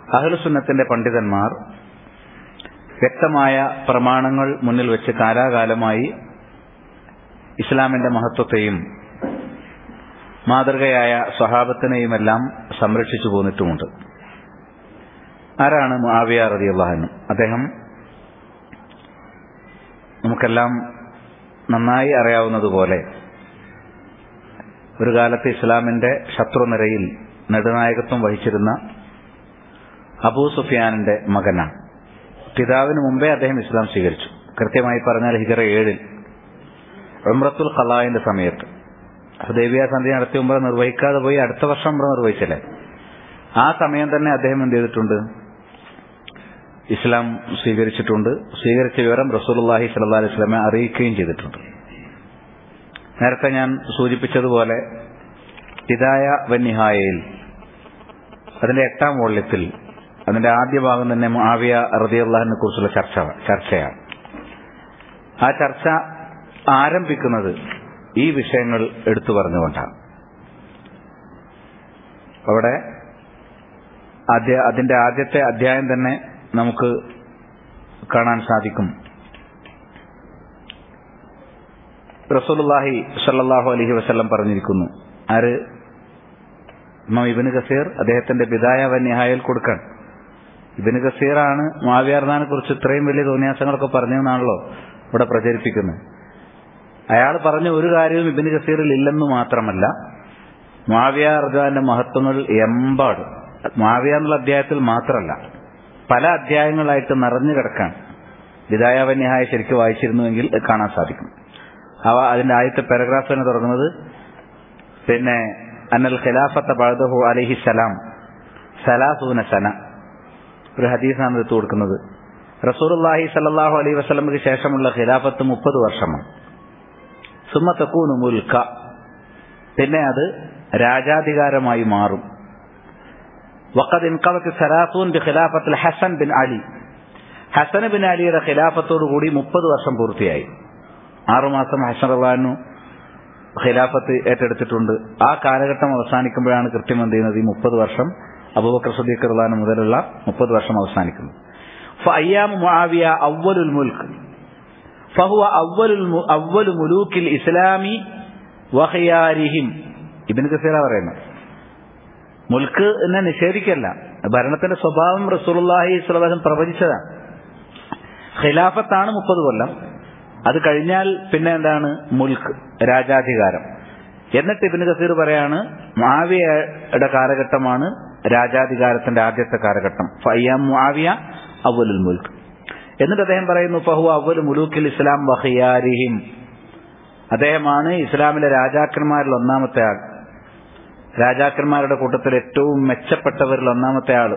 അഹ്ലുസുന്നത്തിന്റെ പണ്ഡിതന്മാർ വ്യക്തമായ പ്രമാണങ്ങൾ മുന്നിൽ വെച്ച് കാലാകാലമായി ഇസ്ലാമിന്റെ മഹത്വത്തെയും മാതൃകയായ സ്വഹാബത്തിനെയുമെല്ലാം സംരക്ഷിച്ചു പോന്നിട്ടുമുണ്ട് ആരാണ് മുആവിയ റളിയല്ലാഹു അദ്ദേഹം നമുക്കെല്ലാം നന്നായി അറിയാവുന്നതുപോലെ ഒരു കാലത്ത് ഇസ്ലാമിന്റെ ശത്രുനിരയിൽ നെടുനായകത്വം വഹിച്ചിരുന്ന അബൂ സുഫിയാനിന്റെ മകനാണ് പിതാവിന് മുമ്പേ അദ്ദേഹം ഇസ്ലാം സ്വീകരിച്ചു കൃത്യമായി പറഞ്ഞാൽ ഹിജറ ഏഴിൽ ഉംറത്തുൽ ഖലായിന്റെ സമയത്ത് ഹുദൈബിയ സന്ധി നടത്തി ഉംറ നിർവഹിക്കാതെ പോയി അടുത്ത വർഷം ഉംറ നിർവഹിച്ചില്ലേ ആ സമയം തന്നെ അദ്ദേഹം എന്ത് ചെയ്തിട്ടുണ്ട് ഇസ്ലാം സ്വീകരിച്ചിട്ടുണ്ട് സ്വീകരിച്ച വിവരം റസൂലുള്ളാഹി സ്വല്ലല്ലാഹി അലൈഹി വസല്ലമയെ അറിയിക്കുകയും ചെയ്തിട്ടുണ്ട് നേരത്തെ ഞാൻ സൂചിപ്പിച്ചതുപോലെ ഹിദായ വന്നിഹായയിൽ അതിന്റെ എട്ടാം വോള്യത്തിൽ അതിന്റെ ആദ്യ ഭാഗം തന്നെ മുആവിയ റളിയല്ലാഹുവിനെ കുറിച്ചുള്ള ചർച്ച ചർച്ചയാണ് ആ ചർച്ച ആരംഭിക്കുന്നത് ഈ വിഷയങ്ങൾ എടുത്തു പറഞ്ഞുകൊണ്ടാണ് അവിടെ ആദ്യ അതിന്റെ ആദ്യത്തെ അധ്യായം തന്നെ നമുക്ക് കാണാൻ സാധിക്കും റസൂലുള്ളാഹി സല്ലല്ലാഹു അലൈഹി വസല്ലം പറഞ്ഞിരിക്കുന്നു ആര് ഇമാം ഇബ്നു കസീർ അദ്ദേഹത്തിന്റെ ബിദായ വന്യഹായൽ കൊടുക്കാൻ ഇബ്നു കസീറാണ് മാവിയാർദാനെ കുറിച്ച് ഇത്രയും വലിയ തോന്നിയാസങ്ങളൊക്കെ പറഞ്ഞതെന്നാണല്ലോ ഇവിടെ പ്രചരിപ്പിക്കുന്നത് അയാൾ പറഞ്ഞ ഒരു കാര്യവും ഇബ്നു കസീറിൽ ഇല്ലെന്ന് മാത്രമല്ല മാവിയ അർദാന്റെ മഹത്വങ്ങൾ എമ്പാട് മാവിയ എന്നുള്ള അധ്യായത്തിൽ മാത്രമല്ല പല അധ്യായങ്ങളായിട്ട് നിറഞ്ഞു കിടക്കാൻ വിദായാവന്യായ ശരിക്കും വായിച്ചിരുന്നുവെങ്കിൽ കാണാൻ സാധിക്കും അവ അതിന്റെ ആദ്യത്തെ പാരഗ്രാഫ് തന്നെ തുടങ്ങുന്നത് പിന്നെ അന്നൽ ഖിലാഫത്ത ബഅദഹു അലൈഹി സലാം സലാസൂന സന ഒരു ഹദീസാണ് എടുത്തു കൊടുക്കുന്നത് റസൂലുള്ളാഹി സല്ലല്ലാഹു അലൈഹി വസല്ലമയ്ക്ക് ശേഷമുള്ള ഖിലാഫത്ത് മുപ്പത് വർഷമാണ് സുമ്മ തക്കൂനു മുൽക്ക പിന്നെ അത് രാജാധികാരമായി മാറും വഖദ് ഇൻഖലത്ത് സലാസൂൻ ബി ഖിലാഫത്തിൽ Hasan bin Ali Hasan bin അലിയുടെ ഖിലാഫത്തോടു കൂടി മുപ്പത് വർഷം പൂർത്തിയായി ആറുമാസം ഹസൻ റഹ്ലാനു ഖിലാഫത്ത് ഏറ്റെടുത്തിട്ടുണ്ട് ആ കാലഘട്ടം അവസാനിക്കുമ്പോഴാണ് കൃത്യം എന്ത് ചെയ്യുന്നത് ഈ മുപ്പത് വർഷം അബൂബക്കർ സദീഖ് റഹ്ലാൻ മുതലുള്ള മുപ്പത് വർഷം അവസാനിക്കുന്നത് ഫയ്യാം മുആവിയ അവലുൽ മുൽക്ക് ഫഹുവ അവലുൽ അവലു മുലൂക്കിൽ ഇസ്ലാമി വഖിയാരിഹിം ഇബിൻ കസീറ പറയുന്നത് മുൽക്ക് എന്നെ നിഷേധിക്കല്ല ഭരണത്തിന്റെ സ്വഭാവം റസൂലുള്ളാഹി സ്വലം പ്രവചിച്ചതാണ് ഖിലാഫത്താണ് മുപ്പത് കൊല്ലം അത് കഴിഞ്ഞാൽ പിന്നെ എന്താണ് മുൽക്ക് രാജാധികാരം എന്നിട്ട് ഇബിന് കസീർ പറയാണ് മാവിയയുടെ കാലഘട്ടമാണ് രാജാധികാരത്തിന്റെ ആദ്യത്തെ കാലഘട്ടം ഫയ്യാം മുആവിയ അവലുൽ മുൽക്ക് എന്നിട്ട് അദ്ദേഹം പറയുന്നു ഫഹു അവൽ മുലൂക്കിൽ ഇസ്ലാം വഹിയാരിഹിം അദ്ദേഹമാണ് ഇസ്ലാമിലെ രാജാക്കന്മാരിൽ ഒന്നാമത്തെ ആൾ രാജാക്കന്മാരുടെ കൂട്ടത്തിൽ ഏറ്റവും മെച്ചപ്പെട്ടവരിൽ ഒന്നാമത്തെ ആൾ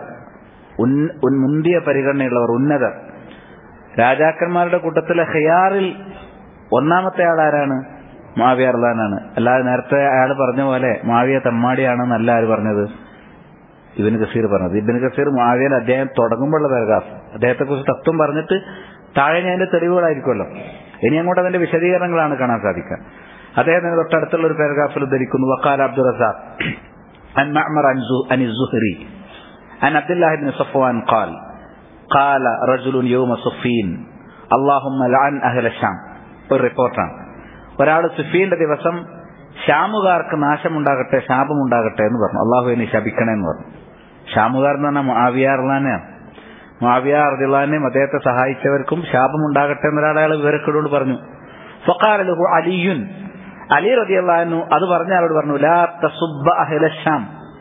മുന്തിയ പരിഗണനയുള്ളവർ ഉന്നതർ രാജാക്കന്മാരുടെ കൂട്ടത്തിലെ ഖിയാറിൽ ഒന്നാമത്തെ ആൾ ആരാണ് മാവിയ അർലാനാണ് അല്ലാതെ നേരത്തെ അയാൾ പറഞ്ഞ പോലെ മാവിയ തെമ്മാടിയാണെന്നല്ല ആര് പറഞ്ഞത് ഇബിന് കസീർ പറഞ്ഞത് ഇബിന് കസീർ മാവിയൻ അദ്ദേഹം തുടങ്ങുമ്പോഴുള്ള പാരഗ്രാഫ് അദ്ദേഹത്തെ കുറിച്ച് തത്വം പറഞ്ഞിട്ട് താഴെ ഞാൻ അതിന്റെ തെളിവുകളായിരിക്കുമല്ലോ ഇനി അങ്ങോട്ട് അതിന്റെ വിശദീകരണങ്ങളാണ് കാണാൻ സാധിക്കുക അദ്ദേഹത്തിന് തൊട്ടടുത്തുള്ള ഒരു പാരഗ്രാഫിൽ ധരിക്കുന്നു വക്കാൽ അബ്ദുൾ റസാഖ് عن معمر عن الزهري عن عبد الله بن صفوان قال قال رجل يوم صفين اللهم لعن أهل الشام ഒരു റിപ്പോർട്ടാണ് ഒരാൾ സുഫീന്റെ ദിവസം ഷാമുകാർക്ക് നാശമുണ്ടാകട്ടെ ശാപമുണ്ടാകട്ടെ എന്ന് പറഞ്ഞു അള്ളാഹു എന്നെ ശപിക്കണേ എന്ന് പറഞ്ഞു ഷാമുകാർ എന്ന് പറഞ്ഞാൽ മാവിയാർലാനെയാണ് മാവിയാർദിലാനെയും അദ്ദേഹത്തെ സഹായിച്ചവർക്കും ശാപമുണ്ടാകട്ടെ എന്നൊരാൾ അയാൾ വിവരക്കേടോട് പറഞ്ഞു ഫക്കാലു അലിയുൻ അലി റതിയല്ലാന്നു അത് പറഞ്ഞ ആളോട് പറഞ്ഞു ലാ തസുബ്ബ അഹ്ല ഷാം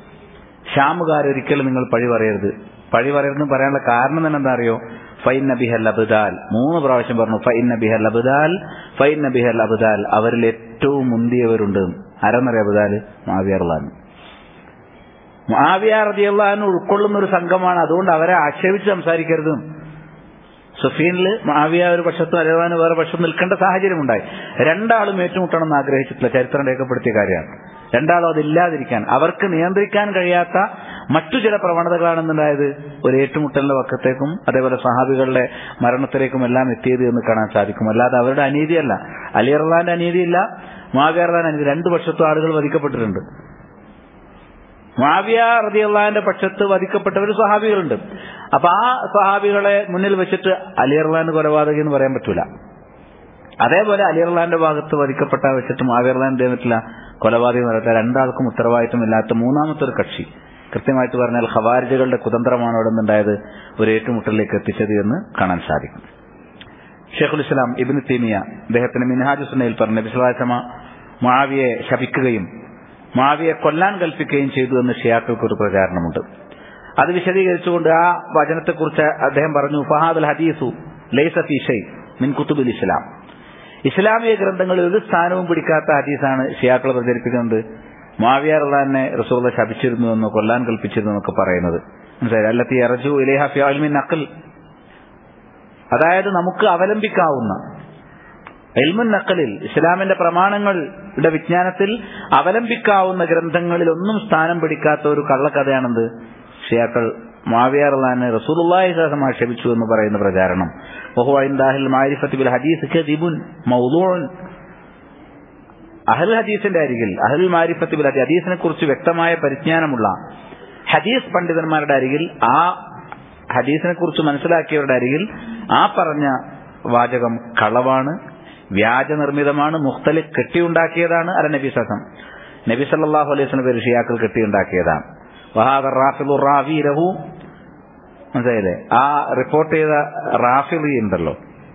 ഷാമുകാർ ഒരിക്കലും നിങ്ങൾ പഴി പറയരുത് പഴി പറയരുതെന്ന് പറയാനുള്ള കാരണം തന്നെ എന്താ അറിയോ ഫൈൻ നബിഹൽ അബുദാൽ മൂന്ന് പ്രാവശ്യം പറഞ്ഞു ഫൈൻ നബിഹൽ അബുദാൽ ഫൈൻ നബിഹൽ അബുദാൽ അവരിൽ ഏറ്റവും മുന്തിയവരുണ്ട് ആരെന്നറിയ അബുദാൽ മാവിയർലാൻ മാവിയ റതിയല്ലാൻ ഉൾക്കൊള്ളുന്ന ഒരു സംഘമാണ് അതുകൊണ്ട് അവരെ ആക്ഷേപിച്ച് സംസാരിക്കരുത് സുഫീനിൽ മാവിയ ഒരു പക്ഷത്തും അലവാന് വേറെ പക്ഷത്തും നിൽക്കേണ്ട സാഹചര്യം ഉണ്ടായി രണ്ടാളും ഏറ്റുമുട്ടണം എന്ന് ആഗ്രഹിച്ചിട്ടില്ല ചരിത്രം രേഖപ്പെടുത്തിയ കാര്യമാണ് രണ്ടാളും അതില്ലാതിരിക്കാൻ അവർക്ക് നിയന്ത്രിക്കാൻ കഴിയാത്ത മറ്റു ചില പ്രവണതകളാണെന്നുണ്ടായത് ഒരു ഏറ്റുമുട്ടലിന്റെ പക്കത്തേക്കും അതേപോലെ സഹാബികളുടെ മരണത്തിലേക്കും എല്ലാം എത്തിയത് എന്ന് കാണാൻ സാധിക്കും അല്ലാതെ അവരുടെ അനീതിയല്ല അലി അർലാന്റെ അനീതിയില്ല മാവിയർലാൻ അനീതി രണ്ടു പക്ഷത്തും ആളുകൾ വധിക്കപ്പെട്ടിട്ടുണ്ട് മാവിയ റതിയുള്ളാന്റെ പക്ഷത്ത് വധിക്കപ്പെട്ടവർ സ്വഹാബികളുണ്ട് അപ്പൊ ആ സ്വഹാബികളെ മുന്നിൽ വെച്ചിട്ട് അലി അർലാൻ കൊലപാതകി എന്ന് പറയാൻ പറ്റൂല അതേപോലെ അലി അർലാന്റെ ഭാഗത്ത് വധിക്കപ്പെട്ട വെച്ചിട്ട് മാവിയ അർലാൻ എന്ത് പറ്റില്ല കൊലപാതകം നടത്താൻ രണ്ടാൾക്കും ഉത്തരവാദിത്തമില്ലാത്ത മൂന്നാമത്തെ ഒരു കക്ഷി കൃത്യമായിട്ട് പറഞ്ഞാൽ ഖവാരിജുകളുടെ കുതന്ത്രമാണ് അവിടെ നിന്നുണ്ടായത് ഒരു ഏറ്റുമുട്ടലിലേക്ക് എത്തിച്ചത് എന്ന് കാണാൻ സാധിക്കും ഷെയ്ഖുൽ ഇസ്ലാം ഇബിന് തീമിയ അദ്ദേഹത്തിന് മിൻഹാജു സുന്നയിൽ പറഞ്ഞ വിശ്വാസമ മാവിയെ ശപിക്കുകയും മാവിയെ കൊല്ലാൻ കൽപ്പിക്കുകയും ചെയ്തു എന്ന് ഷിയാക്കൾക്ക് ഒരു പ്രചാരണമുണ്ട് അത് വിശദീകരിച്ചുകൊണ്ട് ആ വചനത്തെക്കുറിച്ച് അദ്ദേഹം പറഞ്ഞു ഫഹാദുൽ ഹദീസു ലൈസ ഫി ഷൈ മിൻ കുത്തുബുൽ ഇസ്ലാം ഇസ്ലാമിക ഗ്രന്ഥങ്ങളിൽ ഒരു സ്ഥാനവും പിടിക്കാത്ത ഹദീസാണ് ഷിയാക്കൾ പ്രചരിപ്പിക്കുന്നത് മാവിയാർ തന്നെ റസൂള്ള ശപിച്ചിരുന്നു എന്നോ കൊല്ലാൻ കൽപ്പിച്ചിരുന്നു എന്നൊക്കെ പറയുന്നത് മനസ്സിലായി അല്ലത്തി അറജു ഇലേഹ ഫിയാൽമിൻ നക്കൽ അതായത് നമുക്ക് അവലംബിക്കാവുന്ന എൽമുൻ നക്കലിൽ ഇസ്ലാമിന്റെ പ്രമാണങ്ങളുടെ വിജ്ഞാനത്തിൽ അവലംബിക്കാവുന്ന ഗ്രന്ഥങ്ങളിൽ ഒന്നും സ്ഥാനം പിടിക്കാത്ത ഒരു കള്ളക്കഥയാണെന്ത് ഷിയാക്കൾ മാവിയാറുള്ളാനെ റസൂലുള്ളാഹി സഹം ആക്ഷേപിച്ചു എന്ന് പറയുന്ന പ്രചാരണം ബഹുവാഹിൽ മാരിഫത്ത് ബിൽ ഹദീസ് കദിബുൻ മൗദൂഉൻ അഹൽ ഹദീസിന്റെ അരികിൽ അഹൽ മാരിഫത്ത് ബിൽ ഹദീസ് ഹദീസിനെ കുറിച്ച് വ്യക്തമായ പരിജ്ഞാനമുള്ള ഹദീസ് പണ്ഡിതന്മാരുടെ അരികിൽ ആ ഹദീസിനെ കുറിച്ച് മനസ്സിലാക്കിയവരുടെ അരികിൽ ആ പറഞ്ഞ വാചകം കളവാണ് വ്യാജ നിർമ്മിതമാണ് മുഖ്തലി കെട്ടിയുണ്ടാക്കിയതാണ് അല്ല നബി സസം നബി സല്ലാഹു അലൈഹി സ്വലം പേര് ഷിയാക്കൾ കെട്ടിയുണ്ടാക്കിയതാണ് വഹാദർ റാഫിലു റാവി രഹു മനസ്സിലായില്ലേ ആ റിപ്പോർട്ട് ചെയ്ത റാഫിലി ഉണ്ടല്ലോ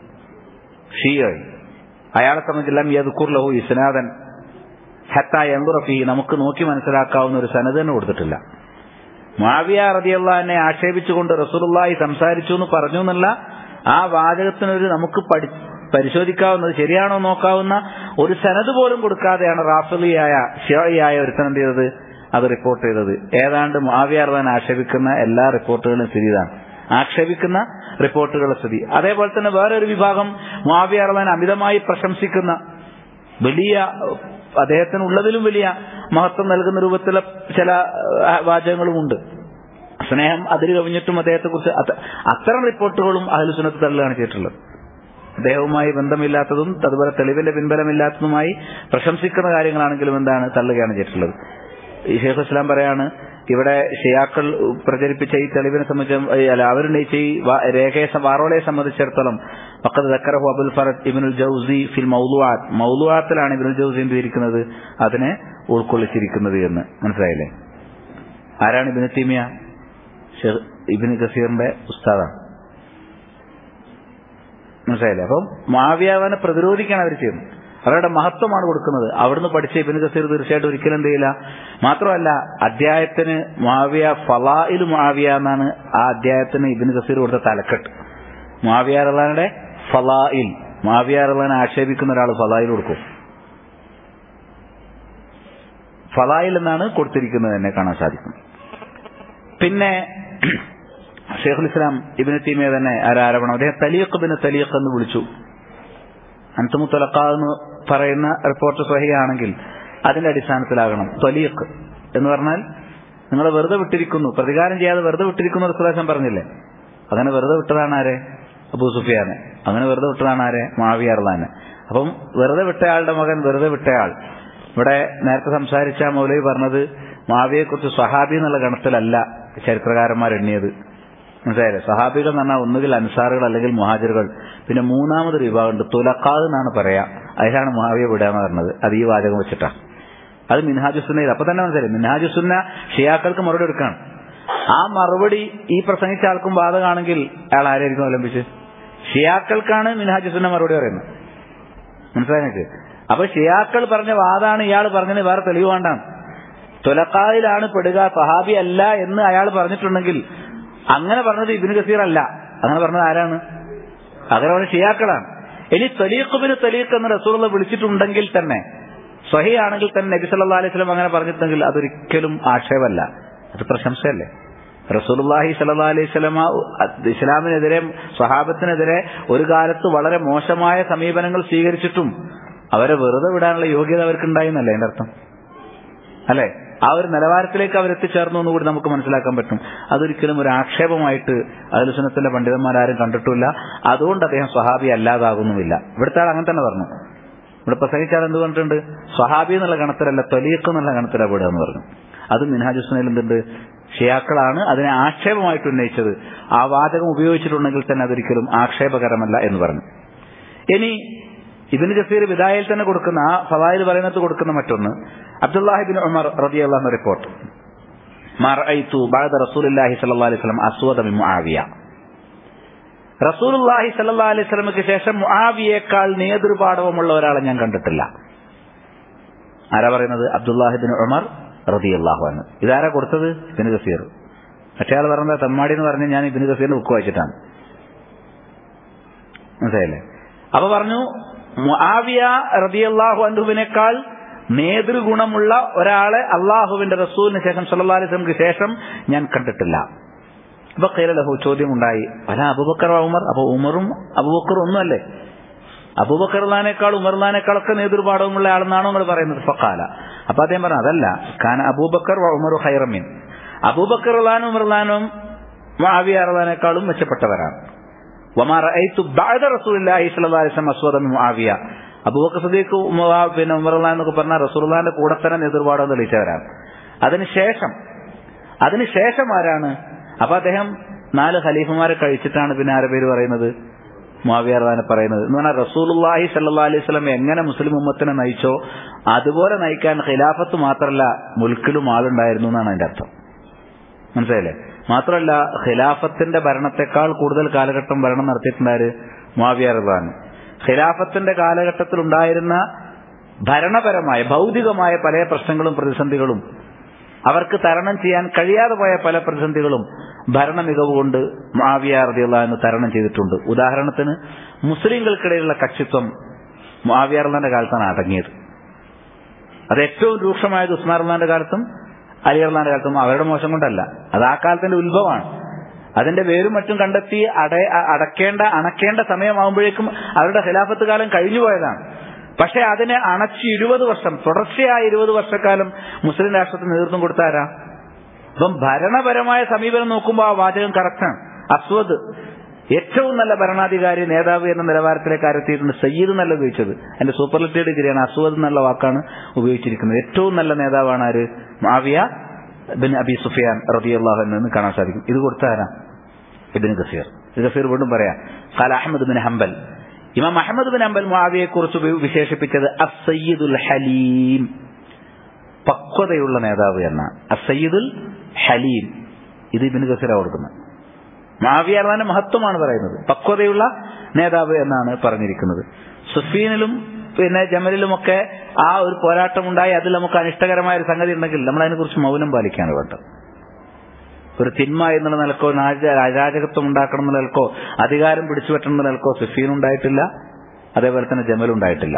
ഷിയ അയാളെ സംബന്ധിച്ചെല്ലാം യദ്കുർ ലഹു ഇസ്നാദൻ ഹത്ത എന്തുറഫി നമുക്ക് നോക്കി മനസ്സിലാക്കാവുന്ന ഒരു സനത് തന്നെ കൊടുത്തിട്ടില്ല മാവിയ റതിയല്ലാനെ ആക്ഷേപിച്ചുകൊണ്ട് റസൂലുള്ളാഹി സംസാരിച്ചു എന്ന് പറഞ്ഞു എന്നുള്ള ആ വാചകത്തിനൊരു നമുക്ക് പഠി പരിശോധിക്കാവുന്നത് ശരിയാണോ നോക്കാവുന്ന ഒരു സനത് പോലും കൊടുക്കാതെയാണ് റാഫലിയായ ഷിയായ ഒരുത്തൻ എന്ത് ചെയ്തത് അത് റിപ്പോർട്ട് ചെയ്തത് ഏതാണ്ട് മാവിയാർദാൻ ആക്ഷേപിക്കുന്ന എല്ലാ റിപ്പോർട്ടുകളും സ്ഥിതിതാണ് ആക്ഷേപിക്കുന്ന റിപ്പോർട്ടുകളുടെ സ്ഥിതി അതേപോലെ തന്നെ വേറൊരു വിഭാഗം മാവിയാർദാൻ അമിതമായി പ്രശംസിക്കുന്ന വലിയ അദ്ദേഹത്തിന് ഉള്ളതിലും വലിയ മഹത്വം നൽകുന്ന രൂപത്തിലെ ചില വാചകങ്ങളുമുണ്ട് സ്നേഹം അതിൽ കവിഞ്ഞിട്ടും അദ്ദേഹത്തെക്കുറിച്ച് അത്തരം റിപ്പോർട്ടുകളും അഹലുസുനത്ത് തള്ളുകയാണ് ചെയ്തിട്ടുള്ളത് അദ്ദേഹവുമായി ബന്ധമില്ലാത്തതും അതുപോലെ തെളിവിന്റെ പിൻബലമില്ലാത്തതുമായി പ്രശംസിക്കുന്ന കാര്യങ്ങളാണെങ്കിലും എന്താണ് തള്ളുകയാണ് ചെയ്തിട്ടുള്ളത് ഈ ഷെയ്ഖ് ഇസ്ലാം പറയാണ് ഇവിടെ ഷിയാക്കൾ പ്രചരിപ്പിച്ച ഈ തെളിവിനെ സംബന്ധിച്ച് അല്ല അവരുന്നയിച്ച ഈ രേഖയെ വാറോളയെ സംബന്ധിച്ചിടത്തോളം പക്കത്ത് ദക്കറഹു അബുൽ ഫറദ് ഇബിനുൽ ജൌസി ഫിൽ മൗലുവാത്ത് മൗലുവാത്തിലാണ് ഇബിനുൽ ജൌസി എന്ത് ചെയ്തിരിക്കുന്നത് അതിനെ ഉൾക്കൊള്ളിച്ചിരിക്കുന്നത് എന്ന് മനസ്സിലായില്ലേ ആരാണ് ഇബിന് തീമിയ ഇബിന് ഗസീറിന്റെ ഉസ്താദാണ് മനസ്സിലായില്ലേ അപ്പം മാവിയാവനെ പ്രതിരോധിക്കാണ് അവർ ചെയ്യുന്നത് അവരുടെ മഹത്വമാണ് കൊടുക്കുന്നത് അവിടുന്ന് പഠിച്ച ഇബിന് കസീർ തീർച്ചയായിട്ടും ഒരിക്കലും എന്ത് ചെയ്യില്ല മാത്രമല്ല അധ്യായത്തിന് മാവിയ ഫലായിൽ മാവിയ എന്നാണ് ആ അധ്യായത്തിന് ഇബിന് കസീർ കൊടുത്ത തലക്കെട്ട് മാവിയ റഹ്ലാനുടെ ഫലായിൽ മാവിയ റഹ്ലാനെ ആക്ഷേപിക്കുന്ന ഒരാൾ ഫലായിൽ കൊടുക്കും ഫലായിൽ എന്നാണ് കൊടുത്തിരിക്കുന്നത് എന്നെ കാണാൻ സാധിക്കും പിന്നെ ഷെയ്ഖുൽ ഇസ്ലാം ഇബിന് തീമിയ തന്നെ ആരാരോപണം അദ്ദേഹം തലീഖ് ബിന് തലീഖ് എന്ന് വിളിച്ചു അൻതുമു തലക്ക എന്ന് പറയുന്ന റിപ്പോർട്ട് സഹിയാണെങ്കിൽ അതിന്റെ അടിസ്ഥാനത്തിലാകണം ത്വലീഖ് എന്ന് പറഞ്ഞാൽ നിങ്ങൾ വെറുതെ വിട്ടിരിക്കുന്നു പ്രതികാരം ചെയ്യാതെ വെറുതെ വിട്ടിരിക്കുന്നു റസുലാസം പറഞ്ഞില്ലേ അങ്ങനെ വെറുതെ വിട്ടതാണ് ആരെ അബൂ സുഫിയാനെ അങ്ങനെ വെറുതെ വിട്ടതാണ് ആരെ മാവിയാർലാനെ അപ്പം വെറുതെ വിട്ടയാളുടെ മകൻ വെറുതെ വിട്ടയാൾ ഇവിടെ നേരത്തെ സംസാരിച്ച മൗലവി പറഞ്ഞത് മാവിയെക്കുറിച്ച് സഹാബി എന്നുള്ള ഗണത്തിലല്ല ചരിത്രകാരന്മാർ എണ്ണിയത് മനസ്സിലായില്ലേ സഹാബികൾ എന്ന് പറഞ്ഞാൽ ഒന്നുകിൽ അൻസാറുകൾ അല്ലെങ്കിൽ മുഹാജിറുകൾ പിന്നെ മൂന്നാമതൊരു വിഭാഗമുണ്ട് തുലക്കാത് എന്നാണ് പറയാ അതിലാണ് മുഹാവിയെ വിടാന്ന് പറഞ്ഞത് അത് ഈ വാചകം വെച്ചിട്ടാണ് അത് മിൻഹാജുസുന്ന അപ്പൊ തന്നെ മനസ്സിലായി മിൻഹാജുസുന്ന ഷിയാക്കൾക്ക് മറുപടി എടുക്കണം ആ മറുപടി ഈ പ്രസംഗിച്ച ആൾക്കും ബാധകമാണെങ്കിൽ അയാൾ ആരായിരിക്കും അവലംബിച്ച് ഷിയാക്കൾക്കാണ് മിൻഹാജുസുന്ന മറുപടി പറയുന്നത് മനസ്സിലായി അപ്പൊ ഷിയാക്കൾ പറഞ്ഞ വാദമാണ് ഇയാൾ പറഞ്ഞത് വേറെ തെളിവ് വേണ്ടാണ് തുലക്കാതിലാണ് പെടുക സഹാബി അല്ല എന്ന് അയാൾ പറഞ്ഞിട്ടുണ്ടെങ്കിൽ അങ്ങനെ പറഞ്ഞത് ഇബിന് കസീർ അല്ല അങ്ങനെ പറഞ്ഞത് ആരാണ് അങ്ങനെ പറഞ്ഞ ഷിയാക്കളാണ് ഇനി തലീഖുബിന് തലീഖ് എന്ന് റസൂള്ള വിളിച്ചിട്ടുണ്ടെങ്കിൽ തന്നെ സ്വഹിയാണെങ്കിൽ തന്നെ നബി സല്ലാ അലൈഹി സ്വലം അങ്ങനെ പറഞ്ഞിട്ടുണ്ടെങ്കിൽ അതൊരിക്കലും ആക്ഷേപമല്ല അത് പ്രശംസയല്ലേ റസൂലുള്ളാഹി സല്ലാ അലൈഹി സ്വലമ ഇസ്ലാമിനെതിരെ സ്വഹാബത്തിനെതിരെ ഒരു കാലത്ത് വളരെ മോശമായ സമീപനങ്ങൾ സ്വീകരിച്ചിട്ടും അവരെ വെറുതെ വിടാനുള്ള യോഗ്യത അവർക്കുണ്ടായി എന്നല്ലേ അതിന്റെ അർത്ഥം അല്ലെ ആ ഒരു നിലവാരത്തിലേക്ക് അവർ എത്തിച്ചേർന്നു എന്നുകൂടി നമുക്ക് മനസ്സിലാക്കാൻ പറ്റും അതൊരിക്കലും ഒരു ആക്ഷേപമായിട്ട് അഹലുസുനത്തിന്റെ പണ്ഡിതന്മാരാരും കണ്ടിട്ടില്ല അതുകൊണ്ട് അദ്ദേഹം സ്വഹാബി അല്ലാതാകുന്നുമില്ല ഇവിടുത്തെ ആൾ അങ്ങനെ തന്നെ പറഞ്ഞു ഇവിടെ പ്രസംഗിച്ചാൽ എന്ത് പറഞ്ഞിട്ടുണ്ട് സ്വഹാബി എന്നുള്ള ഗണത്തിലല്ല തൊലീഖ് എന്നുള്ള ഗണത്തിലാണ് പെടുക എന്ന് പറഞ്ഞു അത് മിൻഹാജുസ്നയിൽ എന്തുണ്ട് ഷിയാക്കളാണ് അതിനെ ആക്ഷേപമായിട്ട് ഉന്നയിച്ചത് ആ വാചകം ഉപയോഗിച്ചിട്ടുണ്ടെങ്കിൽ തന്നെ അതൊരിക്കലും ആക്ഷേപകരമല്ല എന്ന് പറഞ്ഞു ഇനി ഇബിന് ജസീർ വിദായയിൽ തന്നെ കൊടുക്കുന്ന ആ ഫവായിൽ പറയുന്നത് കൊടുക്കുന്ന മറ്റൊന്ന് അബ്ദുല്ലാഹിബിൻ ഉമർ റതി അള്ളാഹ് റിപ്പോർട്ട് റസൂലുള്ളാഹി സ്വല്ലല്ലാഹി അലൈഹി വസല്ലം അസ്വദ മിൻ മുആവിയ റസൂലുള്ളാഹി സ്വല്ലല്ലാഹി അലൈഹി വസല്ലമക്ക് ശേഷം മുആവിയേക്കാൾ നേതൃപാടവമുള്ള ഒരാളെ ഞാൻ കണ്ടിട്ടില്ല ആരാ പറയുന്നത് അബ്ദുല്ലാഹിബിൻ ഉമർ റളിയല്ലാഹു അൻഹു ഇതാരാ കൊടുത്തത് ഇബ്നു കസീർ മറ്റേ ആൾ പറഞ്ഞത് തമ്മാടി എന്ന് പറഞ്ഞ് ഞാൻ ഇബ്നു കസീറിന്റെ ബുക്ക് വായിച്ചിട്ടാണ് മനസ്സിലായില്ലേ അപ്പൊ പറഞ്ഞു മുആവിയ റളിയല്ലാഹു അൻഹുവിനേക്കാൾ നേതൃഗുണമുള്ള ഒരാളെ അള്ളാഹുവിന്റെ റസൂലിന് ശേഷം സല്ലല്ലാഹു അലൈഹി വസല്ലമക്ക് ശേഷം ഞാൻ കണ്ടിട്ടില്ല അപ്പൊ കൈലഹു ചോദ്യം ഉണ്ടായി അല അബൂബക്കർ ഉമർ അപ്പൊ ഉമറും അബൂബക്കറും ഒന്നുമല്ലേ അബൂബക്കർലാനേക്കാൾ ഉമർലാനേക്കാളൊക്കെ നേതൃപാഠവുമുള്ള ആളെന്നാണോ നിങ്ങൾ പറയുന്നത് ഫക്കാല അപ്പൊ അദ്ദേഹം പറഞ്ഞു അതല്ല കാന അബൂബക്കർ ഉമറു ഹൈറമിൻ അബൂബക്കർലാനും ഉമർലാനും മാവിയാർലാനേക്കാളും മെച്ചപ്പെട്ടവരാണ് അബൂബക്കർ സദീഖ് പിന്നെ ഉമർലാൻ എന്നൊക്കെ പറഞ്ഞാൽ റസൂർലാന്റെ കൂടെ തന്നെ നേതൃപാഠം തെളിയിച്ചവരാണ് അതിനുശേഷം അതിനുശേഷം ആരാണ് അപ്പൊ അദ്ദേഹം നാല് ഖലീഫമാരെ കഴിച്ചിട്ടാണ് പിന്നെ ആരെ പേര് പറയുന്നത് മുവിയാർദാനെ പറയുന്നത് എന്ന് പറഞ്ഞാൽ റസൂലുല്ലാഹി സല്ലാ അലൈഹി സ്വലം എങ്ങനെ മുസ്ലിം ഉമ്മത്തിനെ നയിച്ചോ അതുപോലെ നയിക്കാൻ ഖിലാഫത്ത് മാത്രമല്ല മുൽക്കിലും ആളുണ്ടായിരുന്നു എന്നാണ് അതിന്റെ അർത്ഥം മനസ്സിലായില്ലേ മാത്രമല്ല ഖിലാഫത്തിന്റെ ഭരണത്തെക്കാൾ കൂടുതൽ കാലഘട്ടം ഭരണം നടത്തിയിട്ടുണ്ടായത് മുവിയാർദാൻ ഖിലാഫത്തിന്റെ കാലഘട്ടത്തിൽ ഉണ്ടായിരുന്ന ഭരണപരമായ ഭൗതികമായ പല പ്രശ്നങ്ങളും പ്രതിസന്ധികളും അവർക്ക് തരണം ചെയ്യാൻ കഴിയാതെ പോയ പല പ്രതിസന്ധികളും ഭരണ മികവ് കൊണ്ട് മാവിയാർദിയുള്ള എന്ന് തരണം ചെയ്തിട്ടുണ്ട് ഉദാഹരണത്തിന് മുസ്ലിങ്ങൾക്കിടയിലുള്ള കക്ഷിത്വം മാവിയാർലാന്റെ കാലത്താണ് അടങ്ങിയത് അത് ഏറ്റവും രൂക്ഷമായത് ഉസ്മാർലാന്റെ കാലത്തും അലിയർലാന്റെ കാലത്തും അവരുടെ മോശം കൊണ്ടല്ല അത് ആ കാലത്തിന്റെ ഉത്ഭവമാണ് അതിന്റെ വേരും മറ്റും കണ്ടെത്തി അട അടക്കേണ്ട അണക്കേണ്ട സമയമാകുമ്പോഴേക്കും അവരുടെ ഖിലാഫത്ത് കാലം കഴിഞ്ഞു പോയതാണ് പക്ഷെ അതിനെ അണച്ച് ഇരുപത് വർഷം തുടർച്ചയായ ഇരുപത് വർഷക്കാലം മുസ്ലിം രാഷ്ട്രത്തിന് നേതൃത്വം കൊടുത്താരാ അപ്പം ഭരണപരമായ സമീപനം നോക്കുമ്പോൾ ആ വാചകം കറക്റ്റാണ് അസ്വദ് ഏറ്റവും നല്ല ഭരണാധികാരി നേതാവ് എന്ന നിലവാരത്തിലേക്ക് ആരെത്തിയിട്ടുണ്ട് സയ്യിദ് എന്നല്ല ഉപയോഗിച്ചത് എന്റെ സൂപ്പർലിറ്റീവ് ഡിഗ്രിയാണ് അസ്വദ് എന്നുള്ള വാക്കാണ് ഉപയോഗിച്ചിരിക്കുന്നത് ഏറ്റവും നല്ല നേതാവാണ് ആര് മാവിയ ബിൻ അബി സുഫിയാൻ റബിഅള്ളാഹു എന്ന് കാണാൻ സാധിക്കും ഇത് കൊടുത്താരാ ഇബിൻ ഗസീർ ഗസീർ വീണ്ടും പറയാം ഖാല അഹമ്മദ് ബിൻ ഹംബൽ ഇമാം അഹമ്മദ് ബിൻ അംബൽ മുആവിയെ കുറിച്ച് വിശേഷിപ്പിച്ചത് അസയ്യിദുൽ ഹലീം പക്വതയുള്ള നേതാവ് എന്ന അസയ്യിദുൽ ഹലീം ഇത് ഇബിന് ഗസീറ കൊടുക്കുന്നത് മാവിയാർദാന്റെ മഹത്വമാണ് പറയുന്നത് പക്വതയുള്ള നേതാവ് എന്നാണ് പറഞ്ഞിരിക്കുന്നത് സുഫീനിലും പിന്നെ ജമലിലുമൊക്കെ ആ ഒരു പോരാട്ടം ഉണ്ടായി അതിൽ നമുക്ക് അനിഷ്ടകരമായ ഒരു സംഗതി ഉണ്ടെങ്കിൽ നമ്മൾ അതിനെക്കുറിച്ച് മൗനം പാലിക്കാണ് വേണ്ടത് ഒരു തിന്മ എന്നുള്ള നിലക്കോ അരാജകത്വം ഉണ്ടാക്കണം എന്നുള്ള നിലക്കോ അധികാരം പിടിച്ചുപറ്റണം എന്നുള്ള നിലക്കോ സുഫീൻ ഉണ്ടായിട്ടില്ല അതേപോലെ തന്നെ ജമൽ ഉണ്ടായിട്ടില്ല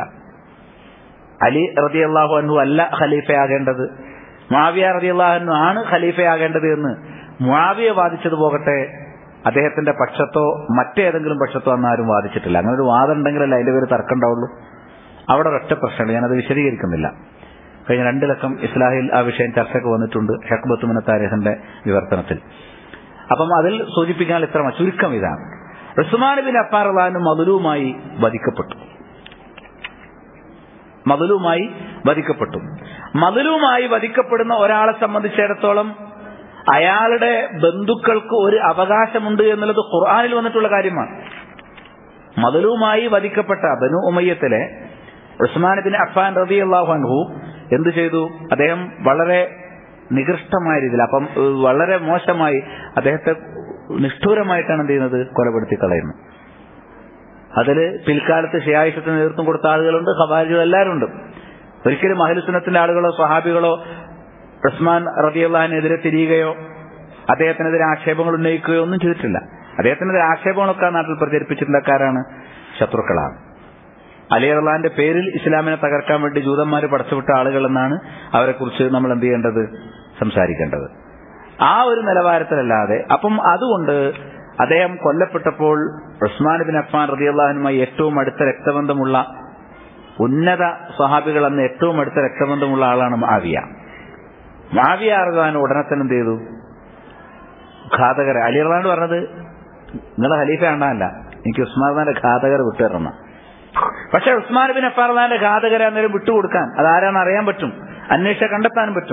അലി റതി അള്ളാഹു അൻഹു അല്ല ഖലീഫയാകേണ്ടത് മുആവിയ റതി അള്ളാഹു ആണ് ഖലീഫയാകേണ്ടത് എന്ന് മുആവിയ വാദിച്ചത് പോകട്ടെ അദ്ദേഹത്തിന്റെ പക്ഷത്തോ മറ്റേതെങ്കിലും പക്ഷത്തോ എന്നാരും വാദിച്ചിട്ടില്ല അങ്ങനെ ഒരു വാദം ഉണ്ടെങ്കിലല്ല അതിന്റെ പേര് തർക്കം ഉണ്ടാവുള്ളൂ അവിടെ ഒരൊറ്റ പ്രശ്നമുണ്ട് ഞാനത് വിശദീകരിക്കുന്നില്ല കഴിഞ്ഞ രണ്ട് ലക്കം ഇസ്ലാഹിൽ ആ വിഷയം ചർച്ചയ്ക്ക് വന്നിട്ടുണ്ട് ഹെക്ബത്തുമിന താരിഖിന്റെ വിവർത്തനത്തിൽ അപ്പം അതിൽ സൂചിപ്പിക്കാൻ ഇത്ര ചുരുക്കം ഇതാണ് ഉസ്മാൻ ബിൻ അഫാർ അള്ളഹാന് മതുലുമായി വധിക്കപ്പെട്ടു മതുലുമായി വധിക്കപ്പെട്ടു മതുലുമായി വധിക്കപ്പെടുന്ന ഒരാളെ സംബന്ധിച്ചിടത്തോളം അയാളുടെ ബന്ധുക്കൾക്ക് ഒരു അവകാശമുണ്ട് എന്നുള്ളത് ഖുർആാനിൽ വന്നിട്ടുള്ള കാര്യമാണ് മതലുമായി വധിക്കപ്പെട്ട ബനു ഉമയ്യത്തിലെ ഉസ്മാൻ ബിൻ അഫാൻ റബി അള്ളാഹു അൻഹു എന്തു ചെയ്തു അദ്ദേഹം വളരെ നികൃഷ്ടമായ രീതിയിൽ അപ്പം വളരെ മോശമായി അദ്ദേഹത്തെ നിഷ്ഠൂരമായിട്ടാണ് എന്ത് ചെയ്യുന്നത് കൊലപ്പെടുത്തി കളയുന്നത് അതില് പിൽക്കാലത്ത് ഷിയായിഷത്തിന് നേതൃത്വം കൊടുത്ത ആളുകളുണ്ട് ഖബാരികൾ എല്ലാവരും ഉണ്ട് ഒരിക്കലും അഹലുസുനത്തിന്റെ ആളുകളോ സ്വഹാബികളോ ഉസ്മാൻ റബിയുള്ളഹാനെതിരെ തിരിയുകയോ അദ്ദേഹത്തിനെതിരെ ആക്ഷേപങ്ങൾ ഉന്നയിക്കുകയോ ഒന്നും ചെയ്തിട്ടില്ല അദ്ദേഹത്തിനെതിരെ ആക്ഷേപങ്ങളൊക്കെ നാട്ടിൽ പ്രചരിപ്പിച്ചിട്ടുള്ളക്കാരാണ് ശത്രുക്കളാണ് അലി അള്ളാന്റെ പേരിൽ ഇസ്ലാമിനെ തകർക്കാൻ വേണ്ടി ജൂതന്മാർ പടച്ചുവിട്ട ആളുകൾ എന്നാണ് അവരെക്കുറിച്ച് നമ്മൾ എന്ത് ചെയ്യേണ്ടത് സംസാരിക്കേണ്ടത് ആ ഒരു നിലവാരത്തിലല്ലാതെ അപ്പം അതുകൊണ്ട് അദ്ദേഹം കൊല്ലപ്പെട്ടപ്പോൾ ഉസ്മാൻ ബിൻ അഫ്മാൻ റതിയല്ലാഹനുമായി ഏറ്റവും അടുത്ത രക്തബന്ധമുള്ള ഉന്നത സ്വഹാബികൾ അന്ന് ഏറ്റവും അടുത്ത രക്തബന്ധമുള്ള ആളാണ് മാവിയ മാവിയ അറുതാൻ ഉടനെ തന്നെ എന്ത് ചെയ്തു ഘാതകരെ അലി അറുതാൻ പറഞ്ഞത് നിങ്ങളെ ഖലീഫ ആണ്ടല്ല എനിക്ക് ഉസ്മാൻ ഘാതകർ വിട്ടുതരണം പക്ഷെ ഉസ്മാൻ ബിൻ അഫാർദാന്റെ ഘാതകരെ അന്നേരം വിട്ടുകൊടുക്കാൻ അതാരാന്ന് അറിയാൻ പറ്റും അന്വേഷിച്ച കണ്ടെത്താനും പറ്റും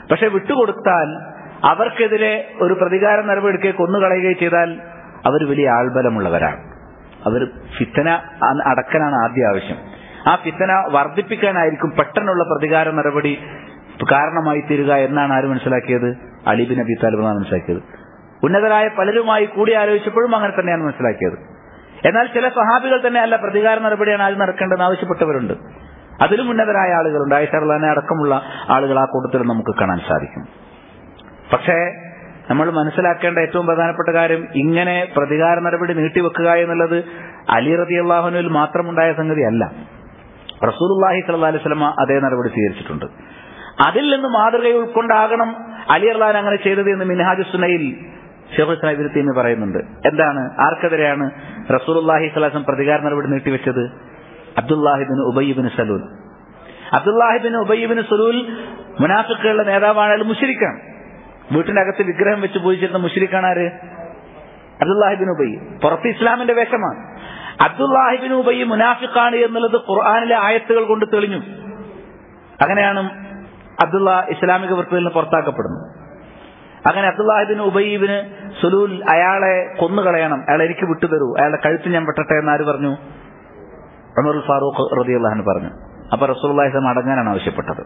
പക്ഷെ വിട്ടുകൊടുത്താൽ അവർക്കെതിരെ ഒരു പ്രതികാര നടപടിയെടുക്കുകയോ കൊന്നുകളയുകയോ ചെയ്താൽ അവർ വലിയ ആൾബലമുള്ളവരാണ് അവർ ഫിത്തന അടക്കലാണ് ആദ്യ ആവശ്യം ആ ഫിത്തന വർദ്ധിപ്പിക്കാനായിരിക്കും പെട്ടെന്നുള്ള പ്രതികാര നടപടി കാരണമായി തീരുക എന്നാണ് ആര് മനസ്സിലാക്കിയത് അലിബിൻ അബി താലിബാണ് മനസ്സിലാക്കിയത് ഉന്നതരായ പലരുമായി കൂടി ആലോചിച്ചപ്പോഴും അങ്ങനെ തന്നെയാണ് മനസ്സിലാക്കിയത് എന്നാൽ ചില സഹാബികൾ തന്നെ അല്ല പ്രതികാര നടപടിയാണ് ആദ്യം നടക്കേണ്ടതെന്ന് ആവശ്യപ്പെട്ടവരുണ്ട് അതിലും ഉന്നതരായ ആളുകളുണ്ട് ആയിഷർലാനെ അടക്കമുള്ള ആളുകൾ ആ കൂട്ടത്തിൽ നമുക്ക് കാണാൻ സാധിക്കും പക്ഷേ നമ്മൾ മനസ്സിലാക്കേണ്ട ഏറ്റവും പ്രധാനപ്പെട്ട കാര്യം ഇങ്ങനെ പ്രതികാര നടപടി നീട്ടിവെക്കുക എന്നുള്ളത് അലി റതി അള്ളാഹുനുവിൽ മാത്രമുണ്ടായ സംഗതിയല്ല റസൂലുല്ലാഹി സല്ലാ അലൈഹി സ്വലമ അതേ നടപടി സ്വീകരിച്ചിട്ടുണ്ട് അതിൽ നിന്ന് മാതൃക ഉൾക്കൊണ്ടാകണം അലി അള്ളഹാൻ അങ്ങനെ ചെയ്തത് എന്ന് മിൻഹാജു സുനയിൽ ഷെയ്ഖുൽ ഇസ്ലാം ഇബ്നു തൈമിയ പറയുന്നുണ്ട് എന്താണ് ആർക്കെതിരെയാണ് റസൂലുള്ളാഹി സ്വലാസം പ്രതികാര നടപടി നീട്ടിവെച്ചത് അബ്ദുല്ലാഹിബിൻ ഉബയ്യബിൻ സലൂൽ അബ്ദുല്ലാഹിബിൻ ഉബയ്യബിൻ സലൂൽ മുനാഫിക്കുകളുടെ നേതാവാണ് അയാൾ മുഷിരിക്കാണ് വീട്ടിന്റെ അകത്ത് വിഗ്രഹം വെച്ച് പൂജിച്ചിരുന്ന മുഷിരിക്കാണ് ആര് അബ്ദുല്ലാഹിബിൻ ഉബൈ പുറത്ത് ഇസ്ലാമിന്റെ വേഷമാണ് അബ്ദുല്ലാഹിബിൻ ഉബൈ മുനാഫിക്കാണ് എന്നുള്ളത് ഖുർആാനിലെ ആയത്തുകൾ കൊണ്ട് തെളിഞ്ഞു അങ്ങനെയാണ് അബ്ദുള്ള ഇസ്ലാമിക വൃത്തിയിൽ നിന്ന് പുറത്താക്കപ്പെടുന്നു അങ്ങനെ അബ്ദുല്ലാഹിബിൻ ഉബൈബിന് സുലൂൽ അയാളെ കൊന്നുകളയണം അയാളെ എനിക്ക് വിട്ടുതരൂ അയാളുടെ കഴുത്ത് ഞാൻ വെട്ടട്ടെ എന്ന് ആര് പറഞ്ഞു ഉമറുൽ ഫാറൂഖ് റതി അള്ളഹാൻ പറഞ്ഞു അപ്പൊ റസൂല്ലാഹിസം അടങ്ങാനാണ് ആവശ്യപ്പെട്ടത്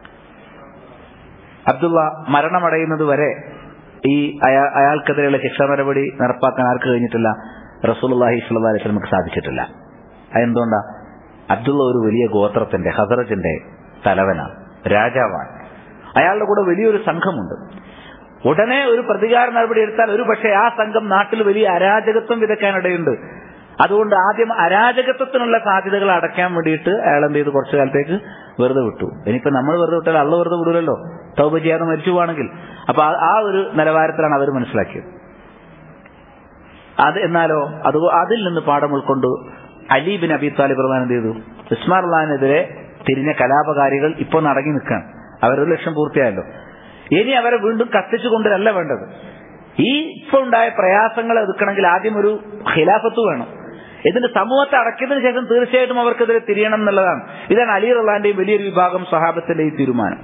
അബ്ദുള്ള മരണമടയുന്നത് വരെ ഈ അയാൾക്കെതിരെയുള്ള ശിക്ഷാ നടപടി നടപ്പാക്കാൻ ആർക്ക് കഴിഞ്ഞിട്ടില്ല റസൂലുള്ളാഹി സ്വല്ലല്ലാഹി അലൈഹി വസല്ലമക്ക് സാധിച്ചിട്ടില്ല അതെന്തുകൊണ്ടാ അബ്ദുള്ള ഒരു വലിയ ഗോത്രത്തിന്റെ ഹസറജിന്റെ തലവനാണ് രാജാവാണ് അയാളുടെ കൂടെ വലിയൊരു സംഘമുണ്ട് ഉടനെ ഒരു പ്രതികാര നടപടി എടുത്താൽ ഒരു പക്ഷേ ആ സംഘം നാട്ടിൽ വലിയ അരാജകത്വം വിതയ്ക്കാനിടയുണ്ട് അതുകൊണ്ട് ആദ്യം അരാജകത്വത്തിനുള്ള സാധ്യതകൾ അടയ്ക്കാൻ വേണ്ടിയിട്ട് അയാൾ എന്ത് ചെയ്തു കുറച്ചു കാലത്തേക്ക് വെറുതെ വിട്ടു ഇനിയിപ്പോ നമ്മൾ വെറുതെ വിട്ടാൽ അള്ള വെറുതെ വിടൂലല്ലോ തൗബ ചെയ്യാതെ മരിച്ചു പോവാണെങ്കിൽ അപ്പൊ ആ ഒരു നിലവാരത്തിലാണ് അവർ മനസ്സിലാക്കിയത് അത് എന്നാലോ അത് അതിൽ നിന്ന് പാഠം ഉൾക്കൊണ്ട് അലി ബിൻ അബി താലിബ് റഹ്മാൻ എന്ത് ചെയ്തു ഉസ്മാർ അള്ളഹാനെതിരെ തിരിഞ്ഞ കലാപകാരികൾ ഇപ്പോൾ നടങ്ങി നിൽക്കാൻ അവരൊരു ലക്ഷം പൂർത്തിയായല്ലോ ഇനി അവരെ വീണ്ടും കത്തിച്ചു കൊണ്ടുവരല്ല വേണ്ടത് ഈ ഇപ്പൊ ഉണ്ടായ പ്രയാസങ്ങൾ ഒതുക്കണമെങ്കിൽ ആദ്യം ഒരു ഖിലാഫത്ത് വേണം ഇതിന്റെ സമൂഹത്തെ അടക്കിയതിനു ശേഷം തീർച്ചയായിട്ടും അവർക്കെതിരെ തിരിയണം എന്നുള്ളതാണ് ഇതാണ് അലി റഹ്ലാന്റെയും വലിയൊരു വിഭാഗം സഹാബത്തിന്റെ ഈ തീരുമാനം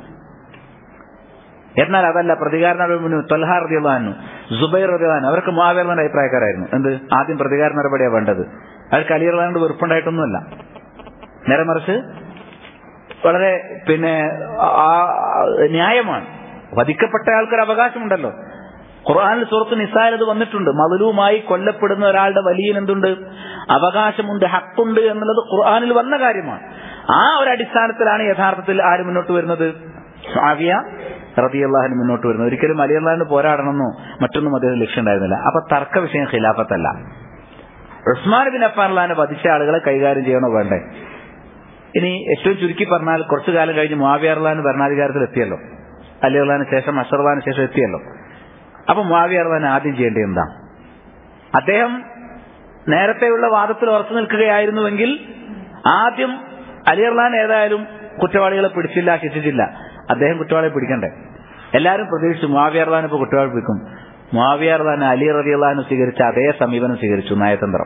എന്നാൽ അതല്ല പ്രതികാര നടപടി തൊൽഹാർ റദിയല്ലാന്നു സുബൈർ റദിയാൻ അവർക്ക് മാവേറിന്റെ അഭിപ്രായക്കാരായിരുന്നു എന്ത് ആദ്യം പ്രതികാര നടപടിയാണ് വേണ്ടത് അവർക്ക് അലി റഹ്ലാനോട് വെറുപ്പുണ്ടായിട്ടൊന്നുമല്ല നേരെ മറിച്ച് വളരെ പിന്നെ ആ ന്യായമാണ് വധിക്കപ്പെട്ട ആൾക്കൊരു അവകാശമുണ്ടല്ലോ ഖുർആാനിൽ സുഹൃത്ത് നിസാൽ അത് വന്നിട്ടുണ്ട് മതലുമായി കൊല്ലപ്പെടുന്ന ഒരാളുടെ വലിയ എന്തുണ്ട് അവകാശമുണ്ട് ഹക്കുണ്ട് എന്നുള്ളത് ഖുർആാനിൽ വന്ന കാര്യമാണ് ആ ഒരു അടിസ്ഥാനത്തിലാണ് യഥാർത്ഥത്തിൽ ആര് മുന്നോട്ട് വരുന്നത് ആവിയ റബിയല്ലാഹിന് മുന്നോട്ട് വരുന്നത് ഒരിക്കലും അലി അള്ളാഹിന് പോരാടണമെന്നോ മറ്റൊന്നും അദ്ദേഹം ലക്ഷ്യം ഉണ്ടായിരുന്നില്ല അപ്പൊ തർക്ക വിഷയം ഖിലാഫത്തല്ല ഉസ്മാൻ ബിൻ അഫാൻലാനെ വധിച്ച ആളുകളെ കൈകാര്യം ചെയ്യണോ വേണ്ടേ ഇനി ഏറ്റവും ചുരുക്കി പറഞ്ഞാൽ കുറച്ചു കാലം കഴിഞ്ഞ് മുവാവിയർലാൻ ഭരണാധികാരത്തിൽ എത്തിയല്ലോ അലി അള്ളഹാന് ശേഷം അഷർലാന് ശേഷം എത്തിയല്ലോ അപ്പൊ മുവാവിയർലാൻ ആദ്യം ചെയ്യേണ്ടത് എന്താ അദ്ദേഹം നേരത്തെയുള്ള വാദത്തിൽ ഉറച്ചു നിൽക്കുകയായിരുന്നുവെങ്കിൽ ആദ്യം അലി അർലാൻ ഏതായാലും കുറ്റവാളികളെ പിടിച്ചില്ല ശിക്ഷിച്ചില്ല അദ്ദേഹം കുറ്റവാളിയെ പിടിക്കണ്ടേ എല്ലാവരും പ്രതീക്ഷിച്ചു മുവാവിയർലാൻ ഇപ്പൊ കുറ്റവാളി പിടിക്കും മുവാവിയർലാൻ അലി റബിയല്ലാനും സ്വീകരിച്ച അതേ സമീപനം സ്വീകരിച്ചു നയതന്ത്രം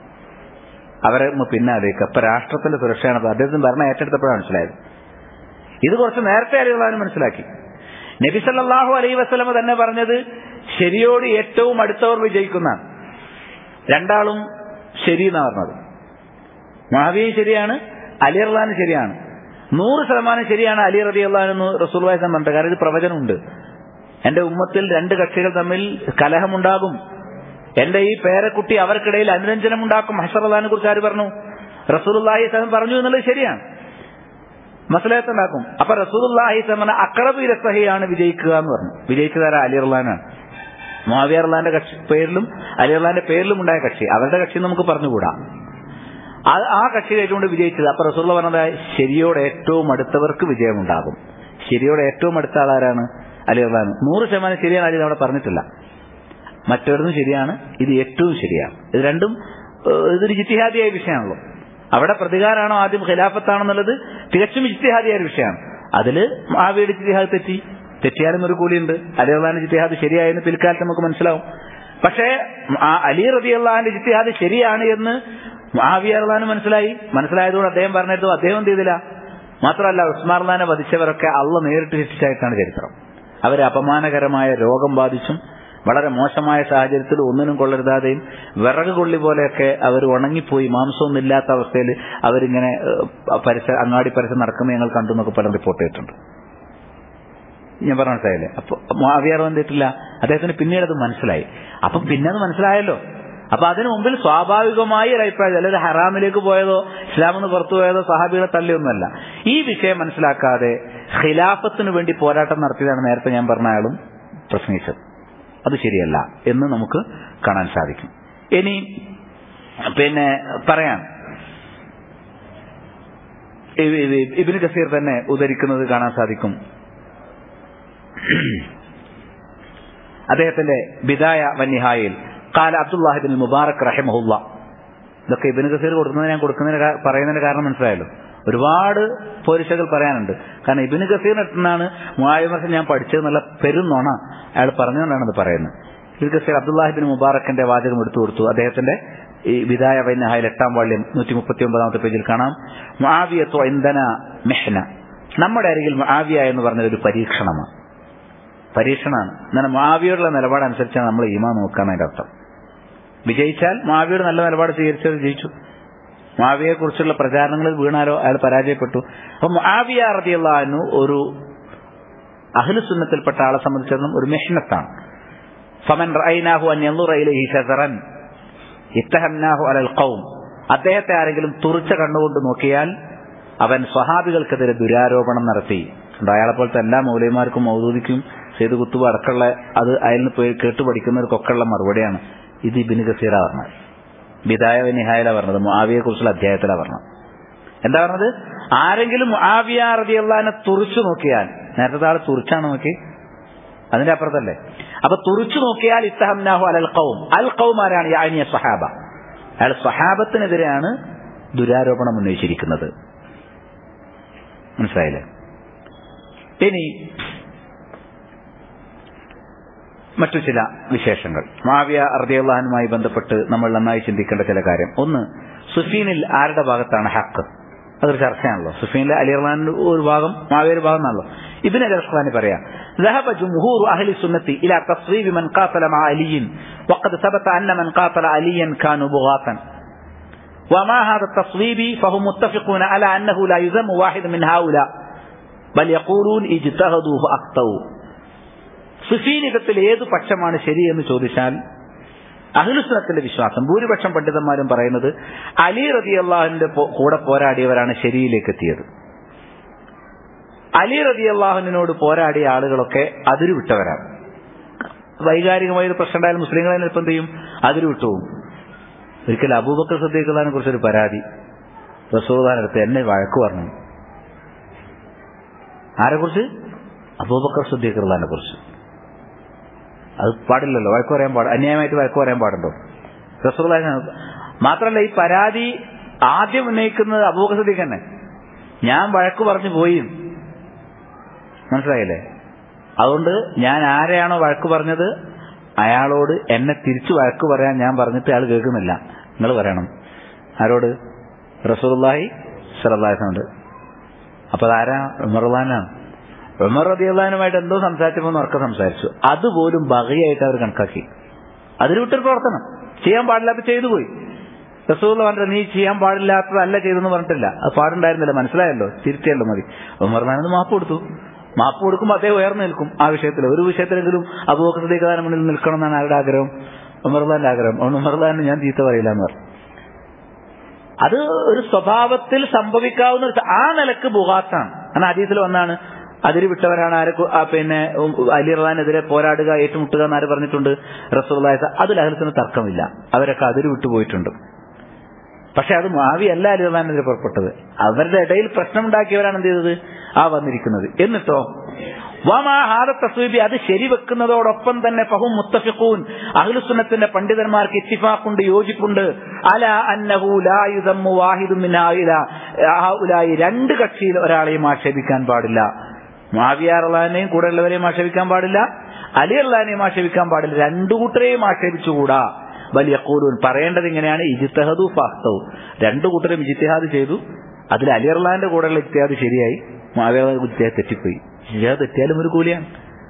അവരെ പിന്നാലേക്ക് അപ്പൊ രാഷ്ട്രത്തിന്റെ സുരക്ഷയാണ് അദ്ദേഹത്തിന് ഭരണം ഏറ്റെടുത്തപ്പോഴാണ് മനസ്സിലായത് ഇത് കുറച്ച് നേരത്തെ അറിയുള്ളവന് മനസ്സിലാക്കി നബി സല്ലാഹു അലൈ വസ്ലമ തന്നെ പറഞ്ഞത് ശരിയോട് ഏറ്റവും അടുത്തവർ വിജയിക്കുന്ന രണ്ടാളും ശരി എന്നാ പറഞ്ഞത് മഹാവിയും ശരിയാണ് അലി അള്ളഹാനും ശരിയാണ് നൂറ് ശതമാനം ശരിയാണ് അലി റബി അള്ളഹാനെന്ന് റസൂൽ വായസം പറഞ്ഞത് കാരണം ഇത് പ്രവചനമുണ്ട് എന്റെ ഉമ്മത്തിൽ രണ്ട് കക്ഷികൾ തമ്മിൽ കലഹമുണ്ടാകും എന്റെ ഈ പേരക്കുട്ടി അവർക്കിടയിൽ അനുരഞ്ജനം ഉണ്ടാക്കും ഹസറദാനെ കുറിച്ച് ആര് പറഞ്ഞു റസൂലുല്ലാഹി സ്വലം പറഞ്ഞു എന്നുള്ളത് ശരിയാണ് മസലത്തുണ്ടാക്കും അപ്പൊ റസൂലുല്ലാഹി സ്വലം അക്രബി രസഹിയാണ് വിജയിക്കുക എന്ന് പറഞ്ഞു വിജയിച്ചതാര അലി അർലാനാണ് മുഹാവിയ അർലാന്റെ കക്ഷി പേരിലും അലി അർലാന്റെ പേരിലും ഉണ്ടായ കക്ഷി അവരുടെ കക്ഷി നമുക്ക് പറഞ്ഞുകൂടാ ആ കക്ഷി ഏറ്റവും വിജയിച്ചത് അപ്പൊ റസൂള്ള പറഞ്ഞത് ശരിയോട് ഏറ്റവും അടുത്തവർക്ക് വിജയമുണ്ടാകും ശരിയോട് ഏറ്റവും അടുത്ത ആളാരാണ് അലി അർലാൻ നൂറ് ശതമാനം ശരിയാണ് അലി അവിടെ പറഞ്ഞിട്ടില്ല മറ്റൊരുന്നും ശരിയാണ് ഇത് ഏറ്റവും ശരിയാണ് ഇത് രണ്ടും ഇതൊരു ജിത്തിഹാദിയായ വിഷയമാണല്ലോ അവിടെ പ്രതികാരമാണോ ആദ്യം ഖിലാഫത്താണെന്നുള്ളത് തികച്ചും ജിത്തിഹാദിയായ ഒരു വിഷയമാണ് അതില് ആവിയുടെ ജിത്തിഹാദ് തെറ്റി തെറ്റിയാലും ഒരു കൂലിയുണ്ട് അലി അള്ളഹാന്റെ ജിത്തിഹാദ് ശരിയായെന്ന് പിൽക്കാലത്ത് നമുക്ക് മനസ്സിലാവും പക്ഷേ അലി റബി അള്ളഹാന്റെ ജിത്തിഹാദ് ശരിയാണ് എന്ന് ആവി അള്ളഹാന് മനസ്സിലായി മനസ്സിലായതുകൊണ്ട് അദ്ദേഹം പറഞ്ഞിട്ടും അദ്ദേഹം എന്ത് ചെയ്തില്ല മാത്രമല്ല ഉസ്മാർലാനെ വധിച്ചവരൊക്കെ അള്ള നേരിട്ട് ശിക്ഷിച്ചായിട്ടാണ് ചരിത്രം അവരെ അപമാനകരമായ രോഗം ബാധിച്ചും വളരെ മോശമായ സാഹചര്യത്തിൽ ഒന്നിനും കൊള്ളരുതാതെയും വിറക് കൊള്ളി പോലെയൊക്കെ അവർ ഉണങ്ങിപ്പോയി മാംസമൊന്നും ഇല്ലാത്ത അവസ്ഥയിൽ അവരിങ്ങനെ ഏഹ്, പരിസര അങ്ങാടി പരിസരം നടക്കുന്ന ഞങ്ങൾ കണ്ടു എന്നൊക്കെ പലരും റിപ്പോർട്ട് ചെയ്തിട്ടുണ്ട് ഞാൻ പറഞ്ഞ മനസ്സിലായില്ലേ അപ്പൊ മാവിയാർ വന്നിട്ടില്ല അദ്ദേഹത്തിന് പിന്നീട് അത് മനസ്സിലായി അപ്പൊ പിന്നെ അത് മനസ്സിലായല്ലോ അപ്പൊ അതിനു മുമ്പിൽ സ്വാഭാവികമായി ഒരു അഭിപ്രായം അല്ലെങ്കിൽ ഹറാമിലേക്ക് പോയതോ ഇസ്ലാമിൽ നിന്ന് പുറത്തു പോയതോ സഹാബികളെ തള്ളിയൊന്നുമല്ല ഈ വിഷയം മനസ്സിലാക്കാതെ ഖിലാഫത്തിന് വേണ്ടി പോരാട്ടം നടത്തിയതാണ് നേരത്തെ ഞാൻ പറഞ്ഞ ആളും പ്രസംഗിച്ചത് അത് ശരിയല്ല എന്ന് നമുക്ക് കാണാൻ സാധിക്കും ഇനി പിന്നെ പറയാം ഇ- ഇ- ഇബ്നു കസീർ തന്നെ ഉദ്ധരിക്കുന്നത് കാണാൻ സാധിക്കും അദ്ദേഹത്തിന്റെ ബിദായ വന്നിഹായിൽ കാല അബ്ദുല്ലാഹിബിൻ മുബാറക് റഹിമഹുല്ല ഇതൊക്കെ ഇബിന് കസീർ കൊടുക്കുന്നതിന് ഞാൻ കൊടുക്കുന്നതിന് കാ- പറയുന്നതിന് കാരണം മനസ്സിലായല്ലോ ഒരുപാട് പോരിശകൾ പറയാനുണ്ട് കാരണം ഇബിന് കസീറിന് അടുത്തുനിന്നാണ് മുആവിമർശം ഞാൻ പഠിച്ചതെന്നുള്ള പെരുന്നോണ അയാൾ പറഞ്ഞുകൊണ്ടാണ് ഇത് പറയുന്നത് ഇബിൻ കസീർ അബ്ദുല്ലാഹിബിൻ മുബാറക്കിന്റെ വാചകം എടുത്തു കൊടുത്തു അദ്ദേഹത്തിന്റെ ഈ വിദായ വൈനഹായിൽ എട്ടാം വാള്യം നൂറ്റി മുപ്പത്തി ഒമ്പതാമത്തെ പേജിൽ കാണാം മുആവിയത്തു ഇന്ധന മെഹ്ന നമ്മുടെ അരികിൽ മുആവിയ എന്ന് പറഞ്ഞ ഒരു പരീക്ഷണമാണ് പരീക്ഷണമാണ് എന്നാൽ മാവിയോടുള്ള നിലപാടനുസരിച്ചാണ് നമ്മൾ ഈമാ നോക്കാൻ അതിന്റെ അർത്ഥം വിജയിച്ചാൽ മാവിയോട് നല്ല നിലപാട് സ്വീകരിച്ചത് ജയിച്ചു മാവിയെ കുറിച്ചുള്ള പ്രചാരണങ്ങളിൽ വീണാലോ അയാൾ പരാജയപ്പെട്ടു അപ്പൊ മാവിയ റതിയുള്ളു ഒരു അഹ്ലുസുന്നത്തിൽപ്പെട്ട ആളെ സംബന്ധിച്ചിടത്തോളം ഒരു മെഹ്നത്താണ് ഫമൻ റഅയ്നാഹു അൻ യൻദുറ ഇലൈഹി ശസറൻ ഇത്തഹന്നാഹു അലൽ ഖൗം അദ്ദേഹത്തെ ആരെങ്കിലും തുറിച്ച കണ്ണുകൊണ്ട് നോക്കിയാൽ അവൻ സ്വഹാബികൾക്കെതിരെ ദുരാരോപണം നടത്തി ഉണ്ട് അയാളെ പോലത്തെ എല്ലാ മൗലൈമാർക്കും മൗദൂദിക്കും ചെയ്ത് കുത്തുബ അടക്കമുള്ള അത് അയലിന് പോയി കേട്ട് പഠിക്കുന്നവർക്കൊക്കെ ഉള്ള മറുപടിയാണ് ഇത് ഇബിന് ഗസീറ പറഞ്ഞത് ബിദായ നിഹായല പറഞ്ഞത് മുആവിയെ കുറിച്ചുള്ള അധ്യായത്തിലാണ് പറഞ്ഞത് എന്താ പറഞ്ഞത് ആരെങ്കിലും മുആവിയ റളിയല്ലാഹുവിനെ തുറിച്ചു നോക്കിയാൽ നേരത്തെ ആൾ തുറിച്ചാണ് നോക്കി അതിന്റെ അപ്പുറത്തല്ലേ അപ്പൊ തുറിച്ചു നോക്കിയാൽ ഇത്തഹംനാഹു അലൽ ഖൗം അൽ ഖൗം ആരാണ് യാനിയ സഹാബ അയാൾ സഹാബത്തിനെതിരെയാണ് ദുരാരോപണം ഉന്നയിച്ചിരിക്കുന്നത് മനസ്സിലായില്ലേ ഇനി മറ്റു ചില വിശേഷങ്ങൾ മാവിയ അർദിയുള്ളഹാനുമായി ബന്ധപ്പെട്ട് നമ്മൾ നന്നായി ചിന്തിക്കേണ്ട ചില കാര്യം ഒന്ന് സുഫീനിൽ ആരുടെ ഭാഗത്താണ് ഹക്ക് അതൊരു ചർച്ചയാണല്ലോ സുഫീനിൽ അലി റഹ്മാൻ ഒരു ഭാഗം മാവിയ ഒരു ഭാഗം എന്നാണല്ലോ ഇതിനെ റഹ്മാനി പറയാം ذهب جمهور أهل السنة إلى تصويب من قاتل مع علي وقد ثبت أن من قاتل عليا كانوا بغاة وما هذا التصويب فهم متفقون على أنه لا يذم واحد من هؤلاء بل يقولون اجتهدوا فأخطأوا സുഫീനികത്തിൽ ഏത് പക്ഷമാണ് ശരിയെന്ന് ചോദിച്ചാൽ അഹ്ലുസ്ലത്തിന്റെ വിശ്വാസം ഭൂരിപക്ഷം പണ്ഡിതന്മാരും പറയുന്നത് അലി റതി അള്ളാഹുവിന്റെ കൂടെ പോരാടിയവരാണ് ശരിയിലേക്ക് എത്തിയത് അലി റതി അള്ളാഹുവിനോട് പോരാടിയ ആളുകളൊക്കെ അതിരു വിട്ടവരാണ് വൈകാരികമായ ഒരു പ്രശ്നം ഉണ്ടായാലും മുസ്ലിങ്ങളെ ഇപ്പം എന്ത് ചെയ്യും അതിരു വിട്ടുപോകും ഒരിക്കൽ അബൂബക്കർ സദ്ദീഖുല്ലാനെ കുറിച്ചൊരു പരാതി റസൂദാനടുത്ത് എന്നെ വഴക്ക് പറഞ്ഞു ആരെ കുറിച്ച് അബൂബക്കർ സദ്ദീഖുല്ലാനെ കുറിച്ച് അത് പാടില്ലല്ലോ വഴക്ക് പറയാൻ പാടില്ല അന്യായമായിട്ട് വഴക്ക് പറയാൻ പാടുണ്ടോ റസൂൽ മാത്രമല്ല ഈ പരാതി ആദ്യം ഉന്നയിക്കുന്നത് അബൂബക്കർ സദ്ദീഖ് തന്നെ ഞാൻ വഴക്ക് പറഞ്ഞു പോയി മനസ്സിലായില്ലേ അതുകൊണ്ട് ഞാൻ ആരെയാണോ വഴക്ക് പറഞ്ഞത് അയാളോട് എന്നെ തിരിച്ചു വഴക്ക് പറയാൻ ഞാൻ പറഞ്ഞിട്ട് അയാൾ കേൾക്കുന്നില്ല നിങ്ങൾ പറയണം ആരോട് റസൂർലാഹി സലഹുണ്ട് അപ്പൊ അതാരാ ഉമർലാനാണ് ഉമർ റബിയുള്ളഹാനുമായിട്ട് എന്തോ സംസാരിച്ചപ്പോൾ ഉറക്കം സംസാരിച്ചു അതുപോലും ബഹയായിട്ട് അവർ കണക്കാക്കി അതിൽ വിട്ടൊരു പ്രവർത്തനം ചെയ്യാൻ പാടില്ലാത്ത ചെയ്തു പോയി റസൂൽ പറഞ്ഞിട്ട് നീ ചെയ്യാൻ പാടില്ലാത്തതല്ല ചെയ്തെന്ന് പറഞ്ഞിട്ടില്ല അത് പാടുണ്ടായിരുന്നില്ല മനസ്സിലായല്ലോ തിരുത്തിയല്ലോ മതി ഉമർലാനത് മാപ്പ് കൊടുത്തു മാപ്പ് കൊടുക്കുമ്പോൾ അദ്ദേഹം ഉയർന്നു നിൽക്കും ആ വിഷയത്തിൽ ഒരു വിഷയത്തിലെങ്കിലും അബൂബക്കർ മുന്നിൽ നിൽക്കണം എന്നാണ് ആരുടെ ആഗ്രഹം ഉമർലാന്റെ ആഗ്രഹം അതുകൊണ്ട് ഉമർലാന് ഞാൻ ചീത്ത പറയില്ല എന്ന് പറഞ്ഞു അത് ഒരു സ്വഭാവത്തിൽ സംഭവിക്കാവുന്ന ഒരു- ആ നിലക്ക് ബുഹാത്താണ് കാരണം അതീതിൽ വന്നാണ് അതിര് വിട്ടവരാണ് ആരെ കു- ആ പിന്നെ ഉം, അലി റഹ്മാനെതിരെ പോരാടുക ഏറ്റുമുട്ടുക എന്ന് ആര് പറഞ്ഞിട്ടുണ്ട് റസൂള്ളായ അതിൽ അഹലത്തിന് തർക്കമില്ല അവരൊക്കെ അതിര് വിട്ടുപോയിട്ടുണ്ട് പക്ഷെ അത് മാവി അല്ല അലി റഹ്മാനെതിരെ പുറപ്പെട്ടത് അവരുടെ ഇടയിൽ പ്രശ്നമുണ്ടാക്കിയവരാണ് എന്ത് ചെയ്തത് ആ വന്നിരിക്കുന്നത് എന്നിട്ടോ വമാ ഹാദ തസ്വീബി അത് ശരിവെക്കുന്നതോടൊപ്പം തന്നെ ഫഹും മുത്തഫിഖൂൻ അഹ്ലുസുന്നത്തിന്റെ പണ്ഡിതന്മാർക്ക് ഇത്തിഫാഖുണ്ട് യോജിപ്പുണ്ട് അല അന്നഹു ലാ യുദമ്മു വാഹിദും മിൻ ഹൗലായി രണ്ട് കക്ഷിയിൽ ഒരാളെയും ആക്ഷേപിക്കാൻ പാടില്ല മാവിയാറുള്ളതിനെയും കൂടെ ഉള്ളവരെയും ആക്ഷേപിക്കാൻ പാടില്ല അലി അള്ളഹാനെയും ആക്ഷേപിക്കാൻ പാടില്ല രണ്ടു കൂട്ടരെയും ആക്ഷേപിച്ചുകൂടാ വലിയ കൂലൂൻ പറയേണ്ടത് ഇങ്ങനെയാണ് ഇജിത്തഹദു ഫാസ്തവു രണ്ടു കൂട്ടരും ഇജിത്തിഹാദ് ചെയ്തു അതിൽ അലി അള്ളഹാന്റെ കൂടെയുള്ള ഇത്തിഹാദ് ശരിയായി മാവിയാർ ഇത്തിഹാദ് തെറ്റിപ്പോയി ഇജിത്തിഹാദ് തെറ്റിയാലും ഒരു കൂലിയാണ്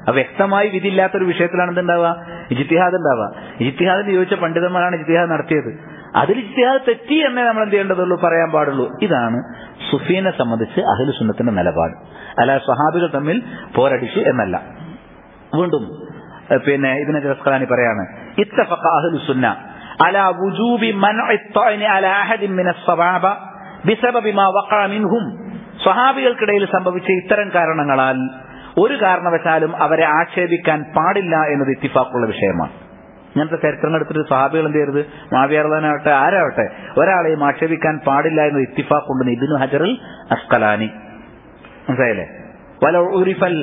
അത് വ്യക്തമായി വിധിയില്ലാത്തൊരു വിഷയത്തിലാണ് എന്തുണ്ടാവുക ഇജിത്തിഹാദ് ഉണ്ടാവുക ഇജിത്തിഹാദിന് ചോദിച്ച പണ്ഡിതന്മാരാണ് ഇജിത്തിഹാദ് നടത്തിയത് അതിൽ ഇജിത്തിഹാദ് തെറ്റി എന്നേ നമ്മൾ എന്ത് ചെയ്യേണ്ടതുള്ളൂ പറയാൻ പാടുള്ളൂ ഇതാണ് സുഫീനെ സംബന്ധിച്ച് അഹ്ലു സുന്നത്തിന്റെ നിലപാട് അല്ല സ്വഹാബികൾ തമ്മിൽ പോരടിച്ചു എന്നല്ല വീണ്ടും ഏഹ് പിന്നെ ഇതിനെ ജസ്ഖലാനി പറയാണ് ഇത്തഫഖ അഹ്ലു സുന്ന അലാ വുജൂബി മൻഇ الطعن على أحد من الصحابة بسبب ما وقع منهم സ്വഹാബികൾക്കിടയിൽ സംഭവിച്ച ഇത്തരം കാരണങ്ങളാൽ ഒരു കാരണവശാലും അവരെ ആക്ഷേപിക്കാൻ പാടില്ല എന്നത് ഇത്തിഫാക്കുള്ള വിഷയമാണ് ഇങ്ങനത്തെ ചരിത്രങ്ങൾ എടുത്തിട്ട് സ്വഹാബികൾ എന്ത് ചെയ്യരുത് മാവിയർദാനാവട്ടെ ആരാവട്ടെ ഒരാളെയും ആക്ഷേപിക്കാൻ പാടില്ല എന്നത് ഇത്തിഫാക്കുണ്ടെന്ന് ഇബിനു ഹജറിൽ അസ്കലാനി മനസ്സിലായില്ലേ വല ഉരിഫൽ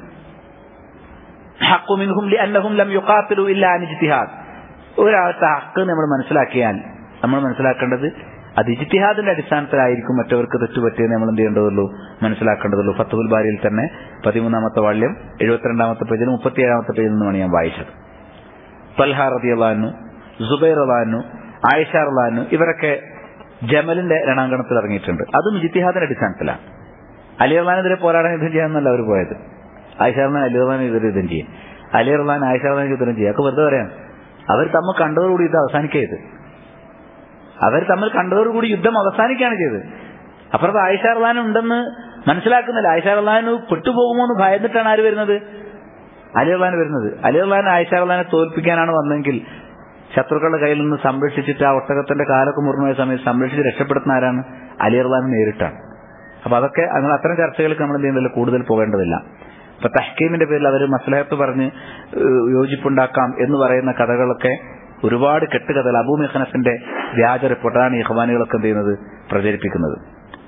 ഹക്കു മിൻഹും ലിഅന്നഹും ലം യുഖാത്തിലു ഇല്ലാ അൻ ഇജ്തിഹാദ് ഒരാളത്തെ ഹക്ക് നമ്മൾ മനസ്സിലാക്കിയാൽ നമ്മൾ മനസ്സിലാക്കേണ്ടത് അത് ഇജ്തിഹാദിന്റെ അടിസ്ഥാനത്തിലായിരിക്കും മറ്റവർക്ക് തെറ്റുപറ്റിയെന്ന് നമ്മൾ എന്ത് ചെയ്യേണ്ടതുള്ളൂ മനസ്സിലാക്കേണ്ടതുള്ളൂ ഫത്തുൽ ബാരിയിൽ തന്നെ പതിമൂന്നാമത്തെ വാള്യം എഴുപത്തിരണ്ടാമത്തെ പേജിൽ മുപ്പത്തിയേഴാമത്തെ പേജിൽ നിന്നാണ് ഞാൻ വായിച്ചത് തൽഹ റതിയല്ലാനു സുബൈർ അലാനു ആയിഷ റലാനു ഇവരൊക്കെ ജമലിന്റെ രണാങ്കണത്തിൽ ഇറങ്ങിയിട്ടുണ്ട് അതും ജിത്തിഹാദിന്റെ അടിസ്ഥാനത്തിലാണ് അലി റഹ്ലാനെതിരെ പോരാടാൻ യുദ്ധം ചെയ്യാമെന്നല്ല അവർ പോയത് ആയിഷ റഹ്ലാൻ അലി റഹ്ലാനെതിരെ യുദ്ധം ചെയ്യും അലി റഹ്ലാൻ ആയിഷ റഹ്ലാൻ യുദ്ധം ചെയ്യും അതൊക്കെ വെറുതെ പറയാം അവർ തമ്മിൽ കണ്ടതോടുകൂടി ഇത് അവസാനിക്കരുത് അവർ തമ്മിൽ കണ്ടതോടുകൂടി യുദ്ധം അവസാനിക്കുകയാണ് ചെയ്തത് അപ്പുറത്ത് ആയിഷ റഹ്ലാൻ ഉണ്ടെന്ന് മനസ്സിലാക്കുന്നില്ല ആയിഷ റഹ്ലാനു പെട്ടുപോകുമോ എന്ന് ഭയന്നിട്ടാണ് ആര് വരുന്നത് അലി റഹ്ലാൻ വരുന്നത് അലി റഹ്ലാൻ ആയിഷ റഹ്ലാനെ തോൽപ്പിക്കാനാണ് വന്നെങ്കിൽ ശത്രുക്കളുടെ കയ്യിൽ നിന്ന് സംരക്ഷിച്ചിട്ട് ആ ഒട്ടകത്തിന്റെ കാലൊക്കെ മുറിഞ്ഞ സമയത്ത് സംരക്ഷിച്ച് രക്ഷപ്പെടുത്തുന്ന ആരാണ് അലി റഹ്ലാൻ നേരിട്ടാണ് അപ്പൊ അതൊക്കെ അങ്ങനെ അത്തരം ചർച്ചകൾക്ക് നമ്മൾ എന്ത് ചെയ്യുന്നില്ല കൂടുതൽ പോകേണ്ടതില്ല ഇപ്പൊ തഹ്കീമിന്റെ പേരിൽ അവർ മസ്ലഹത്ത് പറഞ്ഞ് ഏഹ്, യോജിപ്പുണ്ടാക്കാം എന്ന് പറയുന്ന കഥകളൊക്കെ ഒരുപാട് കെട്ടുകഥകൾ അബൂ മെഹനഫിന്റെ വ്യാജ റിപ്പോർട്ടാണ് ഈ ഹവാനികളൊക്കെ എന്ത് ചെയ്യുന്നത് പ്രചരിപ്പിക്കുന്നത്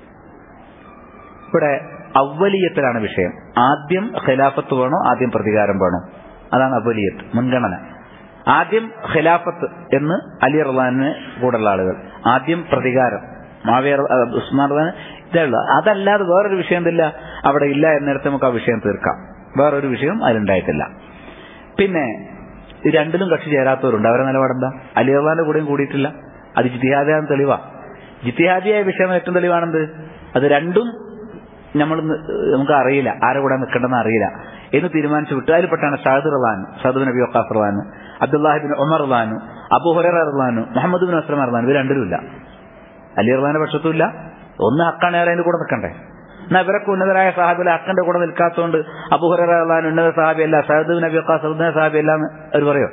ഇവിടെ അവലിയത്തിലാണ് വിഷയം ആദ്യം ഖിലാഫത്ത് വേണോ ആദ്യം പ്രതികാരം വേണോ അതാണ് അവലിയത്ത് മുൻഗണന ആദ്യം ഖിലാഫത്ത് എന്ന് അലി റഹ്ലാനിന് കൂടെയുള്ള ആളുകൾ ആദ്യം പ്രതികാരം മാവിയ ഉസ്മാൻ റഹ്ലാൻ ഇതേ ഉള്ളൂ അതല്ലാതെ വേറൊരു വിഷയം എന്തില്ല അവിടെ ഇല്ല എന്നിടത്ത് നമുക്ക് ആ വിഷയം തീർക്കാം വേറൊരു വിഷയം അതിലുണ്ടായിട്ടില്ല പിന്നെ ഈ രണ്ടിലും കക്ഷി ചേരാത്തവരുണ്ട് അവരുടെ നിലപാടെന്താ അലി റഹ്ലാന്റെ കൂടെയും കൂടിയിട്ടില്ല അത് ജിത്തിഹാദിയാന്ന് തെളിവാ ജിത്തിഹാദിയായ വിഷയം ഏറ്റവും തെളിവാണെന്ത് അത് രണ്ടും നമ്മൾ നമുക്ക് അറിയില്ല ആരെ കൂടെ നിൽക്കേണ്ടെന്ന് അറിയില്ല എന്ന് തീരുമാനിച്ചു വിട്ടു അതിൽപ്പെട്ടാണ് ഷാദ് റഹ്ലാൻ ഷാദു നബി വക്കാഫ് റഹ്ലാൻ അബ്ദുല്ലാഹിബിൻ ഉമർ റഹ്ലാനു അബു ഹുറ റഹ്ലാനു മുഹമ്മദ് ബിൻ അസ്ലം റഹ്ലാൻ ഇവർ രണ്ടിലും ഇല്ല അലി റഹ്ലാന്റെ പക്ഷത്തും ഇല്ല ഒന്ന് ഹക്കാണ് ഏറെ അതിന്റെ കൂടെ നിൽക്കണ്ടേ എന്നാ ഇവരൊക്കെ ഉന്നതരായ സാഹാബിലെ ഹക്കന്റെ കൂടെ നിൽക്കാത്തതുകൊണ്ട് അബുഹുറ റഹ്ലാൻ ഉന്നത സാഹാബി അല്ല ഷാദ് നബി വക്കാഫ് ഉന്നത സാഹാബി അല്ല എന്ന് അവർ പറയോ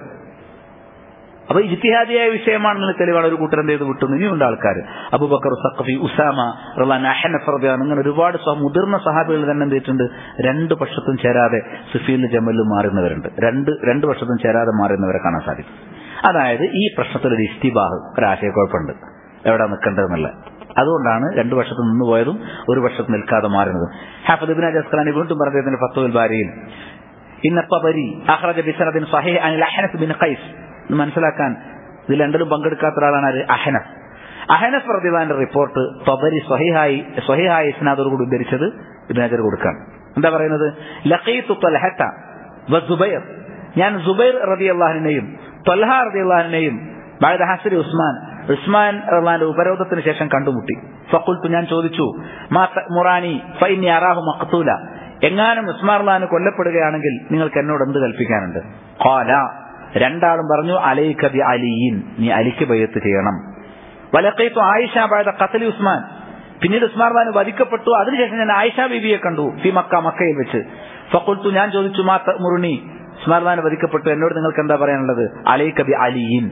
അപ്പൊ ഇജ്തിഹാദിയായ വിഷയമാണെന്നുള്ള തെളിവാണ് ഒരു കൂട്ടർ എന്ത് ചെയ്ത് വിട്ടുന്നു ഇനിയുണ്ട് ആൾക്കാർ അബുബക്കർ സഖഫി ഉസാമ റഹ്ലാൻ അഹനഫ് റദിയാൻ അങ്ങനെ ഒരുപാട് സ്വ- മുതിർന്ന സഹാബികൾ തന്നെ എന്ത് ചെയ്തിട്ടുണ്ട് രണ്ട് പക്ഷത്തും ചേരാതെ സുഫീലിന് ജമലിലും മാറുന്നവരുണ്ട് രണ്ട് രണ്ട് പക്ഷത്തും ചേരാതെ മാറുന്നവരെ കാണാൻ സാധിക്കും അതായത് ഈ പ്രശ്നത്തിൽ ഒരു ഇഷ്ടിബാഹ് ഒരു ആശയക്കുഴപ്പമുണ്ട് എവിടെ നിൽക്കേണ്ടതെന്നുള്ള അതുകൊണ്ടാണ് രണ്ടു വർഷത്ത് നിന്ന് പോയതും ഒരു വർഷത്ത് നിൽക്കാതെ മാറുന്നതും ഹാഫദ് ഇബ്നു അസ്ഖലാനി വീണ്ടും പറഞ്ഞതിന്റെ ഫത്തുൽ ബാരിയിൽ ഇന്ന തബരി അഹ്റജ ബിസനദിൻ സഹീഹ് അനിൽ അഹ്നഫ് ബിൻ ഖൈസ് ഇത് മനസ്സിലാക്കാൻ ഇതിൽ രണ്ടിലും പങ്കെടുക്കാത്ത ഒരാളാണ് ആര് അഹനഫ് അഹനഫ് റദിവാന്റെ റിപ്പോർട്ട് തബരി സ്വഹിഹായി സ്വഹിഹായ ഇസ്നാദോട് കൂടി ഉദ്ധരിച്ചത് ഇബ്നു ഹജർ കൊടുക്കാണ് എന്താ പറയുന്നത് ലഖീത്തു തൽഹത്ത വ സുബൈർ ഞാൻ സുബൈർ റളിയല്ലാഹുവിനെയും ത്വൽഹ റളിയല്ലാഹുവിനെയും ബഅദ ഹസ്രി ഉസ്മാൻ ഉസ്മാൻ റളിയല്ലാഹുവിന്റെ ഉപരോധത്തിന് ശേഷം കണ്ടുമുട്ടി ഫഖുൽത്തു ഞാൻ ചോദിച്ചു മാ മുറാനി ഫൈനി അറാഹു മഖ്തൂല എങ്ങാനും ഉസ്മാൻ റളിയല്ലാഹു കൊല്ലപ്പെടുകയാണെങ്കിൽ നിങ്ങൾക്ക് എന്നോട് എന്ത് കൽപ്പിക്കാനുണ്ട് ഖാല രണ്ടാളും പറഞ്ഞു അലൈക ബി അലിയിൻ നീ അലിക്ക് ബയ്യത്ത് ചെയ്യണം വലക്കൈത്തു ആയിഷ ബഅദ ഖത്ലി ഉസ്മാൻ പിന്നീട് ഉസ്മാൻ റളിയല്ലാഹു വധിക്കപ്പെട്ടു അതിനുശേഷം ഞാൻ ആയിഷ ബീബിയെ കണ്ടു ഫി മക്ക മക്കയിൽ വെച്ച് ഫഖുൽത്തു ഞാൻ ചോദിച്ചു മാ മുറുണി ഉസ്മാൻ റളിയല്ലാഹു വധിക്കപ്പെട്ടു എന്നോട് നിങ്ങൾക്ക് എന്താ പറയാനുള്ളത് അലൈക ബി അലിയിൻ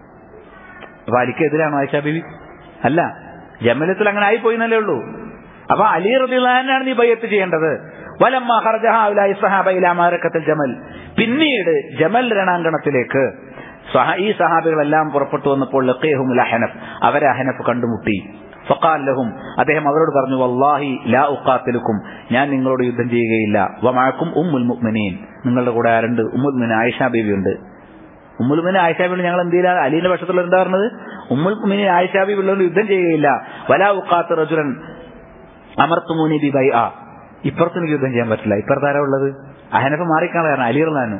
അപ്പൊ അലിക്ക് എതിരാണോ ആയിഷ ബീവി അല്ല ജമലത്തിൽ അങ്ങനെ ആയിപ്പോയി എന്നല്ലേ ഉള്ളൂ അപ്പൊ അലി റബിള്ളഹാനാണ് നീ ബയ്യത്ത് ചെയ്യേണ്ടത് വലമ്മ ഖർജഹ ഉലൈ സഹാബ ഇലാ മാരക്കത്തിൽ ജമൽ പിന്നീട് ജമൽ രണാങ്കണത്തിലേക്ക് സഹ- ഈ സഹാബികളെല്ലാം പുറപ്പെട്ടു വന്നപ്പോൾ ലഖീഹും ലഹനഫ് അവരെ അഹനഫ് കണ്ടുമുട്ടി ഫഖാൽ ലഹും അദ്ദേഹം അവരോട് പറഞ്ഞു വല്ലാഹി ലാ ഉഖാത്തിലുക്കും ഞാൻ നിങ്ങളോട് യുദ്ധം ചെയ്യുകയില്ല വമാക്കും ഉമ്മുൽ മുഅ്മിനീൻ നിങ്ങളുടെ കൂടെ ആരുണ്ട് ഉമ്മുൽ മുഅ്മിനീൻ ആയിഷ ബീവി ഉണ്ട് ഉമ്മുൽമിന് ആയിഷാബിൽ ഞങ്ങൾ എന്ത് ചെയ്യില്ല അലീന്റെ പക്ഷത്തുള്ള എന്താ പറഞ്ഞത് ഉമ്മുൽമിന് ആയിഷാബി ഉള്ളവർ യുദ്ധം ചെയ്യുകയില്ല വലാ ഉക്കാത്ത റജുരൻ അമർത്തുമൂനി ബി ബൈ ആ ഇപ്പുറത്ത് എനിക്ക് യുദ്ധം ചെയ്യാൻ പറ്റില്ല ഇപ്പുറത്ത് ആരാ ഉള്ളത് അഹനഫ് മാറിക്കാണാണ് അലി റഹ്ലാനു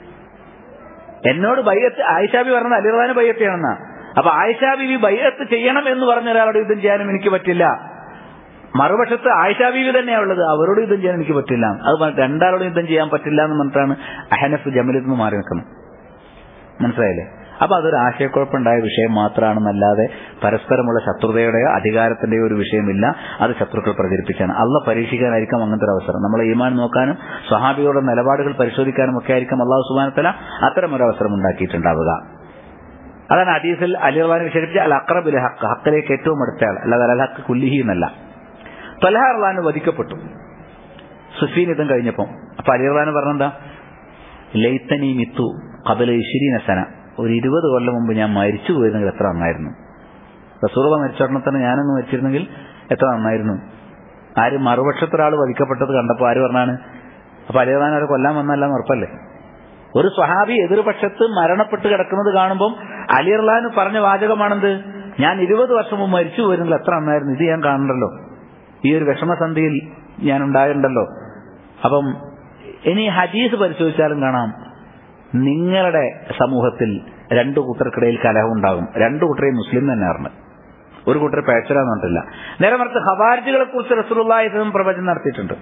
എന്നോട് ബയ്യത്ത് ആയിഷാബി പറഞ്ഞത് അലി റഹ്ലാന് ബയ്യത്ത് ചെയ്യണമെന്നാ അപ്പൊ ആയിഷാബി ബി ബയ്യത്ത് ചെയ്യണം എന്ന് പറഞ്ഞ ഒരാളോട് യുദ്ധം ചെയ്യാനും എനിക്ക് പറ്റില്ല മറുപക്ഷത്ത് ആയിഷാ ബീവി തന്നെയാണ് ഉള്ളത് അവരോട് യുദ്ധം ചെയ്യാൻ എനിക്ക് പറ്റില്ല അത് പറഞ്ഞിട്ട് രണ്ടാളോടും യുദ്ധം ചെയ്യാൻ പറ്റില്ല എന്ന് പറഞ്ഞിട്ടാണ് അഹനഫ് ജമലിൽ നിന്ന് മാറി നിൽക്കുന്നത് മനസ്സിലായില്ലേ അപ്പൊ അതൊരു ആശയക്കുഴപ്പമുണ്ടായ വിഷയം മാത്രമാണെന്നല്ലാതെ പരസ്പരമുള്ള ശത്രുതയുടെയോ അധികാരത്തിന്റെയോ ഒരു വിഷയമില്ല അത് ശത്രുക്കൾ പ്രചരിപ്പിച്ചാണ് അള്ള പരീക്ഷിക്കാനായിരിക്കും അങ്ങനത്തെ ഒരു അവസരം നമ്മളെ ഈമാൻ നോക്കാനും സ്വഹാബികളുടെ നിലപാടുകൾ പരിശോധിക്കാനും ഒക്കെ ആയിരിക്കും അള്ളാഹു സുബാനത്തല അത്തരം ഒരു അവസരം ഉണ്ടാക്കിയിട്ടുണ്ടാവുക അതാണ് ഹദീസിൽ അലിർവാനെ വിശേഷിപ്പിച്ച അൽ അക്രബിൽ ഹക്ക് ഹക്കിലേക്ക് ഏറ്റവും അടുത്തയാൾ അല്ലാതെ അൽ ഹക്ക് കുല്ലിഹി എന്നല്ല തൊലഹാർലാന് വധിക്കപ്പെട്ടു സുഫീൻ യുദ്ധം കഴിഞ്ഞപ്പം അപ്പൊ അലിർവാന് പറഞ്ഞെന്താ ലൈത്തനി മിത്തു കബല ഇഷിരീന സന ഒരു ഇരുപത് കൊല്ലം മുമ്പ് ഞാൻ മരിച്ചു പോയിരുന്നെങ്കിൽ എത്ര നന്നായിരുന്നു റസൂറ മരിച്ചോടനെ തന്നെ ഞാനൊന്ന് മരിച്ചിരുന്നെങ്കിൽ എത്ര നന്നായിരുന്നു ആര് മറുപക്ഷത്തൊരാൾ വധിക്കപ്പെട്ടത് കണ്ടപ്പോൾ ആര് പറഞ്ഞാണ് അപ്പൊ അലിർവാൻ അവരെ കൊല്ലാൻ വന്നല്ല ഉറപ്പല്ലേ ഒരു സ്വഹാബി എതിർപക്ഷത്ത് മരണപ്പെട്ട് കിടക്കുന്നത് കാണുമ്പോൾ അലിർലാന് പറഞ്ഞ വാചകമാണെന്ത് ഞാൻ ഇരുപത് വർഷം മുമ്പ് മരിച്ചു പോയിരുന്നെങ്കിൽ എത്ര നന്നായിരുന്നു ഇത് ഞാൻ കാണണ്ടല്ലോ ഈ ഒരു വിഷമസന്ധിയിൽ ഞാൻ ഉണ്ടായിട്ടുണ്ടല്ലോ അപ്പം ഇനി ഹദീസ് പരിശോധിച്ചാലും കാണാം നിങ്ങളുടെ സമൂഹത്തിൽ രണ്ടു കൂട്ടർക്കിടയിൽ കലഹം ഉണ്ടാകും രണ്ടു കൂട്ടരെയും മുസ്ലിം തന്നെയാണ് ഒരു കൂട്ടർ പേച്ചരാന്ന് പറഞ്ഞിട്ടില്ല നേരെ മറിച്ച് ഹവാർജികളെ കുറിച്ച് റസൂലുള്ളാഹിം പ്രവചനം നടത്തിയിട്ടുണ്ട്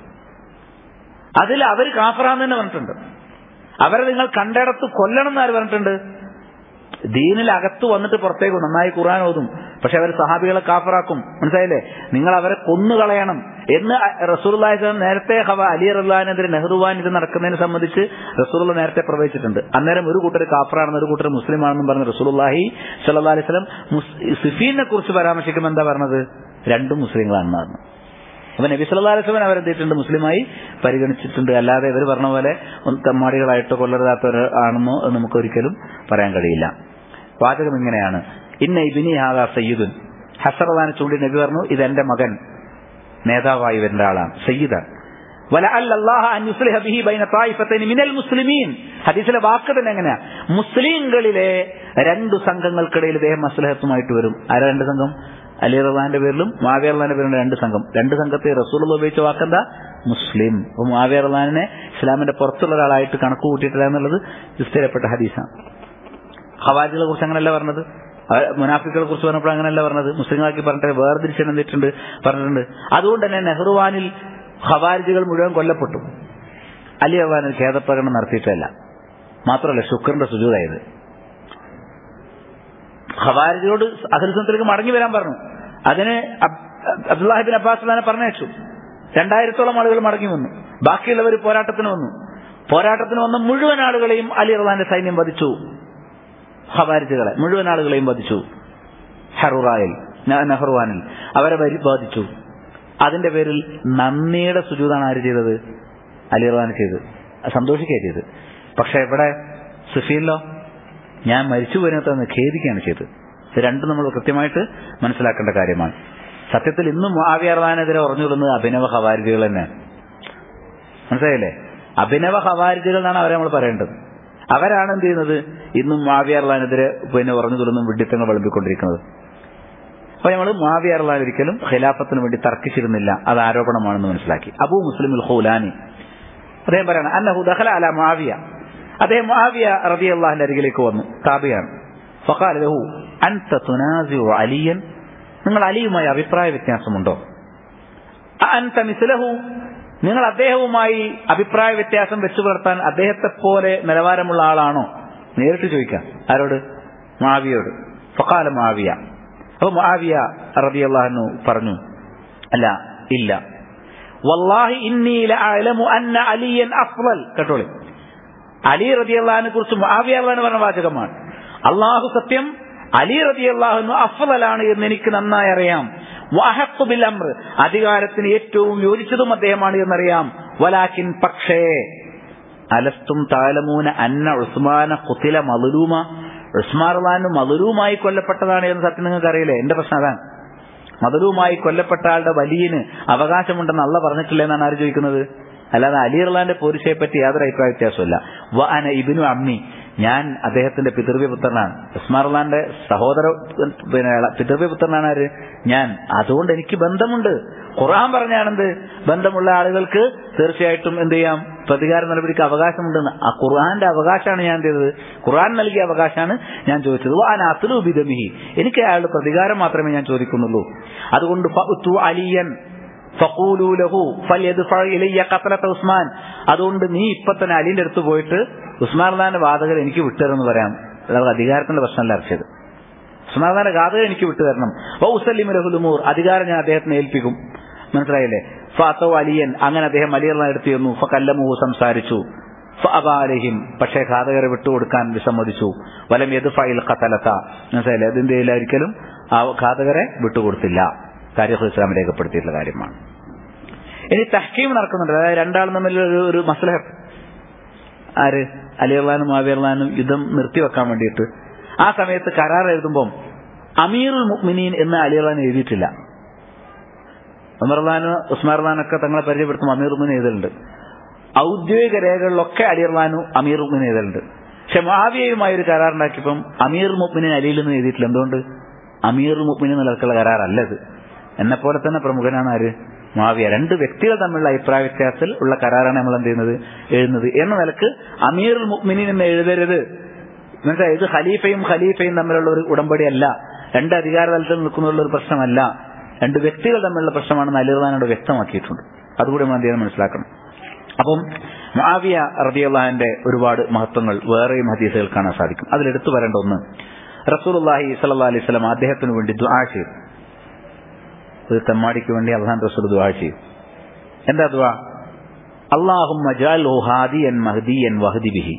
അതിൽ അവർ കാഫറാന്ന് തന്നെ പറഞ്ഞിട്ടുണ്ട് അവരെ നിങ്ങൾ കണ്ടിടത്ത് കൊല്ലണം എന്ന് ആര് പറഞ്ഞിട്ടുണ്ട് ദീനിൽ അകത്ത് വന്നിട്ട് പുറത്തേക്ക് നന്നായി ഖുർആൻ ഓതും പക്ഷെ അവർ സഹാബികളെ കാഫറാക്കും മനസ്സിലായില്ലേ നിങ്ങൾ അവരെ കൊന്നുകളയണം എന്ന് റസൂർലാഹി നേരത്തെ ഹവ അലി റഹ്ലാനെതിരെ നെഹ്റുവാൻ ഇത് നടക്കുന്നതിനെ സംബന്ധിച്ച് റസൂലുള്ള നേരത്തെ പ്രവചിച്ചിട്ടുണ്ട് അന്നേരം ഒരു കൂട്ടർ കാഫറാണെന്ന് ഒരു കൂട്ടർ മുസ്ലിം ആണെന്നും പറഞ്ഞ റസൂലുള്ളാഹി സല്ലല്ലാഹു അലൈഹി വസല്ലം സിഫീനെ കുറിച്ച് പരാമർശിക്കുമ്പോൾ എന്താ പറഞ്ഞത് രണ്ടും മുസ്ലിങ്ങളാണെന്ന് പറഞ്ഞു അപ്പൊ നബി സല്ലല്ലാഹു അലൈഹി വസല്ലം അവരെന്തിട്ടുണ്ട് മുസ്ലിമായി പരിഗണിച്ചിട്ടുണ്ട് അല്ലാതെ ഇവർ പറഞ്ഞ പോലെ തെമ്മാടികളായിട്ടോ കൊല്ലരുതാത്തവർ ആണെന്നോ നമുക്ക് ഒരിക്കലും പറയാൻ കഴിയില്ല വാചകം ഇങ്ങനെയാണ് ഇന്ന ഇബിനി ഹാദാ സയ്യിദുൻ ഹസറദാനെ ചൂണ്ടി നബി പറഞ്ഞു ഇത് എന്റെ മകൻ നേതാവായി വരുന്ന ആളാണ് സയ്യിദാണ് ഹദീസിലെ വാക്ക് തന്നെ എങ്ങനെയാ മുസ്ലിങ്ങളിലെ രണ്ടു സംഘങ്ങൾക്കിടയിൽ ഇദ്ദേഹം മസ്ലഹത്തുമായിട്ട് വരും ആരാ രണ്ട് സംഘം അലി റഹ്ലാന്റെ പേരിലും മാവിയ റഹ്ലാന്റെ പേരിലും രണ്ട് സംഘം രണ്ട് സംഘത്തെ റസൂൽ ഉപയോഗിച്ച വാക്കെന്താ മുസ്ലിം അപ്പൊ മാവിയ റഹ്ലാനെ ഇസ്ലാമിന്റെ പുറത്തുള്ള ഒരാളായിട്ട് കണക്ക് കൂട്ടിയിട്ടില്ല എന്നുള്ളത് സ്ഥിരപ്പെട്ട ഹദീസാണ് ഹവാജികളെ കുറിച്ച് അങ്ങനെയല്ല പറഞ്ഞത് മുനാഫിക്കുകളെ കുറിച്ച് പറഞ്ഞപ്പോൾ അങ്ങനെയല്ല പറഞ്ഞത് മുസ്ലിങ്ങളാക്കി പറഞ്ഞിട്ട് വേർതിരിച്ച് എന്തിട്ടുണ്ട് പറഞ്ഞിട്ടുണ്ട് അതുകൊണ്ട് തന്നെ നെഹ്റുവാനിൽ ഖവാരിജുകൾ മുഴുവൻ കൊല്ലപ്പെട്ടു അലി അവാനിൽ ഖേദപ്രകടനം നടത്തിയിട്ടല്ല മാത്രമല്ല ശുക്രന്റെ സുജൂതായത് ഖവാരിജോട് അഖിൽസത്തിലേക്ക് മടങ്ങി വരാൻ പറഞ്ഞു അതിന് അബ്ദുല്ലാഹിബിൻ അബ്ബാസ് തന്നെ പറഞ്ഞയച്ചു രണ്ടായിരത്തോളം ആളുകൾ മടങ്ങി വന്നു ബാക്കിയുള്ളവർ പോരാട്ടത്തിന് വന്നു പോരാട്ടത്തിന് വന്ന മുഴുവൻ ആളുകളെയും അലി അള്ളഹാന്റെ സൈന്യം വധിച്ചു ഖവാരിജുകളെ മുഴുവൻ ആളുകളെയും വധിച്ചു ഹെറുറായിൽ നെഹ്റുവാനിൽ അവരെ ബാധിച്ചു അതിന്റെ പേരിൽ നന്ദിയുടെ സുജൂതാണ് ആര് ചെയ്തത് അലി റഹ്മാൻ ചെയ്തത് സന്തോഷിക്കുക ചെയ്ത് പക്ഷെ ഇവിടെ സുഫീനിലോ ഞാൻ മരിച്ചു പോരുന്നതെന്ന് ഖേദിക്കുകയാണ് ചെയ്തത് ഇത് രണ്ടും നമ്മൾ കൃത്യമായിട്ട് മനസ്സിലാക്കേണ്ട കാര്യമാണ് സത്യത്തിൽ ഇന്നും ആവിയർവാനെതിരെ ഉറഞ്ഞുകൊള്ളുന്നത് അഭിനവ ഹവാരിജുകൾ തന്നെ മനസ്സിലായില്ലേ അഭിനവ ഹവാരിജുകൾ എന്നാണ് അവരെ നമ്മൾ പറയേണ്ടത് അവരാണ് എന്ത് ചെയ്യുന്നത് ഇന്നും മാവിയർലാനെതിരെ പിന്നെ ഉറഞ്ഞുകൊള്ളുന്ന വിഡിത്തങ്ങൾ വിളമ്പിക്കൊണ്ടിരിക്കുന്നത് അപ്പൊ നമ്മൾ മാവിയർലാൻ ഒരിക്കലും ഖിലാഫത്തിന് വേണ്ടി തർക്കിച്ചിരുന്നില്ല അത് ആരോപണമാണെന്ന് മനസ്സിലാക്കി അബൂ മുസ്ലിം ഹൗലാനി അദ്ദേഹം പറയണം അന്നഹു ദഖല അല മാവിയ അദ്ദേഹം മാവിയ റബി അള്ളാഹിന്റെ അരികിലേക്ക് വന്നു താബിയാണ് ഫഖാല ലഹു അൻത തുനാസിഉ അലിയൻ നിങ്ങൾ അലിയുമായി അഭിപ്രായ വ്യത്യാസമുണ്ടോ അൻത മിസ്ലഹു നിങ്ങൾ അദ്ദേഹവുമായി അഭിപ്രായ വ്യത്യാസം വെച്ചു പുലർത്താൻ അദ്ദേഹത്തെ പോലെ നിലവാരമുള്ള ആളാണോ നേരിട്ട് ചോദിക്കാം ആരോട് മാവിയോട് ഫക്കാല മാവിയ അപ്പൊ മാവിയ റബി അള്ളാഹു പറഞ്ഞു അല്ല ഇല്ല വല്ലാഹി ഇന്നീല അലമു അന്ന അലിയൻ അഫ്ളൽ കേട്ടോളി അലി റബി അള്ളഹാനെ കുറിച്ച് മാവിയ അള്ളഹാൻ പറഞ്ഞ വാചകമാണ് അള്ളാഹു സത്യം അലി റബി അള്ളാഹു അഫ്ളലാണ് എന്ന് എനിക്ക് നന്നായി അറിയാം വഹത്തുബിൽ അമ്ര അധികാരത്തിന് ഏറ്റവും യോജിച്ചതും അദ്ദേഹമാണ് എന്നറിയാം വലാക്കിൻ പക്ഷേ അലസ്തും താലമൂന അന്ന ഉസ്മാന കുത്തില മതുലൂമ ഉസ്മാർലാന് മതുലൂമായി കൊല്ലപ്പെട്ടതാണ് എന്ന് സത്യം നിങ്ങൾക്ക് അറിയില്ലേ എന്റെ പ്രശ്നം അതാണ് മതുലൂമായി കൊല്ലപ്പെട്ട ആളുടെ വലിയന് അവകാശമുണ്ടെന്ന് അല്ല പറഞ്ഞിട്ടില്ല എന്നാണ് ആര് ചോദിക്കുന്നത് അല്ലാതെ അലി ഇർലാന്റെ പോരിശയെ പറ്റി യാതൊരു അഭിപ്രായ വ്യത്യാസമില്ല വ അന ഇബിനു അമ്മി ഞാൻ അദ്ദേഹത്തിന്റെ പിതൃവ്യപുത്രനാണ് ഉസ്മാർലാന്റെ സഹോദര പിന്നെ പിതൃവ്യപുത്രനാണ് ആര് ഞാൻ അതുകൊണ്ട് എനിക്ക് ബന്ധമുണ്ട് ഖുർആൻ പറഞ്ഞാണെന്ത് ബന്ധമുള്ള ആളുകൾക്ക് തീർച്ചയായിട്ടും എന്ത് ചെയ്യാം പ്രതികാരം നടപടിക്ക് അവകാശമുണ്ടെന്ന് ആ ഖുർആന്റെ അവകാശമാണ് ഞാൻ ചെയ്തത് ഖുർആൻ നൽകിയ അവകാശമാണ് ഞാൻ ചോദിച്ചത് വാൻ അസുലുബിദമിഹി എനിക്ക് അയാളുടെ പ്രതികാരം മാത്രമേ ഞാൻ ചോദിക്കുന്നുള്ളൂ അതുകൊണ്ട് അലിയൻ ഫഖൂലൂ ലഹു ഫൽയദ്ഫഅ ഇലയ്യ ഖത്ലത ഉസ്മാൻ അതുകൊണ്ട് നീ ഇപ്പൊ തന്നെ അലിന്റെ അടുത്ത് പോയിട്ട് ഉസ്മാൻ ഖാന്റെ വാതകർ എനിക്ക് വിട്ടുതരുമെന്ന് പറയാം അല്ലാതെ അധികാരത്തിന്റെ പ്രശ്നമല്ല അർച്ചത് ഉസ്മാൻ ഖാന്റെ വാതകം എനിക്ക് വിട്ടുതരണം വൗസല്ലിം ലഹുലുമൂർ അധികാരം ഞാൻ അദ്ദേഹത്തിന് ഏൽപ്പിക്കും മനസ്സിലായില്ലേ ഫാത്തോ അലിയൻ അങ്ങനെ അദ്ദേഹം അലിയറിനെ എടുത്തു ചെന്നു ഫക്കല്ലമുഹു സംസാരിച്ചു ഫഅബാലഹിം പക്ഷേ ഘാതകരെ വിട്ടുകൊടുക്കാൻ വിസമ്മതിച്ചു വലം യദ് ഫൈൽ ഖതലത്ത മനസ്സിലായില്ലേ അതിന്റെ ഒരിക്കലും ആ ഘാതകരെ വിട്ടുകൊടുത്തില്ല താരിഖ് ഇസ്ലാം രേഖപ്പെടുത്തിയിട്ടുള്ള കാര്യമാണ് ഇനി തഹ്കീം നടക്കുന്നുണ്ട് അതായത് രണ്ടാളും തമ്മിൽ ഒരു ഒരു മസ്ലഹത്ത് ആര് അലിയർലാനും മാവിയർലാനും യുദ്ധം നിർത്തിവെക്കാൻ വേണ്ടിയിട്ട് ആ സമയത്ത് കരാർ എഴുതുമ്പോൾ അമീറുൽ മുഅ്മിനീൻ എന്ന് അലിയർലാൻ എഴുതിയിട്ടില്ല ഉമർലാനും ഉസ്മാർലാനൊക്കെ തങ്ങളെ പരിചയപ്പെടുത്തും അമീർ ഉമ്മിൻ എഴുതലുണ്ട് ഔദ്യോഗിക രേഖകളിലൊക്കെ അലിയർലാനും അമീർ ഉമ്മിൻ എഴുതലുണ്ട് പക്ഷെ മാവിയയുമായി ഒരു കരാറുണ്ടാക്കിയപ്പം അമീർ മുഅ്മിനിൻ അലിയിൽ നിന്ന് എഴുതിയിട്ടില്ല എന്തുകൊണ്ട് അമീർ മുഅ്മിനിൻ നിലക്കുള്ള കരാറല്ല ഇത് എന്നെ പോലെ തന്നെ പ്രമുഖനാണ് ആര് മാവിയ രണ്ട് വ്യക്തികൾ തമ്മിലുള്ള അഭിപ്രായ വ്യത്യാസത്തിൽ ഉള്ള കരാറാണ് നമ്മൾ എന്ത് ചെയ്യുന്നത് എഴുതുന്നത് എന്ന നിലക്ക് അമീർ മുഅ്മിനിൻ എന്ന് എഴുതരുത് മനസ്സിലായി ഇത് ഖലീഫയും ഖലീഫയും തമ്മിലുള്ള ഒരു ഉടമ്പടിയല്ല രണ്ട് അധികാര തലത്തിൽ നിൽക്കുന്നുള്ള ഒരു പ്രശ്നമല്ല രണ്ട് വ്യക്തികൾ തമ്മിലുള്ള പ്രശ്നമാണെന്ന് അലിർദാനോട് വ്യക്തമാക്കിയിട്ടുണ്ട് അതുകൂടി നമ്മൾ എന്ത് ചെയ്യണം മനസ്സിലാക്കണം അപ്പം മാവിയ റബിയുള്ളാഹിന്റെ ഒരുപാട് മഹത്വങ്ങൾ വേറെയും ഹദീസുകൾ കാണാൻ സാധിക്കും അതിലെടുത്തു വരേണ്ട ഒന്ന് റസൂലുള്ളാഹി സല്ലല്ലാഹു അലൈഹി വസല്ലം അദ്ദേഹത്തിന് വേണ്ടി ദുആ ചെയ്തു ഒരു തെമ്മാടിക്ക് വേണ്ടി അള്ളാൻ റസൂൽ ദുആ ചെയ്തു എന്താ ദുആ അള്ളാഹുമ്മ ജഅൽഹു ഹാദിയൻ മഹ്ദിയൻ വഹ്ദി ബിഹി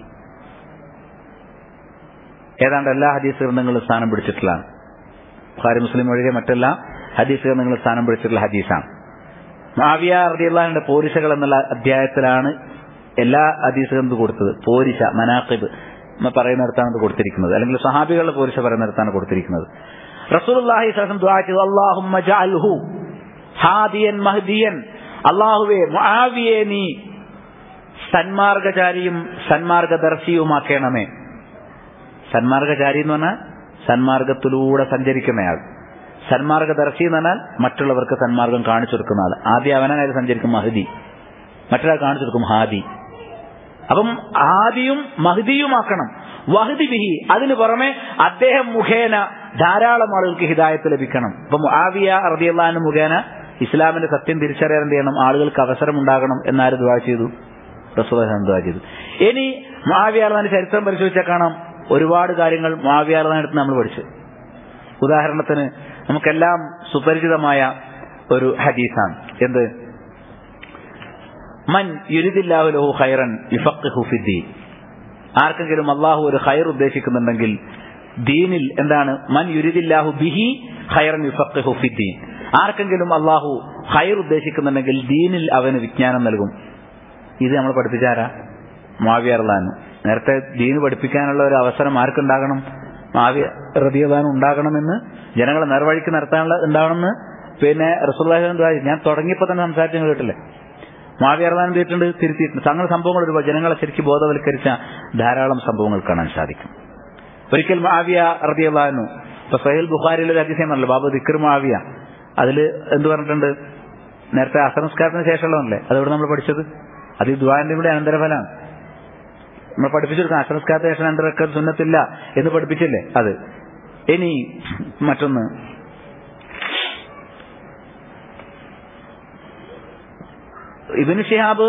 ഏതാണ്ട് എല്ലാ ഹദീസ് ഗ്രന്ഥങ്ങളും സ്ഥാനം പിടിച്ചിട്ടുള്ളതാണ് ബുഖാരി മുസ്ലിം ഒഴികെ മറ്റെല്ലാ ഹദീസ് ഗ്രന്ഥങ്ങളും സ്ഥാനം പിടിച്ചിട്ടുള്ള ഹദീസാണ് മാവിയ റളിയല്ലാഹുവിന്റെ പോരിശകൾ എന്നുള്ള അധ്യായത്തിലാണ് എല്ലാ ഹദീസ് ഗ്രന്ഥം കൊടുത്തത് പോരിശ മനാഖിബ് എന്ന് പറയുന്നിടത്താണ് ഇത് കൊടുത്തിരിക്കുന്നത് അല്ലെങ്കിൽ സഹാബികളുടെ പോരിശ പറയുന്നിടത്താണ് കൊടുത്തിരിക്കുന്നത് റസൂലുള്ളാഹി സ്വല്ലല്ലാഹു അലൈഹി വസല്ലം ചെയ്തു അല്ലാഹുമ്മ ജഅൽഹു ഹാദിയൻ മഹ്ദിയൻ അല്ലാഹുവേ മുആവിയെ നീ സന്മാർഗചാരിയും സന്മാർഗദർശിയുമാക്കണമേ സന്മാർഗചാരി എന്ന് പറഞ്ഞാൽ സന്മാർഗത്തിലൂടെ സഞ്ചരിക്കുന്നയാൾ സന്മാർഗദർശി എന്ന് പറഞ്ഞാൽ മറ്റുള്ളവർക്ക് സന്മാർഗം കാണിച്ചു കൊടുക്കുന്ന ആൾ ആദ്യം അവനായിട്ട് സഞ്ചരിക്കും മഹദി മറ്റൊരാൾ കാണിച്ചു കൊടുക്കും ഹാദി അപ്പം ആദിയും മഹദിയുമാക്കണം വഹദി ബിഹി അതിനു പുറമെ അദ്ദേഹം മുഖേന ധാരാളം ആളുകൾക്ക് ഹിദായത്ത് ലഭിക്കണം ഇപ്പം ആവിയ റബിയല്ലാന് മുഖേന ഇസ്ലാമിന്റെ സത്യം തിരിച്ചറിയാൻ എന്ത് ചെയ്യണം ആളുകൾക്ക് അവസരം ഉണ്ടാകണം എന്നാര് ദുവാ ചെയ്തു റസൂൽ ദുവാ ചെയ്തു ഇനി മാവിയാർദാന്റെ ചരിത്രം പരിശോധിച്ചാൽ കാണാം ഒരുപാട് കാര്യങ്ങൾ മാവിയാർദാനടുത്ത് നമ്മൾ പഠിച്ചു ഉദാഹരണത്തിന് നമുക്കെല്ലാം സുപരിചിതമായ ഒരു ഹദീസാണ് എന്ത് മൻ യുരിദില്ലാഹു ലഹു ഖൈറൻ യുഫഖിഹു ഫിദ്ദീൻ ആർക്കെങ്കിലും അള്ളാഹു ഒരു ഖൈർ ഉദ്ദേശിക്കുന്നുണ്ടെങ്കിൽ ദീനിൽ എന്താണ് മൻ യുരിദില്ലാഹു ബിഹി ഖൈറൻ യുഫഖിഹു ഫിദ്ദീൻ ആർക്കെങ്കിലും അള്ളാഹു ഖൈർ ഉദ്ദേശിക്കുന്നുണ്ടെങ്കിൽ ദീനിൽ അവന് വിജ്ഞാനം നൽകും ഇത് നമ്മൾ പഠിപ്പിച്ചാരാ മാവിയർലാനു നേരത്തെ ദീന് പഠിപ്പിക്കാനുള്ള ഒരു അവസരം ആർക്കുണ്ടാകണം മാവിയ റബിയദാനം ഉണ്ടാകണമെന്ന് ജനങ്ങളെ നേർവഴിക്ക് നടത്താനുള്ള ഉണ്ടാകണമെന്ന് പിന്നെ റസൂല്ലാഹി ഞാൻ തുടങ്ങിയപ്പോൾ തന്നെ സംസാരിച്ചു കേട്ടില്ലേ മാവിയർദാനം ചെയ്തിട്ടുണ്ട് തിരുത്തിയിട്ടുണ്ട് അങ്ങനെ സംഭവങ്ങൾ ഒരുപാട് ജനങ്ങളെ ശരിക്കും ബോധവൽക്കരിച്ച ധാരാളം സംഭവങ്ങൾ കാണാൻ സാധിക്കും ഒരിക്കൽ മാവിയ റബിയല്ലാന്നു ഇപ്പൊ സഹേൽ ബുഖാരിയിലെ ഒരു അതിശയമാണല്ലോ ബാബു ദിക്കർ മാവിയ അതിൽ എന്ത് പറഞ്ഞിട്ടുണ്ട് നേരത്തെ അസംസ്കാരത്തിന് ശേഷമുള്ളതല്ലേ അതെവിടെ നമ്മൾ പഠിച്ചത് അത് ഈ ദ്വാന്റെ കൂടെ അനന്തരഫലമാണ് നമ്മൾ പഠിപ്പിച്ചെടുക്കാം അസംസ്കാരത്തിന് ശേഷം അനന്തരക്ക സുന്നത്തില്ല എന്ന് പഠിപ്പിച്ചില്ലേ അത് ഇനി മറ്റൊന്ന് ഇബിന് ഷിഹാബ്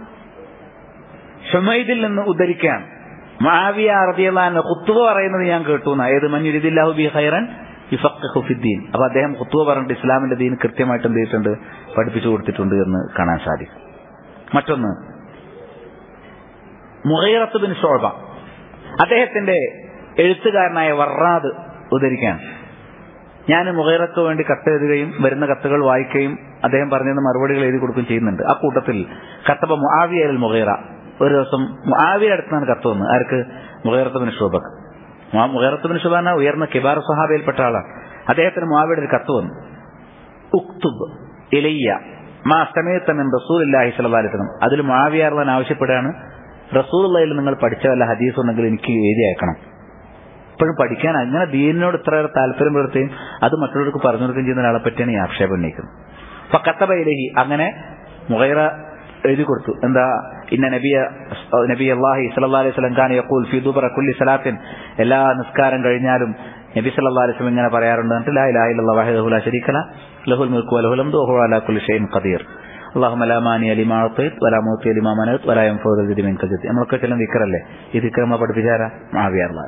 ഷുമൈദിൽ നിന്ന് ഉദ്ധരിക്കുകയാണ് മാവിയ അറബിയല്ലാൻ ഖുത്തുവ പറയുന്നത് ഞാൻ കേട്ടു എന്നാ ഏത് മഞ്ഞുരിദില്ലാഹു ബി ഖൈറൻ ഫിദ്ദീൻ അപ്പൊ അദ്ദേഹം ഖുത്തുവ പറഞ്ഞിട്ട് ഇസ്ലാമിന്റെ ദീൻ കൃത്യമായിട്ട് എന്ത് ചെയ്തിട്ടുണ്ട് പഠിപ്പിച്ചു കൊടുത്തിട്ടുണ്ട് എന്ന് കാണാൻ സാധിക്കും മറ്റൊന്ന് മുഹൈറത്ത് ബിൻ ഷോബ അദ്ദേഹത്തിന്റെ എഴുത്തുകാരനായ വർറാദ് ഉദ്ധരിക്കുകയാണ് ഞാൻ മുഹൈറക്ക് വേണ്ടി കത്തെഴുതുകയും വരുന്ന കത്തുകൾ വായിക്കുകയും അദ്ദേഹം പറഞ്ഞിരുന്ന മറുപടികൾ എഴുതി കൊടുക്കുകയും ചെയ്യുന്നുണ്ട് ആ കൂട്ടത്തിൽ കത്തബ മുആവിയ അൽ മുഹൈറ ഒരു ദിവസം മുആവിയ അടുത്താണ് കത്ത് വന്നത് ആർക്ക് മുഹൈറത്ത് ബിൻ ഷോബക്ക് മുഹൈറത്ത് ബിൻ ഷുബാന ഉയർന്ന കിബാർ സഹാബയിൽപ്പെട്ട ആളാണ് അദ്ദേഹത്തിന് മുആവിയുടെ ഒരു കത്ത് വന്നു ഉക്തുബ് ഇലയ്യ മാ സമയത്തമിൻ റസൂലില്ലാഹി സ്വല്ലല്ലാഹി അലൈഹി വസല്ലം അതിൽ മുആവിയാർദാൻ ആവശ്യപ്പെടുകയാണ് റസൂലുള്ളയിൽ നിങ്ങൾ പഠിച്ച വല്ല ഹദീസ് ഉണ്ടെങ്കിൽ എനിക്ക് എഴുതി അയക്കണം ഇപ്പോഴും പഠിക്കാൻ അങ്ങനെ ദീനിനോട് ഇത്ര താല്പര്യം പുലർത്തുകയും അത് മറ്റുള്ളവർക്ക് പറഞ്ഞു കൊടുക്കുകയും ചെയ്യുന്ന ഒരാളെ പറ്റിയാണ് ഈ ആക്ഷേപം ഉന്നയിക്കുന്നത് അപ്പൊ കത്തബയിലേഹി അങ്ങനെ മുഹൈറ എഴുതി കൊടുത്തു എന്താ ഇന്ന നബിയ നബി അള്ളാഹി സല്ലല്ലാഹു അലൈഹി വസല്ലം ഖാൻ യഖൂൽ ഫി ദുബറ കുല്ലി സലാത്തിൻ എല്ലാ നിസ്കാരം കഴിഞ്ഞാലും നബി സല്ലല്ലാഹു അലൈഹി വസല്ലം ഇങ്ങനെ പറയാറുണ്ട് എന്നിട്ട് ലാ ഇലാഹ ഇല്ലല്ലാഹു വഹദഹു ലാ ശരീക ല ലഹുൽ മുൽക്കു വലഹുൽ ഹംദു വഹുവ അലാ കുല്ലി ഷൈഇൻ ഖദീർ اللهم لا مانع لما اعطيت ولا معطي لما منعت ولا ينفع ذا الجد منك الجد നമ്മളൊക്കെ ചില ദിക്കറല്ലേ ഈ ദിക്കർ നമ്മൾ പഠിപ്പിച്ചാരാ മാവിയാർലാണ്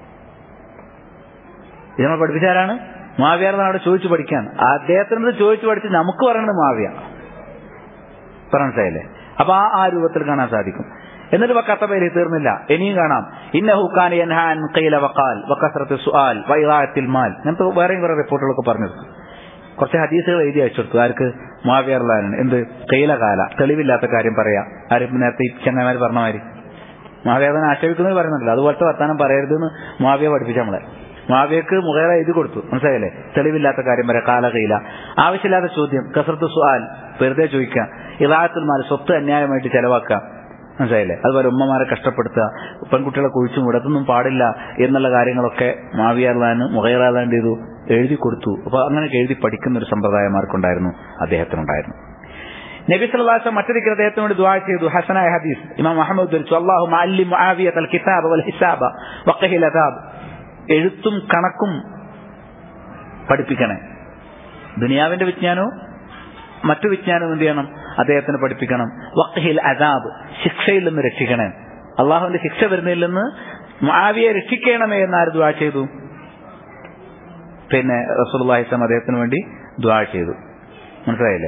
ഇത് നമ്മൾ പഠിപ്പിച്ചാരാണ് മാവിയാർലാണ് അവിടെ ചോദിച്ചു പഠിക്കാൻ അദ്ദേഹത്തിനത് ചോദിച്ചു പഠിച്ച് നമുക്ക് പറയുന്നത് മാവിയ മനസ്സിലായില്ലേ അപ്പൊ ആ ആ രൂപത്തിൽ കാണാൻ സാധിക്കും എന്നിട്ട് വക്കത്തബയിൽ തീർന്നില്ല ഇനിയും കാണാം ഇന്നഹുഖാൻ യൻഹാൻ ഖൈല വഖാൽ വകസറത്ത് സുആൽ വൈറാത്തിൽ മാൽ അങ്ങനത്തെ വേറെയും കുറെ റിപ്പോർട്ടുകളൊക്കെ പറഞ്ഞെടുത്തു കുറച്ച് ഹദീസുകൾ എഴുതി അയച്ചെടുത്തു ആർക്ക് മാവിയർലാനാണ് എന്ത് കൈല കാല തെളിവില്ലാത്ത കാര്യം പറയാ ആരും നേരത്തെ ഈ ചങ്ങന്മാർ പറഞ്ഞ മാതിരി മാവിയാദനെ ആക്ഷേപിക്കുന്നത് പറയുന്നുണ്ടല്ലോ അതുപോലത്തെ വർത്താനം പറയരുതെന്ന് മാവിയ പഠിപ്പിച്ച നമ്മളെ മാവിയക്ക് മുഖേറ എഴുതി കൊടുത്തു മനസ്സിലായില്ലേ തെളിവില്ലാത്ത കാര്യം പറയാം കാല കൈല ആവശ്യമില്ലാത്ത ചോദ്യം കസർത്ത് സുആൽ വെറുതെ ചോദിക്കുക ഇറാത്തുൽ മാൽ സ്വത്ത് അന്യായമായിട്ട് ചെലവാക്കുക മനസ്സിലായില്ലേ അതുപോലെ ഉമ്മമാരെ കഷ്ടപ്പെടുത്തുക പെൺകുട്ടികളെ കുഴിച്ചു മുടത്തൊന്നും പാടില്ല എന്നുള്ള കാര്യങ്ങളൊക്കെ മാവിയാർലാന് മുഖേറാലാൻ ചെയ്തു എഴുതി കൊടുത്തു അപ്പൊ അങ്ങനെ എഴുതി പഠിക്കുന്ന ഒരു സമ്പ്രദായമാർക്കുണ്ടായിരുന്നു അദ്ദേഹത്തിനുണ്ടായിരുന്നു നബി സല്ലല്ലാഹു മറ്റൊരു അദ്ദേഹത്തിനോട് ദുആ ചെയ്തു ഹസനായ ഹദീസ് ഇമാം മുഹമ്മദ് ധരിച്ചു അല്ലാഹു മഅല്ലിം മുആവിയത്തൽ കിതാബ വൽ ഹിസാബ വഖഹിൽ അദാബ് എഴുത്തും കണക്കും പഠിപ്പിക്കണേ ദുനിയാവിന്റെ വിജ്ഞാനവും മറ്റു വിജ്ഞാനവും എന്ത് ചെയ്യണം അദ്ദേഹത്തിന് പഠിപ്പിക്കണം വഖഹിൽ അദാബ് ശിക്ഷയിൽ നിന്ന് രക്ഷിക്കണേ അള്ളാഹുവിന്റെ ശിക്ഷ വരുന്നതിൽ നിന്ന് മുആവിയെ രക്ഷിക്കണമേ എന്നാര് ദുആ ചെയ്തു പിന്നെ റസൂലുള്ളാഹിസ്ലാം അദ്ദേഹത്തിന് വേണ്ടി ദ്വാ ചെയ്തു മനസ്സിലായില്ലേ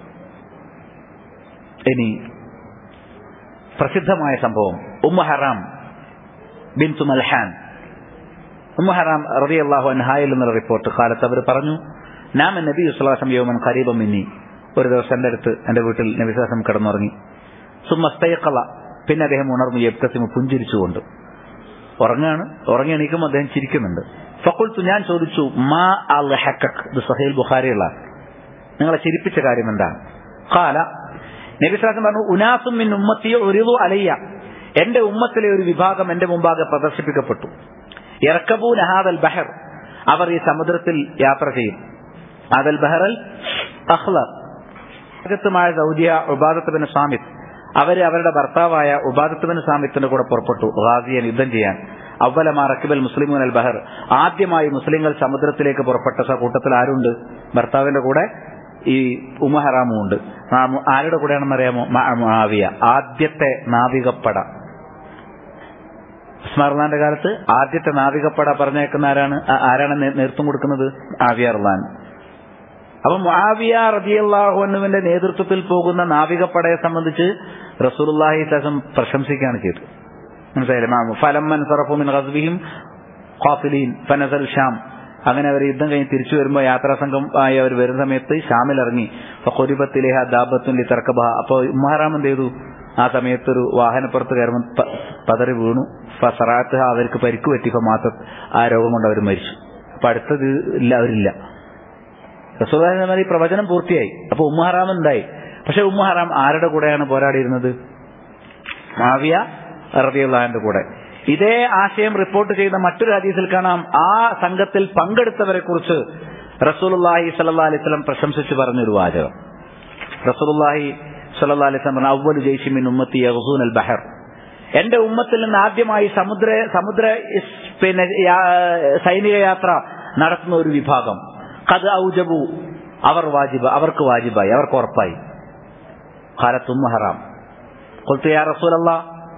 ഇനി പ്രസിദ്ധമായ സംഭവം ഉമ്മ ഹറാം ബിൻതു മൽഹാൻ ഉമ്മ ഹറാം റബി അള്ളാഹു അൻഹായിൽ എന്നുള്ള റിപ്പോർട്ട് കാലത്ത് അവർ പറഞ്ഞു നാം നബി ഉസ്ലാസം യോമൻ ഖരീബം മിന്നി ഒരു ദിവസം എൻ്റെ അടുത്ത് എൻ്റെ വീട്ടിൽ നബിസ്ലാസം കിടന്നുറങ്ങി സുമ്മസ്തയക്കല പിന്നെ അദ്ദേഹം ഉണർന്നു യബ്തസിമ് പുഞ്ചിരിച്ചുകൊണ്ട് ഉറങ്ങാണ് ഉറങ്ങി എണീക്കുമ്പോൾ അദ്ദേഹം ചിരിക്കുന്നുണ്ട് ഫക്കുൾത്തു ഞാൻ ചോദിച്ചു മാ അൽ ഹക്കക് ഇത് സഹീൽ ബുഖാരിയുള്ള നിങ്ങളെ ചിരിപ്പിച്ച കാര്യം എന്താണ് കാല നബിസ്ലാസം പറഞ്ഞു ഉനാസും മിൻ ഉമ്മത്തിയോ ഒരു അലയ്യ എന്റെ ഉമ്മത്തിലെ ഒരു വിഭാഗം എന്റെ മുമ്പാകെ പ്രദർശിപ്പിക്കപ്പെട്ടു ഇറക്കബൂ നഹാദൽ ബഹർ അവർ ഈ സമുദ്രത്തിൽ യാത്ര ചെയ്യും ആദൽ ബഹറൽ അഹ്ലർ മായ സൗദിയ ഉബാദത്തുബിന് സാമിത്ത് അവര് അവരുടെ ഭർത്താവായ ഉബാദത്തുബിന് സാമിത്തിന്റെ കൂടെ പുറപ്പെട്ടു റാസിയൻ യുദ്ധം ചെയ്യാൻ അവലമാ റക്കിബൽ മുസ്ലിമൂൻ അൽ ബഹർ ആദ്യമായി മുസ്ലിങ്ങൾ സമുദ്രത്തിലേക്ക് പുറപ്പെട്ട കൂട്ടത്തിൽ ആരുണ്ട് ഭർത്താവിന്റെ കൂടെ ഈ ഉമഹറാമും ഉണ്ട് ആരുടെ കൂടെയാണെന്ന് അറിയാമോ മാവിയ ആദ്യത്തെ നാവികപ്പട ഉസ്മാർലാന്റെ കാലത്ത് ആദ്യത്തെ നാവികപ്പട പറഞ്ഞേക്കുന്ന ആരാണ് ആരാണ് നേതൃത്വം കൊടുക്കുന്നത് ആവിയർലാൻ അപ്പൊ മുആവിയ റതിയല്ലാഹുവിന്റെ നേതൃത്വത്തിൽ പോകുന്ന നാവികപ്പടയെ സംബന്ധിച്ച് റസൂലുള്ളാഹി സസം പ്രശംസിക്കുകയാണ് ചെയ്തത് മനസ്സിലായില്ലേ ഫലമ്മൻ സറഫു മിൻ ഗസ്ബിഹിം ഖാഫിലീൻ ഫനസൽ ഷാം അങ്ങനെ അവർ യുദ്ധം കഴിഞ്ഞ് തിരിച്ചു വരുമ്പോൾ യാത്രാ സംഘം ആയി അവർ വരുന്ന സമയത്ത് ഷാമിൽ ഇറങ്ങി ഫൊരിബത്തിലേഹ ദാബത്തുൻ ലി തർക്കബഹ അപ്പോൾ ഉമ്മഹറാം എന്ത് ചെയ്തു ആ സമയത്ത് ഒരു വാഹനപ്പുറത്ത് കയറുമ്പോൾ പതറി വീണു ഫസറാത്ത് അവർക്ക് പരിക്ക് പറ്റിയപ്പോൾ മാത്രം ആ രോഗം കൊണ്ട് അവർ മരിച്ചു അപ്പൊ അടുത്തത് ഇല്ല അവരില്ല റസൂൽ പ്രവചനം പൂർത്തിയായി അപ്പൊ ഉമ്മഹറാം എന്തായി പക്ഷെ ഉമ്മഹറാം ആരുടെ കൂടെയാണ് പോരാടിയിരുന്നത് മാവിയ റബിയുള്ളാഹിന്റെ കൂടെ ഇതേ ആശയം റിപ്പോർട്ട് ചെയ്ത മറ്റൊരു ഹദീസിൽ കാണാം ആ സംഘത്തിൽ പങ്കെടുത്തവരെ കുറിച്ച് റസൂലുല്ലാഹി സല്ലാ അലിസ്ലം പ്രശംസിച്ച് പറഞ്ഞൊരു വാചകം റസൂലുല്ലാഹി സല്ലാ അലിസ്ലം പറഞ്ഞ അവ്വലു ജയ്ഷിമിൻ ഉമ്മത്തി യഹൂൻ അൽ ബഹർ എന്റെ ഉമ്മത്തിൽ നിന്ന് ആദ്യമായി സമുദ്ര സമുദ്ര പിന്നെ സൈനിക യാത്ര നടത്തുന്ന ഒരു വിഭാഗം കത് ഔജബു അവർ വാജിബ അവർക്ക് വാജിബായി അവർക്ക് ഉറപ്പായി ഖാലത്തും ഹറാം കൊൽത്തു യാ റസൂൽ അല്ലാ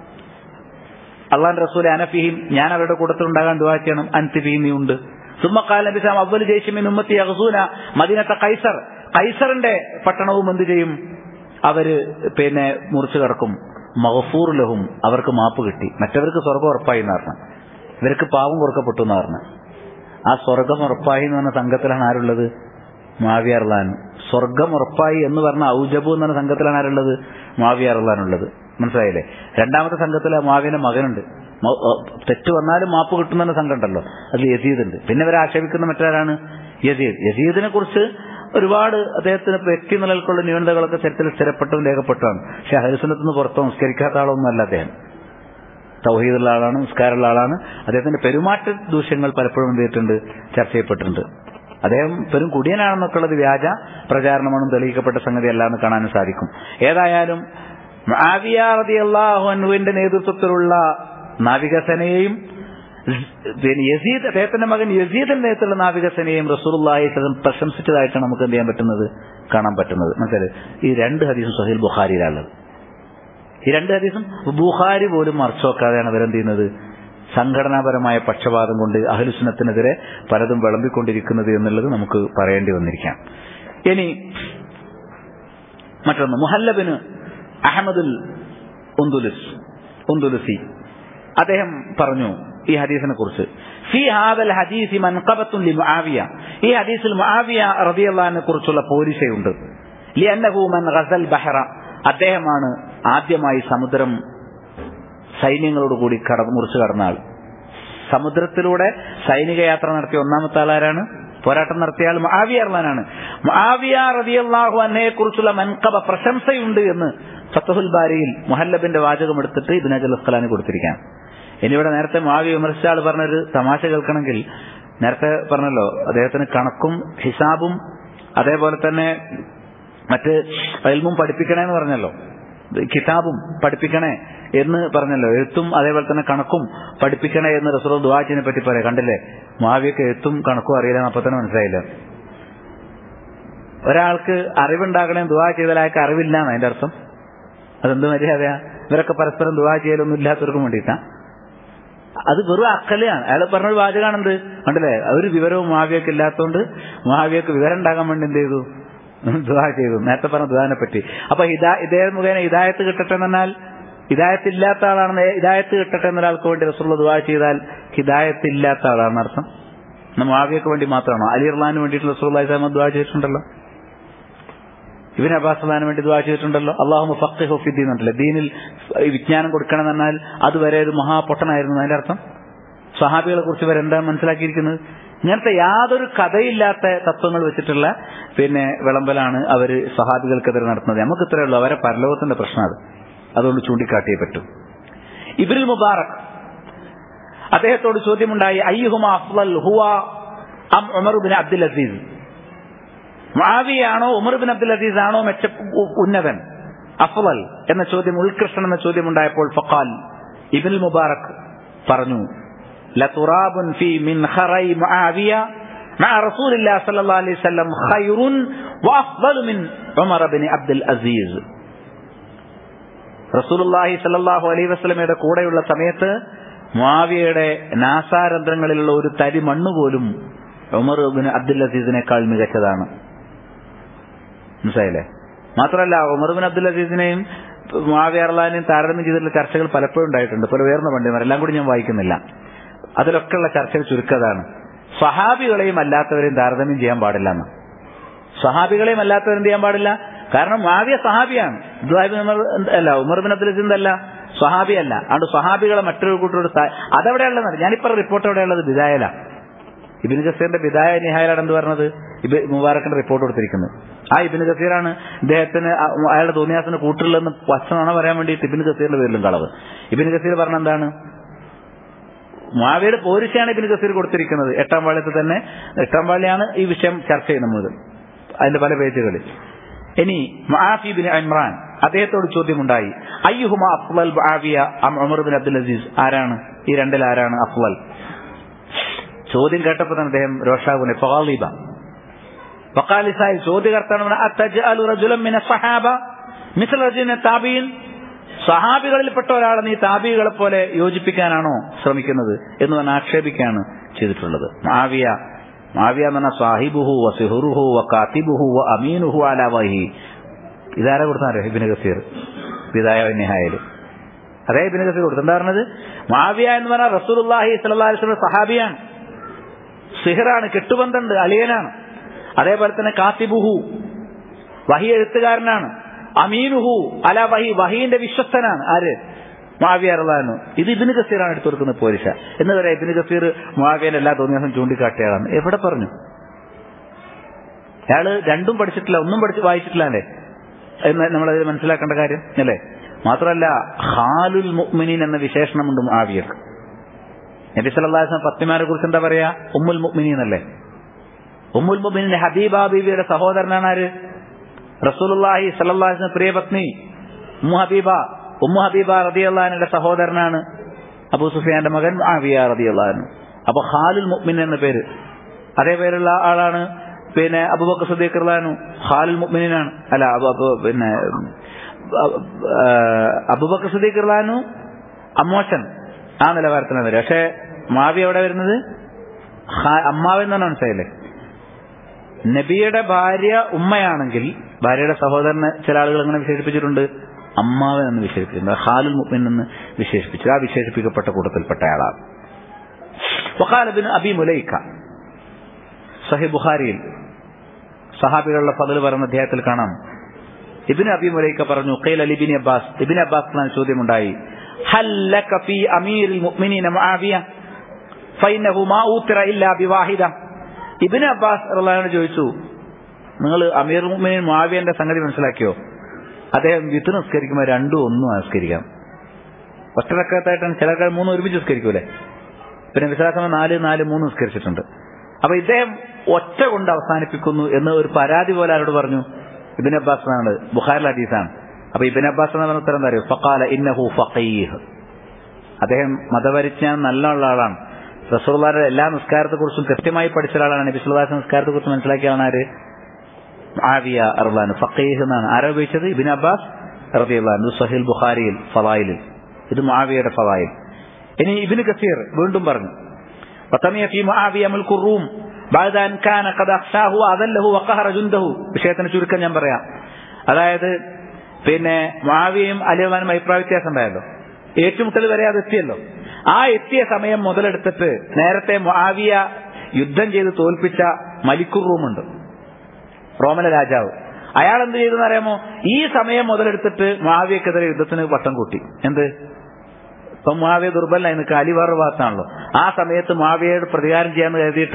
അള്ളാൻ റസൂലെ അനഫിഹിം ഞാൻ അവരുടെ കൂട്ടത്തിൽ ഉണ്ടാകാൻ ദുവാ ചെയ്യണം അൻസിഫിഹിം നീ ഉണ്ട് സുമ്മക്കാല നബിസാം അവല് ജയ്ഷിമിൻ ഉമ്മത്തി അഹസൂന മദീനത്തെ കൈസർ കൈസറിന്റെ പട്ടണവും എന്ത് ചെയ്യും അവര് പിന്നെ മുറിച്ചു കിടക്കും മഹഫൂർ ലഹും അവർക്ക് മാപ്പ് കിട്ടി മറ്റവർക്ക് സ്വർഗം ഉറപ്പായി എന്ന് പറഞ്ഞു ഇവർക്ക് പാവം കൊടുക്കപ്പെട്ടു എന്ന് പറഞ്ഞു ആ സ്വർഗം ഉറപ്പായി എന്ന് പറഞ്ഞ സംഘത്തിലാണ് ആരുള്ളത് മാവിയാർലാൻ സ്വർഗം ഉറപ്പായി എന്ന് പറഞ്ഞ ഔജബു എന്ന് പറഞ്ഞ സംഘത്തിലാണ് ആരുള്ളത് മാവിയാർലാനുള്ളത് മനസ്സിലായില്ലേ രണ്ടാമത്തെ സംഘത്തിലെ മാവിന്റെ മകനുണ്ട് തെറ്റ് വന്നാലും മാപ്പ് കിട്ടുന്ന സംഘം ഉണ്ടല്ലോ അതിൽ യസീദ് ഉണ്ട് പിന്നെ ഇവരെ ആക്ഷേപിക്കുന്ന മറ്റാരാണ് യസീദ് യസീദിനെ കുറിച്ച് ഒരുപാട് അദ്ദേഹത്തിന് വ്യക്തി നിലനിൽക്കുള്ള ന്യൂനതകളൊക്കെ ചരിത്രത്തിൽ സ്ഥിരപ്പെട്ടും രേഖപ്പെട്ടാണ് പക്ഷെ ഹരിസുനത്തുനിന്ന് പുറത്തോ നിസ്കരിക്കാത്ത ആളൊന്നും അല്ല അദ്ദേഹം തൗഹീദുള്ള ആളാണ് നിസ്കാരമുള്ള ആളാണ് അദ്ദേഹത്തിന്റെ പെരുമാറ്റ ദൂഷ്യങ്ങൾ പലപ്പോഴും എന്ത് ചെയ്തിട്ടുണ്ട് ചർച്ച ചെയ്യപ്പെട്ടിട്ടുണ്ട് അദ്ദേഹം പെരും കുടിയനാണെന്നൊക്കെ ഉള്ളത് വ്യാജ പ്രചാരണമാണെന്ന് തെളിയിക്കപ്പെട്ട സംഗതി അല്ലാന്ന് കാണാനും സാധിക്കും ഏതായാലും അള്ളാഹുവിന്റെ നേതൃത്വത്തിലുള്ള നാവികസേനയെയും പിന്നെ യസീദ് അദ്ദേഹത്തിന്റെ മകൻ യസീദിന്റെ നേതൃത്വത്തിലുള്ള നാവികസേനയും റസൂലുള്ളാഹി സ്വലം പ്രശംസിച്ചതായിട്ടാണ് നമുക്ക് എന്ത് ചെയ്യാൻ പറ്റുന്നത് കാണാൻ പറ്റുന്നത് മനസ്സിലായി ഈ രണ്ട് ഹദീസും സഹീൽ ബുഖാരിയിലുള്ളത് ഈ രണ്ട് ഹദീസും ബുഖാരി പോലും മറച്ചു വെക്കാതെയാണ് അവരെന്ത് ചെയ്യുന്നത് സംഘടനാപരമായ പക്ഷപാതം കൊണ്ട് അഹലുസുനത്തിനെതിരെ പലതും വിളമ്പിക്കൊണ്ടിരിക്കുന്നത് എന്നുള്ളത് നമുക്ക് പറയേണ്ടി വന്നിരിക്കാം ഇനി മറ്റൊന്ന് മുഹല്ലബിന് അഹമ്മദുൽ ഉന്ദുലുസ് ഉന്ദുലുസി അദ്ദേഹം പറഞ്ഞു ഈ ഹദീസിനെ കുറിച്ച് ഫി ഹാദൽ ഹദീസി മൻഖബത്തുൻ ലി മുആവിയ ഈ ഹദീസിൽ മുആവിയ റളിയല്ലാഹുവിനെ കുറിച്ചുള്ള പോരിശയുണ്ട് ലിഅന്നഹു മൻ ഗസൽ ബഹറ അദ്ദേഹമാണ് ആദ്യമായി സമുദ്രം സൈന്യങ്ങളോട് കൂടി കട മുറിച്ചു കടന്ന ആൾ സമുദ്രത്തിലൂടെ സൈനിക യാത്ര നടത്തിയ ഒന്നാമത്തെ ആളാരാണ് പോരാട്ടം നടത്തിയ ആൾ മഹാവിയ അർലാനാണ് മഹാവിയ റതിയല്ലാഹു അന്നയെ കുറിച്ചുള്ള മൻകബ പ്രശംസയുണ്ട് എന്ന് ഫത്തഹുൽ ബാരിയിൽ മുഹല്ലബിന്റെ വാചകം എടുത്തിട്ട് ഇതിനെ അസ്കലാന് കൊടുത്തിരിക്കാം ഇനിയിവിടെ നേരത്തെ മാവി വിമർശിച്ച ആൾ പറഞ്ഞൊരു തമാശ കേൾക്കണമെങ്കിൽ നേരത്തെ പറഞ്ഞല്ലോ അദ്ദേഹത്തിന് കണക്കും ഹിസാബും അതേപോലെ തന്നെ മറ്റ് എൽമും പഠിപ്പിക്കണേ എന്ന് പറഞ്ഞല്ലോ കിതാബും പഠിപ്പിക്കണേ എന്ന് പറഞ്ഞല്ലോ എഴുത്തും അതേപോലെ തന്നെ കണക്കും പഠിപ്പിക്കണേ എന്ന് റസൂൽ ദുവാച്ചിനെ പറ്റി പറയാം കണ്ടില്ലേ മാവിയൊക്കെ എഴുത്തും കണക്കും അറിയില്ല അപ്പൊ തന്നെ മനസ്സിലായില്ല ഒരാൾക്ക് അറിവുണ്ടാകണേ ദുവാ ചെയ്താൽ അയാൾക്ക് അറിവില്ല എന്ന് അതിന്റെ അർത്ഥം അതെന്ത് മര്യാദയാ ഇവരൊക്കെ പരസ്പരം ദുവാ ചെയ്യലൊന്നും ഇല്ലാത്തവർക്കും വേണ്ടിയിട്ടാ അത് വെറും അക്കലാണ് അയാൾ പറഞ്ഞൊരു വാചകാണെന്ത് കണ്ടില്ലേ ഒരു വിവരവും മാവിയൊക്കെ ഇല്ലാത്തതുകൊണ്ട് മാവിയൊക്കെ വിവരം ഉണ്ടാകാൻ വേണ്ടി എന്ത് ചെയ്തു ദുവാ ചെയ്തു നേരത്തെ പറഞ്ഞ ദുവാനെ പറ്റി അപ്പൊ ഹിദാ ഇദ്ദേഹം മുഖേന ഹിദായത്ത് കിട്ടട്ടെ എന്നാൽ ഹിദായത്ത് ഇല്ലാത്ത ആളാണ് ഹിദായത്ത് കിട്ടട്ടെ എന്നൊരാൾക്ക് വേണ്ടി റസൂള്ള ദുവാ ചെയ്താൽ ഹിദായത്ത് ഇല്ലാത്ത ആളാണ് അർത്ഥം മാവിയൊക്കെ വേണ്ടി മാത്രമാണോ അലി ഇർലാന് വേണ്ടിയിട്ട് റസൂള്ളി സാഹമദ് ദുവാ ചെയ്തിട്ടുണ്ടല്ലോ ഇവന് അബ്ബാസ്ലാന് വേണ്ടി ദുവാ ചെയ്തിട്ടുണ്ടല്ലോ അള്ളാഹു മുഫഖി ഹുഫിദ്ദീൻ ഉണ്ടല്ലോ ദീനിൽ വിജ്ഞാനം കൊടുക്കണം എന്നാൽ അതുവരെ ഒരു മഹാപൊട്ടനായിരുന്നു അതിന്റെ അർത്ഥം സഹാബികളെ കുറിച്ച് ഇവർ എന്താണ് മനസ്സിലാക്കിയിരിക്കുന്നത് ഇങ്ങനത്തെ യാതൊരു കഥയില്ലാത്ത തത്വങ്ങൾ വെച്ചിട്ടുള്ള പിന്നെ വിളമ്പലാണ് അവര് സഹാബികൾക്കെതിരെ നടത്തുന്നത് നമുക്ക് ഇത്രയേ ഉള്ളൂ അവരെ പരലോകത്തിന്റെ പ്രശ്നം അത് അതുകൊണ്ട് ചൂണ്ടിക്കാട്ടിയേ പറ്റും ഇബിൽ മുബാറക് അദ്ദേഹത്തോട് ചോദ്യമുണ്ടായി അയ്യുഹുമ അഫ്ലൽ ഹുവ അം ഉമർ ബിൻ അബ്ദുൽ അസീസ് മാവിയാണോ ഉമർ ബിൻ അബ്ദുൽ അസീസ് ആണോ മെച്ച ഉന്നതൻ അഫ്ലൽ എന്ന ചോദ്യം ഉത്കൃഷ്ടൻ എന്ന ചോദ്യം ഉണ്ടായപ്പോൾ ഫഖാൽ ഇബിൻ മുബാറക് പറഞ്ഞു ലതുറാബുൻ ഫി മിൻ ഖറൈ മുആവിയ مع رسول الله صلى الله عليه وسلم خير وافضل من عمر بن عبد العزيز റസൂലുള്ളാഹി സല്ലല്ലാഹു അലൈഹി വസല്ലമയുടെ കൂടെയുള്ള സമയത്ത് മുആവിയയുടെ നാസാരന്ധ്രങ്ങളിലുള്ള ഒരു തരി മണ്ണ് പോലും ഉമർ ബിൻ അബ്ദുൽ അസീസിനേക്കാൾ മികച്ചതാണ് മനസ്സിലായില്ലേ മാത്രമല്ല ഉമർ ബിൻ അബ്ദുൽ അസീസിനെയും മുആവിയ അർലാനെയും താരതമ്യം ചെയ്തിട്ടുള്ള ചർച്ചകൾ പലപ്പോഴും ഉണ്ടായിട്ടുണ്ട് പല ഉയർന്ന പണ്ഡിതന്മാർ എല്ലാം കൂടി ഞാൻ വായിക്കുന്നില്ല അതിലൊക്കെയുള്ള ചർച്ചകൾ ചുരുക്കതാണ് സ്വഹാബികളെയും അല്ലാത്തവരെയും താരതമ്യം ചെയ്യാൻ പാടില്ല എന്ന് സ്വഹാബികളെയും അല്ലാത്തവരെന്ത് ചെയ്യാൻ പാടില്ല കാരണം മാവിയ സഹാബിയാണ് അല്ല ഉമർ ബിൻ അബ്ദുൽ അസീസ് അല്ല സ്വഹാബി അല്ല അതുകൊണ്ട് സ്വഹാബികളെ മറ്റൊരു കൂട്ടരോട് അതെവിടെയുള്ളത് ഞാനിപ്പോ റിപ്പോർട്ട് എവിടെയുള്ളത് ബിദായല ഇബിൻ ഗസീറിന്റെ ബിദായ നിഹായാണ് എന്ത് പറഞ്ഞത് ഇബ് മുബാറക്കിന്റെ റിപ്പോർട്ട് കൊടുത്തിരിക്കുന്നത് ആ ഇബിൻ ഗസീറാണ് ഇദ്ദേഹത്തിന് അയാളുടെ തോന്നിയാസിന് കൂട്ടുള്ളതെന്ന് വസ്ത്രമാണോ പറയാൻ വേണ്ടിയിട്ട് ഇബിൻ ഗസീറിന്റെ പേരിലും കളവ് ഇബിൻ ഗസീർ പറഞ്ഞ എന്താണ് മാവിയുടെ പോരിശയാണ് ഇബിൻ ഗസീർ കൊടുത്തിരിക്കുന്നത് എട്ടാം വാള്യത്തിൽ തന്നെ എട്ടാം വാള്യാണ് ഈ വിഷയം ചർച്ച ചെയ്യുന്നത് അതിന്റെ പല പേജുകളിൽ ഇനി ബിൻ ഇമ്രാൻ അദ്ദേഹത്തോട് ചോദ്യമുണ്ടായി അയ്യുഹുമ അഫ്ലൽ ആവിയ ഉമർ ബിൻ അബ്ദുൽ അസീസ് ആരാണ് ഈ രണ്ടിൽ ആരാണ് അഫ്ലൽ ചോദ്യം കേട്ടപ്പോൾ തന്നെ അദ്ദേഹം രോഷാകുനെ ഫാലിബ വക്കാലിസായി ചോദ്യകർത്താണ് സഹാബികളിൽപ്പെട്ട ഒരാളെ നീ താബികളെ പോലെ യോജിപ്പിക്കാനാണോ ശ്രമിക്കുന്നത് എന്ന് പറഞ്ഞ് ആക്ഷേപിക്കുകയാണ് ചെയ്തിട്ടുള്ളത് മാവിയ മാവിയ എന്ന് പറഞ്ഞാൽ സാഹിബുഹു വ സിഹുറുഹു വ കാത്തിബുഹു വ അമീനുഹു അല വഹി ഇതാരെ കൊടുത്താൽ ഹിബിന് ഗസീർ വിദായ നിഹായല് അതേ ഹിബിന് ഗസീർ കൊടുത്തു എന്താ പറഞ്ഞത് മാവിയ എന്ന് പറഞ്ഞാൽ റസൂലുല്ലാഹി സ്വലാസ്ലം സഹാബിയാണ് സിഹറാണ് കെട്ടുബന്ധുണ്ട് അളിയനാണ് അതേപോലെ തന്നെ കാത്തിബുഹു വഹി എഴുത്തുകാരനാണ് അമീനുഹു അല വഹി വഹീന്റെ വിശ്വസ്തനാണ് ആര് മാവിയാറുള്ളതാണ് ഇത് ഇബിന് ഗസീറാണ് എടുത്തു കൊടുക്കുന്നത് പോരിശ എന്ന് പറയാം ഇബിന് ഗസീർ മാവിയൻ എല്ലാ തോന്നിയാസം ചൂണ്ടിക്കാട്ടിയാളാണ് എവിടെ പറഞ്ഞു അയാള് രണ്ടും പഠിച്ചിട്ടില്ല ഒന്നും പഠിച്ച് വായിച്ചിട്ടില്ല അല്ലേ എന്ന് നമ്മളത് മനസ്സിലാക്കേണ്ട കാര്യം അല്ലേ മാത്രമല്ല ഹാലുൽ മുഅ്മിനീൻ എന്ന വിശേഷണമുണ്ട് മാവിയർക്ക് നബി സല്ലല്ലാഹു പത്നിമാരെ കുറിച്ച് എന്താ പറയാ ഉമ്മുൽ മുഅ്മിനീൻ അല്ലേ ഉമ്മുൽ മുഅ്മിനീൻ ഹബീബ ബീവിയുടെ സഹോദരനാണ് ആര് റസൂലുള്ളാഹി സല്ലല്ലാഹു പ്രിയ പത്നി ഉമ്മു ഹബീബ ഉമ്മു ഹബീബ റളിയല്ലാഹുവിന്റെ സഹോദരനാണ് അബൂ സുഫിയാന്റെ മകൻ മുആവിയ റളിയല്ലാഹു അപ്പൊ ഖാലുൽ മുഅ്മിൻ എന്ന പേര് അതേ പേരുള്ള ആളാണ് പിന്നെ അബൂബക്കർ സദീഖ് റളിയല്ലാഹു ഖാലുൽ മുഅ്മിനാണ് അല്ല അബു അബു പിന്നെ അബൂബക്കർ സദീഖ് റളിയല്ലാഹു അമ്മോശൻ ആ നിലവാരത്തിലാണ് വരിക പക്ഷേ മാവി എവിടെ വരുന്നത് അമ്മാവൻ എന്നാണ് മനസ്സിലായില്ലേ നബിയുടെ ഭാര്യ ഉമ്മയാണെങ്കിൽ ഭാര്യയുടെ സഹോദരനെ ചില ആളുകൾ അങ്ങനെ വിശേഷിപ്പിച്ചിട്ടുണ്ട് അമ്മാവൻ എന്ന് വിശേഷിപ്പിച്ചിട്ടുണ്ട് ഖാലുൽ മുഅ്മിൻ എന്ന് വിശേഷിപ്പിച്ചു ആ വിശേഷിപ്പിക്കപ്പെട്ട കൂട്ടത്തിൽപ്പെട്ട ആളാണ് വഖാലബിന് അബി മുലൈക്ക സഹി ബുഖാരിയിൽ സഹാബികളുടെ ഫضل പറയുന്ന അധ്യായത്തിൽ കാണാം ഇബിന് അബി മുലൈക്ക പറഞ്ഞു ഖൈൽ അലി ബിൻ അബ്ബാസ് ഇബിൻ അബ്ബാസ് ചോദ്യമുണ്ടായി ഹൽ ലക ഫീ അമീരിൽ മുഅ്മിനീന മുആവിയ ഫൈനഹു മാ ഊത്തിറ ഇല്ലാ ബിവാഹിദ ഇബിന് അബ്ബാസ് റളിയല്ലാഹു ചോദിച്ചു നിങ്ങൾ അമീർ മുഅ്മിനീൻ മുആവിയന്റെ സംഗതി മനസ്സിലാക്കിയോ അദ്ദേഹം വിത്ത് നിസ്കരിക്കുമ്പോൾ രണ്ടും ഒന്നും നിസ്കരിക്കാം ഒറ്റ റക്കത്തായിട്ടാണ് ചില മൂന്ന് ഒരുമിച്ച് നിസ്കരിക്കൂലേ പിന്നെ വിശ്വാസം നാല് നാല് മൂന്ന് നിസ്കരിച്ചിട്ടുണ്ട് അപ്പൊ ഇദ്ദേഹം ഒറ്റ കൊണ്ട് അവസാനിപ്പിക്കുന്നു എന്ന് ഒരു പരാതി പോലെ ആരോട് പറഞ്ഞു ഇബിൻ അബ്ബാസ് എന്നാണ് ബുഖാരിൽ ഹദീസാണ് അപ്പൊ ഇബിൻ അബ്ബാസ് എന്ന ഉത്തരം എന്താ അറിയോ ഫക്കാല ഇന്നഹു ഫഖീഹ് അദ്ദേഹം മതപരിജ്ഞാനം നല്ല ഉള്ള ആളാണ് റസൂള്ളാരുടെ എല്ലാ നിസ്കാരത്തെ കുറിച്ചും കൃത്യമായി പഠിച്ച ഒരാളാണ് നബി സുല്ലാസ് നിസ്കാരത്തെ കുറിച്ച് മനസ്സിലാക്കിയ ആളാണ് ആവിയ അറുള്ളാൻ ഫഖീഹ് എന്നാണ് ആരാ ഉപയോഗിച്ചത് ഇബിൻ അബ്ബാസ് റബിയുള്ള സഹിൽ ബുഖാരിയിൽ ഫലായിലിൽ ഇത് മാവിയുടെ ഫലായിൽ ഇനി ഇബിന് കസീർ വീണ്ടും പറഞ്ഞു وطمي في معاوية ملك الروم بعد أن كان قد أخشاه وأذله وقهر جنده വിഷയത്തിന് ചുരുക്കം ഞാൻ പറയാം അതായത് പിന്നെ മാവിയും അലിവാനും അഭിപ്രായ വ്യത്യാസം ഉണ്ടായല്ലോ ഏറ്റുമുട്ടൽ വരെ അത് എത്തിയല്ലോ ആ എത്തിയ സമയം മുതലെടുത്തിട്ട് നേരത്തെ മാവിയ യുദ്ധം ചെയ്ത് തോൽപ്പിച്ച മലിക്കുർ റൂമുണ്ട് റോമന രാജാവ് അയാൾ എന്ത് ചെയ്തെന്ന് അറിയാമോ ഈ സമയം മുതലെടുത്തിട്ട് മാവിയക്കെതിരെ യുദ്ധത്തിന് വട്ടം കൂട്ടി എന്ത് ഇപ്പൊ മാവിയ ദുർബലായി നിൽക്കുക അലി വേറെ ഭാഗത്താണല്ലോ ആ സമയത്ത് മാവിയോട് പ്രതികാരം ചെയ്യാന്ന് കരുതിയിട്ട്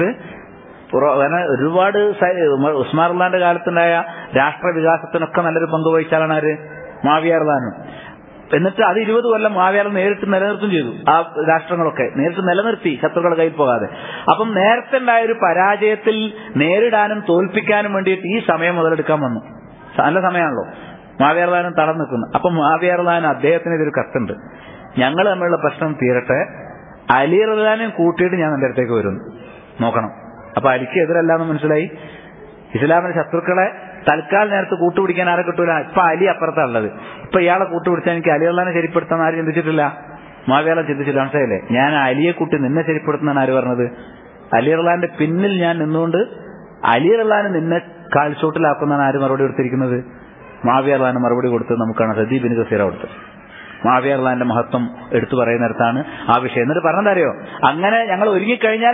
ഒരുപാട് ഉസ്മാൻ അള്ളാന്റെ കാലത്തുണ്ടായ രാഷ്ട്ര വികാസത്തിനൊക്കെ നല്ലൊരു പങ്ക് വഹിച്ചാലാണ് ആര് മാവിയാർലാനും എന്നിട്ട് അത് ഇരുപത് കൊല്ലം മാവിയാർ നേരിട്ട് നിലനിർത്തും ചെയ്തു ആ രാഷ്ട്രങ്ങളൊക്കെ നേരിട്ട് നിലനിർത്തി ശത്രുക്കളുടെ കയ്യിൽ പോകാതെ അപ്പം നേരത്തെ ഉണ്ടായ ഒരു പരാജയത്തിൽ നേരിടാനും തോൽപ്പിക്കാനും വേണ്ടിയിട്ട് ഈ സമയം മുതലെടുക്കാൻ വന്നു നല്ല സമയമാണല്ലോ മാവിയാർലാനും തടം നിൽക്കുന്നു അപ്പം മാവിയാർലാനും അദ്ദേഹത്തിന് ഇതൊരു കത്തുണ്ട് ഞങ്ങൾ തമ്മിലുള്ള പ്രശ്നം തീരട്ടെ അലി റഹ്ലാനും കൂട്ടിയിട്ട് ഞാൻ എന്റെ അടുത്തേക്ക് വരുന്നു നോക്കണം അപ്പൊ അലിക്ക് എതിരല്ലാന്ന് മനസ്സിലായി ഇസ്ലാമിന്റെ ശത്രുക്കളെ തൽക്കാൽ നേരത്ത് കൂട്ടുപിടിക്കാൻ ആരെ കിട്ടൂല ഇപ്പൊ അലി അപ്പുറത്താണുള്ളത് ഇപ്പൊ ഇയാളെ കൂട്ടുപിടിച്ചാൽ എനിക്ക് അലി അള്ളഹാനെ ശരിപ്പെടുത്താൻ ആരും ചിന്തിച്ചിട്ടില്ല മാവിയാളെ ചിന്തിച്ചില്ല മനസ്സിലായില്ലേ ഞാൻ അലിയെ കൂട്ടി നിന്നെ ശരിപ്പെടുത്തുന്നതാണ് ആര് പറഞ്ഞത് അലി അള്ളഹാന്റെ പിന്നിൽ ഞാൻ നിന്നുകൊണ്ട് അലി അള്ളഹാനെ നിന്നെ കാൽച്ചോട്ടിലാക്കുന്നതാണ് ആര് മറുപടി കൊടുത്തിരിക്കുന്നത് മാവിയ അള്ളഹാന് മറുപടി കൊടുത്ത് നമുക്കാണ് സദീബ് ബിൻ കസീറ കൊടുത്തത് മാവിയ അള്ളഹാന്റെ മഹത്വം എടുത്തു പറയുന്നിടത്താണ് ആ വിഷയം എന്നിട്ട് പറഞ്ഞതറിയോ അങ്ങനെ ഞങ്ങൾ ഒരുങ്ങിക്കഴിഞ്ഞാൽ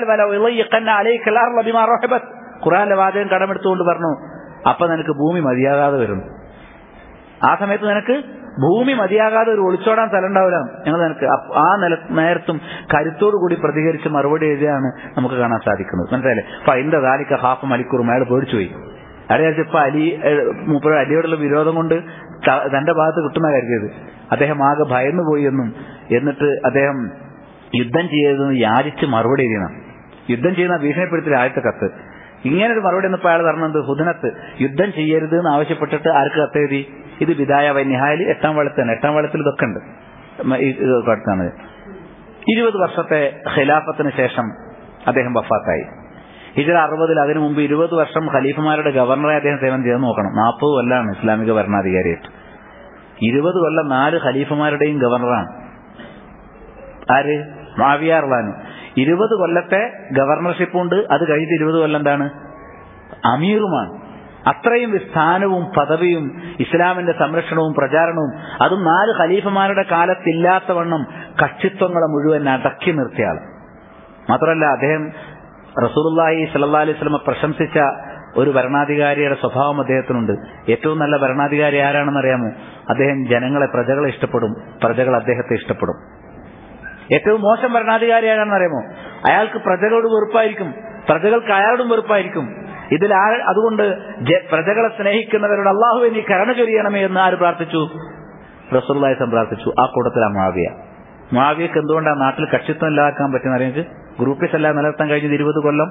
ഖുറാന്റെ വാചകം കടമെടുത്തുകൊണ്ട് പറഞ്ഞു അപ്പൊ നിനക്ക് ഭൂമി മതിയാകാതെ വരും ആ സമയത്ത് നിനക്ക് ഭൂമി മതിയാകാതെ ഒരു ഒളിച്ചോടാൻ സ്ഥലം ഉണ്ടാവില്ല ഞങ്ങൾ നിനക്ക് ആ നില നേരത്തും കരുത്തോടു കൂടി പ്രതികരിച്ച് മറുപടി എഴുതിയാണ് നമുക്ക് കാണാൻ സാധിക്കുന്നത് മനസ്സിലായില്ലേ അപ്പൊ അതിന്റെ ദാലിക്ക ഹാഫ് മലിക്കൂറും അയാൾ പേടിച്ചുപോയി അയാൾ ഇപ്പൊ അലി മൂപ്പര അലിയോടുള്ള വിരോധം കൊണ്ട് തന്റെ ഭാഗത്ത് കിട്ടുന്ന കരുതിയത് അദ്ദേഹം ആകെ ഭയന്നു പോയി എന്നും എന്നിട്ട് അദ്ദേഹം യുദ്ധം ചെയ്യരുതെന്ന് യാചിച്ച് മറുപടി എഴുതിയണം യുദ്ധം ചെയ്യുന്ന ഭീഷണിപ്പെടുത്തിയ ആദ്യത്തെ കത്ത് ഇങ്ങനെ ഒരു മറുപടി എന്നപ്പോൾ അയാൾ പറഞ്ഞത് ഹുദനത്ത് യുദ്ധം ചെയ്യരുത് എന്ന് ആവശ്യപ്പെട്ടിട്ട് ആർക്ക് കത്തെഴുതി ഇത് വിദായ വന്യഹായിൽ എട്ടാം വളത്താണ് എട്ടാം വളത്തിൽ ഇതൊക്കെ ഉണ്ട് അടുത്താണ് ഇരുപത് വർഷത്തെ ഖിലാഫത്തിന് ശേഷം അദ്ദേഹം വഫാത്തായി ഹിജറ അറുപതിൽ അതിനു മുമ്പ് ഇരുപത് വർഷം ഖലീഫമാരുടെ ഗവർണറെ അദ്ദേഹം സേവനം ചെയ്ത് നോക്കണം നാൽപ്പത് കൊല്ലാണ് ഇസ്ലാമിക ഭരണാധികാരിയായിട്ട് ഇരുപത് കൊല്ലം നാല് ഖലീഫമാരുടെയും ഗവർണറാണ് ആര് മാവിയാർലാനു ഇരുപത് കൊല്ലത്തെ ഗവർണർഷിപ്പ് ഉണ്ട് അത് കഴിഞ്ഞിട്ട് ഇരുപത് കൊല്ലം എന്താണ് അമീറുമാണ് അത്രയും സ്ഥാനവും പദവിയും ഇസ്ലാമിന്റെ സംരക്ഷണവും പ്രചാരണവും അതും നാല് ഖലീഫമാരുടെ കാലത്തില്ലാത്തവണ്ണം കക്ഷിത്വങ്ങളെ മുഴുവൻ അടക്കി നിർത്തിയാൾ മാത്രമല്ല അദ്ദേഹം റസൂലുള്ളാഹി സല്ലാ അലൈഹി സ്വലമ പ്രശംസിച്ച ഒരു ഭരണാധികാരിയുടെ സ്വഭാവം അദ്ദേഹത്തിനുണ്ട് ഏറ്റവും നല്ല ഭരണാധികാരി ആരാണെന്ന് അറിയാമോ അദ്ദേഹം ജനങ്ങളെ പ്രജകളെ ഇഷ്ടപ്പെടും പ്രജകൾ അദ്ദേഹത്തെ ഇഷ്ടപ്പെടും ഏറ്റവും മോശം ഭരണാധികാരി ആരാണെന്ന് അറിയാമോ അയാൾക്ക് പ്രജകളോട് വെറുപ്പായിരിക്കും പ്രജകൾക്ക് അയാളോടും വെറുപ്പായിരിക്കും ഇതിൽ ആ അതുകൊണ്ട് പ്രജകളെ സ്നേഹിക്കുന്നവരോട് അള്ളാഹു നീ കരുണ ചൊരിയണമേ എന്ന് ആര് പ്രാർത്ഥിച്ചു റസൂല്ലാസം പ്രാർത്ഥിച്ചു ആ കൂട്ടത്തിലാ മാവിയ മാവിയക്ക് എന്തുകൊണ്ടാണ് നാട്ടിൽ കക്ഷിത്വം ഇല്ലാതാക്കാൻ പറ്റുന്ന അറിയാം ഗ്രൂപ്പിസ് എല്ലാം നിലനിർത്താൻ കഴിഞ്ഞത് ഇരുപത് കൊല്ലം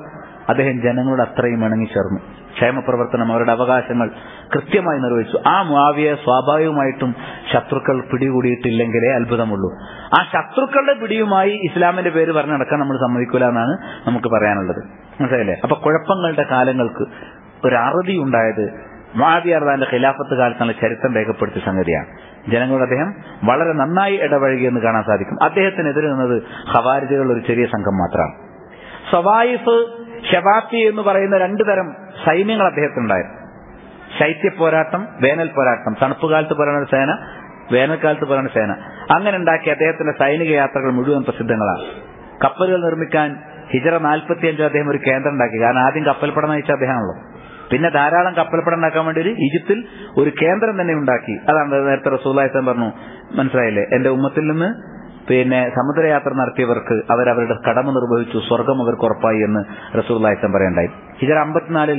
അദ്ദേഹം ജനങ്ങളോട് അത്രയും ഇണങ്ങിച്ചേർന്നു ക്ഷേമപ്രവർത്തനം അവരുടെ അവകാശങ്ങൾ കൃത്യമായി നിർവഹിച്ചു ആ മുആവിയെ സ്വാഭാവികമായിട്ടും ശത്രുക്കൾ പിടികൂടിയിട്ടില്ലെങ്കിലേ അത്ഭുതമുള്ളൂ ആ ശത്രുക്കളുടെ പിടിയുമായി ഇസ്ലാമിന്റെ പേര് പറഞ്ഞു നടക്കാൻ നമ്മൾ സമ്മതിക്കൂല എന്നാണ് നമുക്ക് പറയാനുള്ളത് മനസ്സിലായില്ലേ അപ്പൊ കുഴപ്പങ്ങളുടെ കാലങ്ങൾക്ക് ഒരു അറുതി ഉണ്ടായത് മാവിയാർദാന്റെ ഖിലാഫത്ത് കാലത്തുള്ള ചരിത്രം രേഖപ്പെടുത്തിയ സംഗതിയാണ് ജനങ്ങളോട് അദ്ദേഹം വളരെ നന്നായി ഇടപഴകിയെന്ന് കാണാൻ സാധിക്കും അദ്ദേഹത്തിനെതിരെ നിന്നത് ഖവാരിജുകൾ ഒരു ചെറിയ സംഘം മാത്രമാണ് സവായിഫ് ഷബാത്തി എന്ന് പറയുന്ന രണ്ടു തരം സൈന്യങ്ങൾ അദ്ദേഹത്തിനുണ്ടായിരുന്നു ശൈത്യ പോരാട്ടം വേനൽ പോരാട്ടം തണുപ്പ് കാലത്ത് പറയുന്ന സേന വേനൽക്കാലത്ത് പറയുന്ന സേന അങ്ങനെ ഉണ്ടാക്കിയ അദ്ദേഹത്തിന്റെ സൈനിക യാത്രകൾ മുഴുവൻ പ്രസിദ്ധങ്ങളാണ് കപ്പലുകൾ നിർമ്മിക്കാൻ ഹിജറ നാൽപ്പത്തിയഞ്ച് അദ്ദേഹം ഒരു കേന്ദ്രം ഉണ്ടാക്കി കാരണം ആദ്യം കപ്പൽപ്പട നയിച്ച അദ്ദേഹമാണല്ലോ പിന്നെ ധാരാളം കപ്പൽപ്പട ഉണ്ടാക്കാൻ വേണ്ടി ഒരു ഈജിപ്തിൽ ഒരു കേന്ദ്രം തന്നെ ഉണ്ടാക്കി അതാണ് നേരത്തെ റസൂലായിസം പറഞ്ഞു മനസ്സിലായില്ലേ എന്റെ ഉമ്മത്തിൽ നിന്ന് പിന്നെ സമുദ്രയാത്ര നടത്തിയവർക്ക് അവരവരുടെ കടമ നിർവഹിച്ചു സ്വർഗം അവർക്ക് ഉറപ്പായി എന്ന് റസൂല്ലായിസം പറയണ്ടായി ഹിജറ അമ്പത്തിനാലിൽ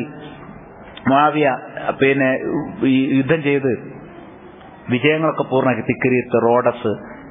മാവിയ പിന്നെ ഈ യുദ്ധം ചെയ്ത് വിജയങ്ങളൊക്കെ പൂർണ്ണമാക്കി തിക്രീത്ത് റോഡസ്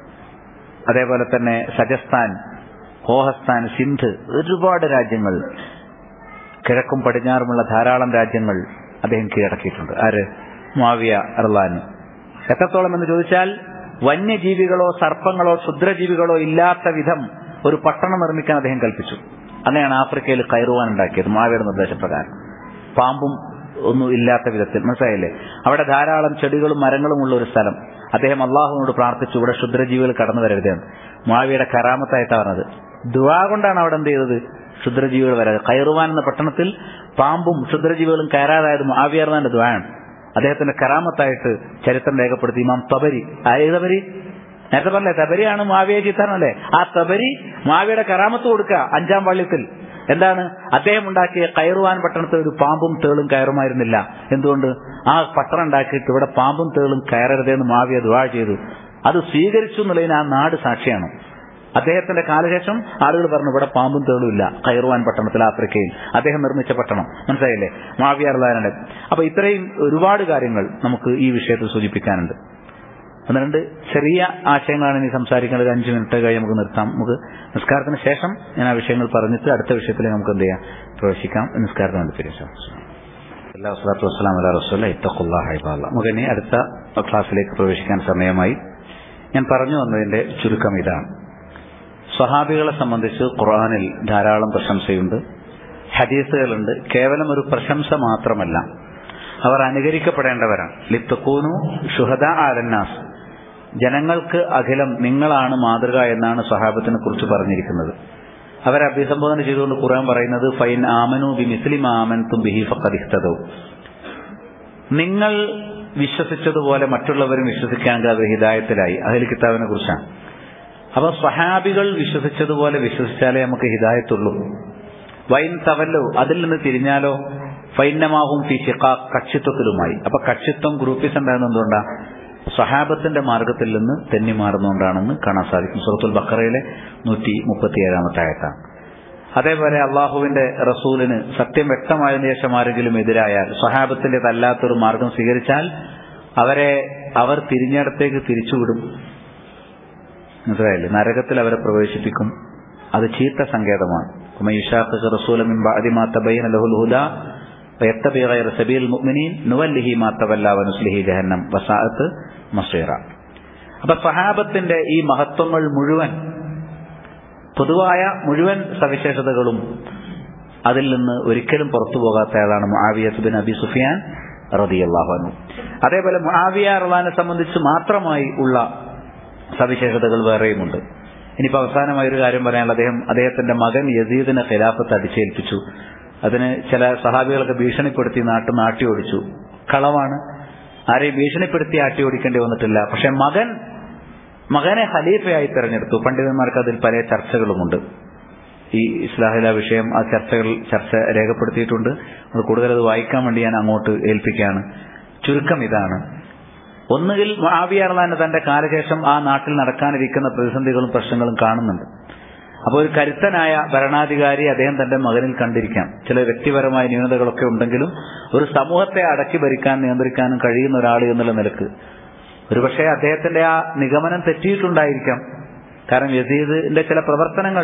അതേപോലെ തന്നെ സജസ്ഥാൻ ഹോഹസ്ഥാൻ സിന്ധ് ഒരുപാട് രാജ്യങ്ങൾ കിഴക്കും പടിഞ്ഞാറുമുള്ള ധാരാളം രാജ്യങ്ങൾ അദ്ദേഹം കീഴടക്കിയിട്ടുണ്ട് ആര് മാവിയ അർലാൻ എത്രത്തോളം എന്ന് ചോദിച്ചാൽ വന്യജീവികളോ സർപ്പങ്ങളോ ക്ഷുദ്രജീവികളോ ഇല്ലാത്ത വിധം ഒരു പട്ടണം നിർമ്മിക്കാൻ അദ്ദേഹം കൽപ്പിച്ചു അങ്ങനെയാണ് ആഫ്രിക്കയിൽ കൈറുവാൻ ഉണ്ടാക്കിയത് മാവിയുടെ നിർദ്ദേശപ്രകാരം പാമ്പും ഒന്നും ഇല്ലാത്ത വിധത്തിൽ മനസ്സിലായില്ലേ അവിടെ ധാരാളം ചെടികളും മരങ്ങളും ഉള്ള ഒരു സ്ഥലം അദ്ദേഹം അള്ളാഹുവിനോട് പ്രാർത്ഥിച്ചു ഇവിടെ ക്ഷുദ്രജീവികൾ കടന്നു വരരുതെന്ന് മാവിയുടെ കരാമത്തായിട്ടാണ് പറഞ്ഞത് ദുവാ കൊണ്ടാണ് അവിടെ എന്ത് ചെയ്തത് ക്ഷുദ്രജീവികൾ വരാതെ കയറുവാൻ എന്ന പട്ടണത്തിൽ പാമ്പും ക്ഷുദ്രജീവികളും കയറാതായത് മാവിയർന്നാന്റെ ദ്വായാണ് അദ്ദേഹത്തിന്റെ കരാമത്തായിട്ട് ചരിത്രം രേഖപ്പെടുത്തി ഇമാം തബരി ആരേ തബരി നേരത്തെ പറഞ്ഞേ തബരിയാണ് മാവിയെ ചിത്രണല്ലേ ആ തബരി മാവിയുടെ കരാമത്ത് കൊടുക്കുക അഞ്ചാം വള്ളിത്തിൽ എന്താണ് അദ്ദേഹം ഉണ്ടാക്കിയ കയറുവാൻ പട്ടണത്തിൽ ഒരു പാമ്പും തേളും കയറുമായിരുന്നില്ല എന്തുകൊണ്ട് ആ പട്ടണം ഉണ്ടാക്കിയിട്ട് ഇവിടെ പാമ്പും തേളും കയറരുതെന്ന് മാവിയ ദുവാ ചെയ്തു അത് സ്വീകരിച്ചു എന്നുള്ളതിന് ആ നാട് സാക്ഷിയാണ് അദ്ദേഹത്തിന്റെ കാലശേഷം ആളുകൾ പറഞ്ഞു ഇവിടെ പാമ്പും തേളും ഇല്ല കയറുവാൻ പട്ടണത്തിൽ ആഫ്രിക്കയിൽ അദ്ദേഹം നിർമ്മിച്ച പട്ടണം മനസ്സിലായില്ലേ മാവിയാർദാനയുടെ അപ്പൊ ഇത്രയും ഒരുപാട് കാര്യങ്ങൾ നമുക്ക് ഈ വിഷയത്തിൽ സൂചിപ്പിക്കാനുണ്ട് ഒന്ന് രണ്ട് ചെറിയ ആശയങ്ങളാണ് ഇനി സംസാരിക്കേണ്ടത് അഞ്ച് മിനിറ്റ് കഴിഞ്ഞ് നമുക്ക് നിർത്താം നമുക്ക് നിസ്കാരത്തിന് ശേഷം ഞാൻ ആ വിഷയങ്ങൾ പറഞ്ഞിട്ട് അടുത്ത വിഷയത്തിലേക്ക് നമുക്ക് എന്ത് ചെയ്യാം പ്രവേശിക്കാം നിസ്കാരത്തിന് വേണ്ടി തിരിച്ചു അല്ലാഹു വസ്സലാം അല റസൂല ഇത്തഖുല്ലാഹിബാല നമുക്ക് ഇനി അടുത്ത ക്ലാസ്സിലേക്ക് പ്രവേശിക്കാൻ സമയമായി ഞാൻ പറഞ്ഞു വന്നതിന്റെ ചുരുക്കം ഇതാണ് സ്വഹാബികളെ സംബന്ധിച്ച് ഖുർആാനിൽ ധാരാളം പ്രശംസയുണ്ട് ഹദീസുകളുണ്ട് കേവലം ഒരു പ്രശംസ മാത്രമല്ല അവർ അനുകരിക്കപ്പെടേണ്ടവരാണ് ലിത്തക്കൂനു ഷുഹദ ആലന്നാസ് ജനങ്ങൾക്ക് അഖിലം നിങ്ങളാണ് മാതൃക എന്നാണ് സ്വഹാബത്തിനെ കുറിച്ച് പറഞ്ഞിരിക്കുന്നത് അവരെ അഭിസംബോധന ചെയ്തുകൊണ്ട് ഖുർആൻ പറയുന്നത് ഫൈൻ ആമനു ബി മിസ്ലിം ആമൻ തും ബിഹി ഫഖദിഹ്തദു നിങ്ങൾ വിശ്വസിച്ചതുപോലെ മറ്റുള്ളവരും വിശ്വസിക്കാമെങ്കിൽ അത് ഹിദായത്തിലായി അഹ്ലി കിതാബിനെ കുറിച്ചാണ് അപ്പൊ സ്വഹാബികൾ വിശ്വസിച്ചതുപോലെ വിശ്വസിച്ചാലേ നമുക്ക് ഹിദായത്തുള്ളൂ വൈൻ തവല്ലോ അതിൽ നിന്ന് തിരിഞ്ഞാലോ ഫൈനമാവും ഫി ഷിഖ കക്ഷിത്വത്തിലുമായി അപ്പൊ കക്ഷിത്വം ഗ്രൂപ്പിസ് ഉണ്ടാകുന്ന എന്തുകൊണ്ടാ സ്വഹാബത്തിന്റെ മാർഗത്തിൽ നിന്ന് തെന്നി മാറുന്നതുകൊണ്ടാണെന്ന് കാണാൻ സാധിക്കും സുഹൃത്തുൽ ബക്കറയിലെ നൂറ്റി മുപ്പത്തിയേഴാമത്തെ ആയത്താണ് അതേപോലെ അള്ളാഹുവിന്റെ റസൂലിന് സത്യം വ്യക്തമായതിനു ശേഷം ആരെങ്കിലും എതിരായാൽ സ്വഹാബത്തിന്റേതല്ലാത്തൊരു മാർഗം സ്വീകരിച്ചാൽ അവരെ അവർ തിരിഞ്ഞിടത്തേക്ക് തിരിച്ചുവിടും മനസ്സിലായില്ലേ നരകത്തിൽ അവരെ പ്രവേശിപ്പിക്കും അത് ചീത്ത സങ്കേതമാണ് അപ്പൊ സഹാബത്തിന്റെ ഈ മഹത്വങ്ങൾ മുഴുവൻ പൊതുവായ മുഴുവൻ സവിശേഷതകളും അതിൽ നിന്ന് ഒരിക്കലും പുറത്തു പോകാത്ത ആളാണ് മുആവിയത്ത് ബിൻ അബി സുഫിയാൻ റതിയല്ലാഹു അതേപോലെ മുആവിയ റളാനെ സംബന്ധിച്ച് മാത്രമായി ഉള്ള സവിശേഷതകൾ വേറെയുമുണ്ട് ഇനിയിപ്പോൾ അവസാനമായ ഒരു കാര്യം പറയാനുള്ള അദ്ദേഹം അദ്ദേഹത്തിന്റെ മകൻ യസീദിനെ ഖിലാഫത്ത് അടിച്ചേൽപ്പിച്ചു അതിന് ചില സഹാബികളൊക്കെ ഭീഷണിപ്പെടുത്തി നാട്ടു നാട്ടി ഓടിച്ചു കളവാണ് ആരെയും ഭീഷണിപ്പെടുത്തി ആട്ടി ഓടിക്കേണ്ടി വന്നിട്ടില്ല പക്ഷെ മകൻ മകനെ ഖലീഫയായി തെരഞ്ഞെടുത്തു പണ്ഡിതന്മാർക്ക് അതിൽ പല ചർച്ചകളുമുണ്ട് ഈ ഇസ്ലാഹില വിഷയം ആ ചർച്ചകൾ ചർച്ച രേഖപ്പെടുത്തിയിട്ടുണ്ട് അത് കൂടുതൽ അത് വായിക്കാൻ വേണ്ടി ഞാൻ അങ്ങോട്ട് ഏൽപ്പിക്കുകയാണ് ചുരുക്കം ഇതാണ് ഒന്നുകിൽ മാവിയാർലാന് തന്റെ കാലശേഷം ആ നാട്ടിൽ നടക്കാനിരിക്കുന്ന പ്രതിസന്ധികളും പ്രശ്നങ്ങളും കാണുന്നുണ്ട് അപ്പോൾ ഒരു കരുത്തനായ ഭരണാധികാരി അദ്ദേഹം തന്റെ മകനിൽ കണ്ടിരിക്കാം ചില വ്യക്തിപരമായ ന്യൂനതകളൊക്കെ ഉണ്ടെങ്കിലും ഒരു സമൂഹത്തെ അടക്കി ഭരിക്കാൻ നിയന്ത്രിക്കാനും കഴിയുന്ന ഒരാൾ എന്നുള്ള നിലക്ക് ഒരുപക്ഷെ അദ്ദേഹത്തിന്റെ ആ നിഗമനം തെറ്റിയിട്ടുണ്ടായിരിക്കാം കാരണം യസീദിന്റെ ചില പ്രവർത്തനങ്ങൾ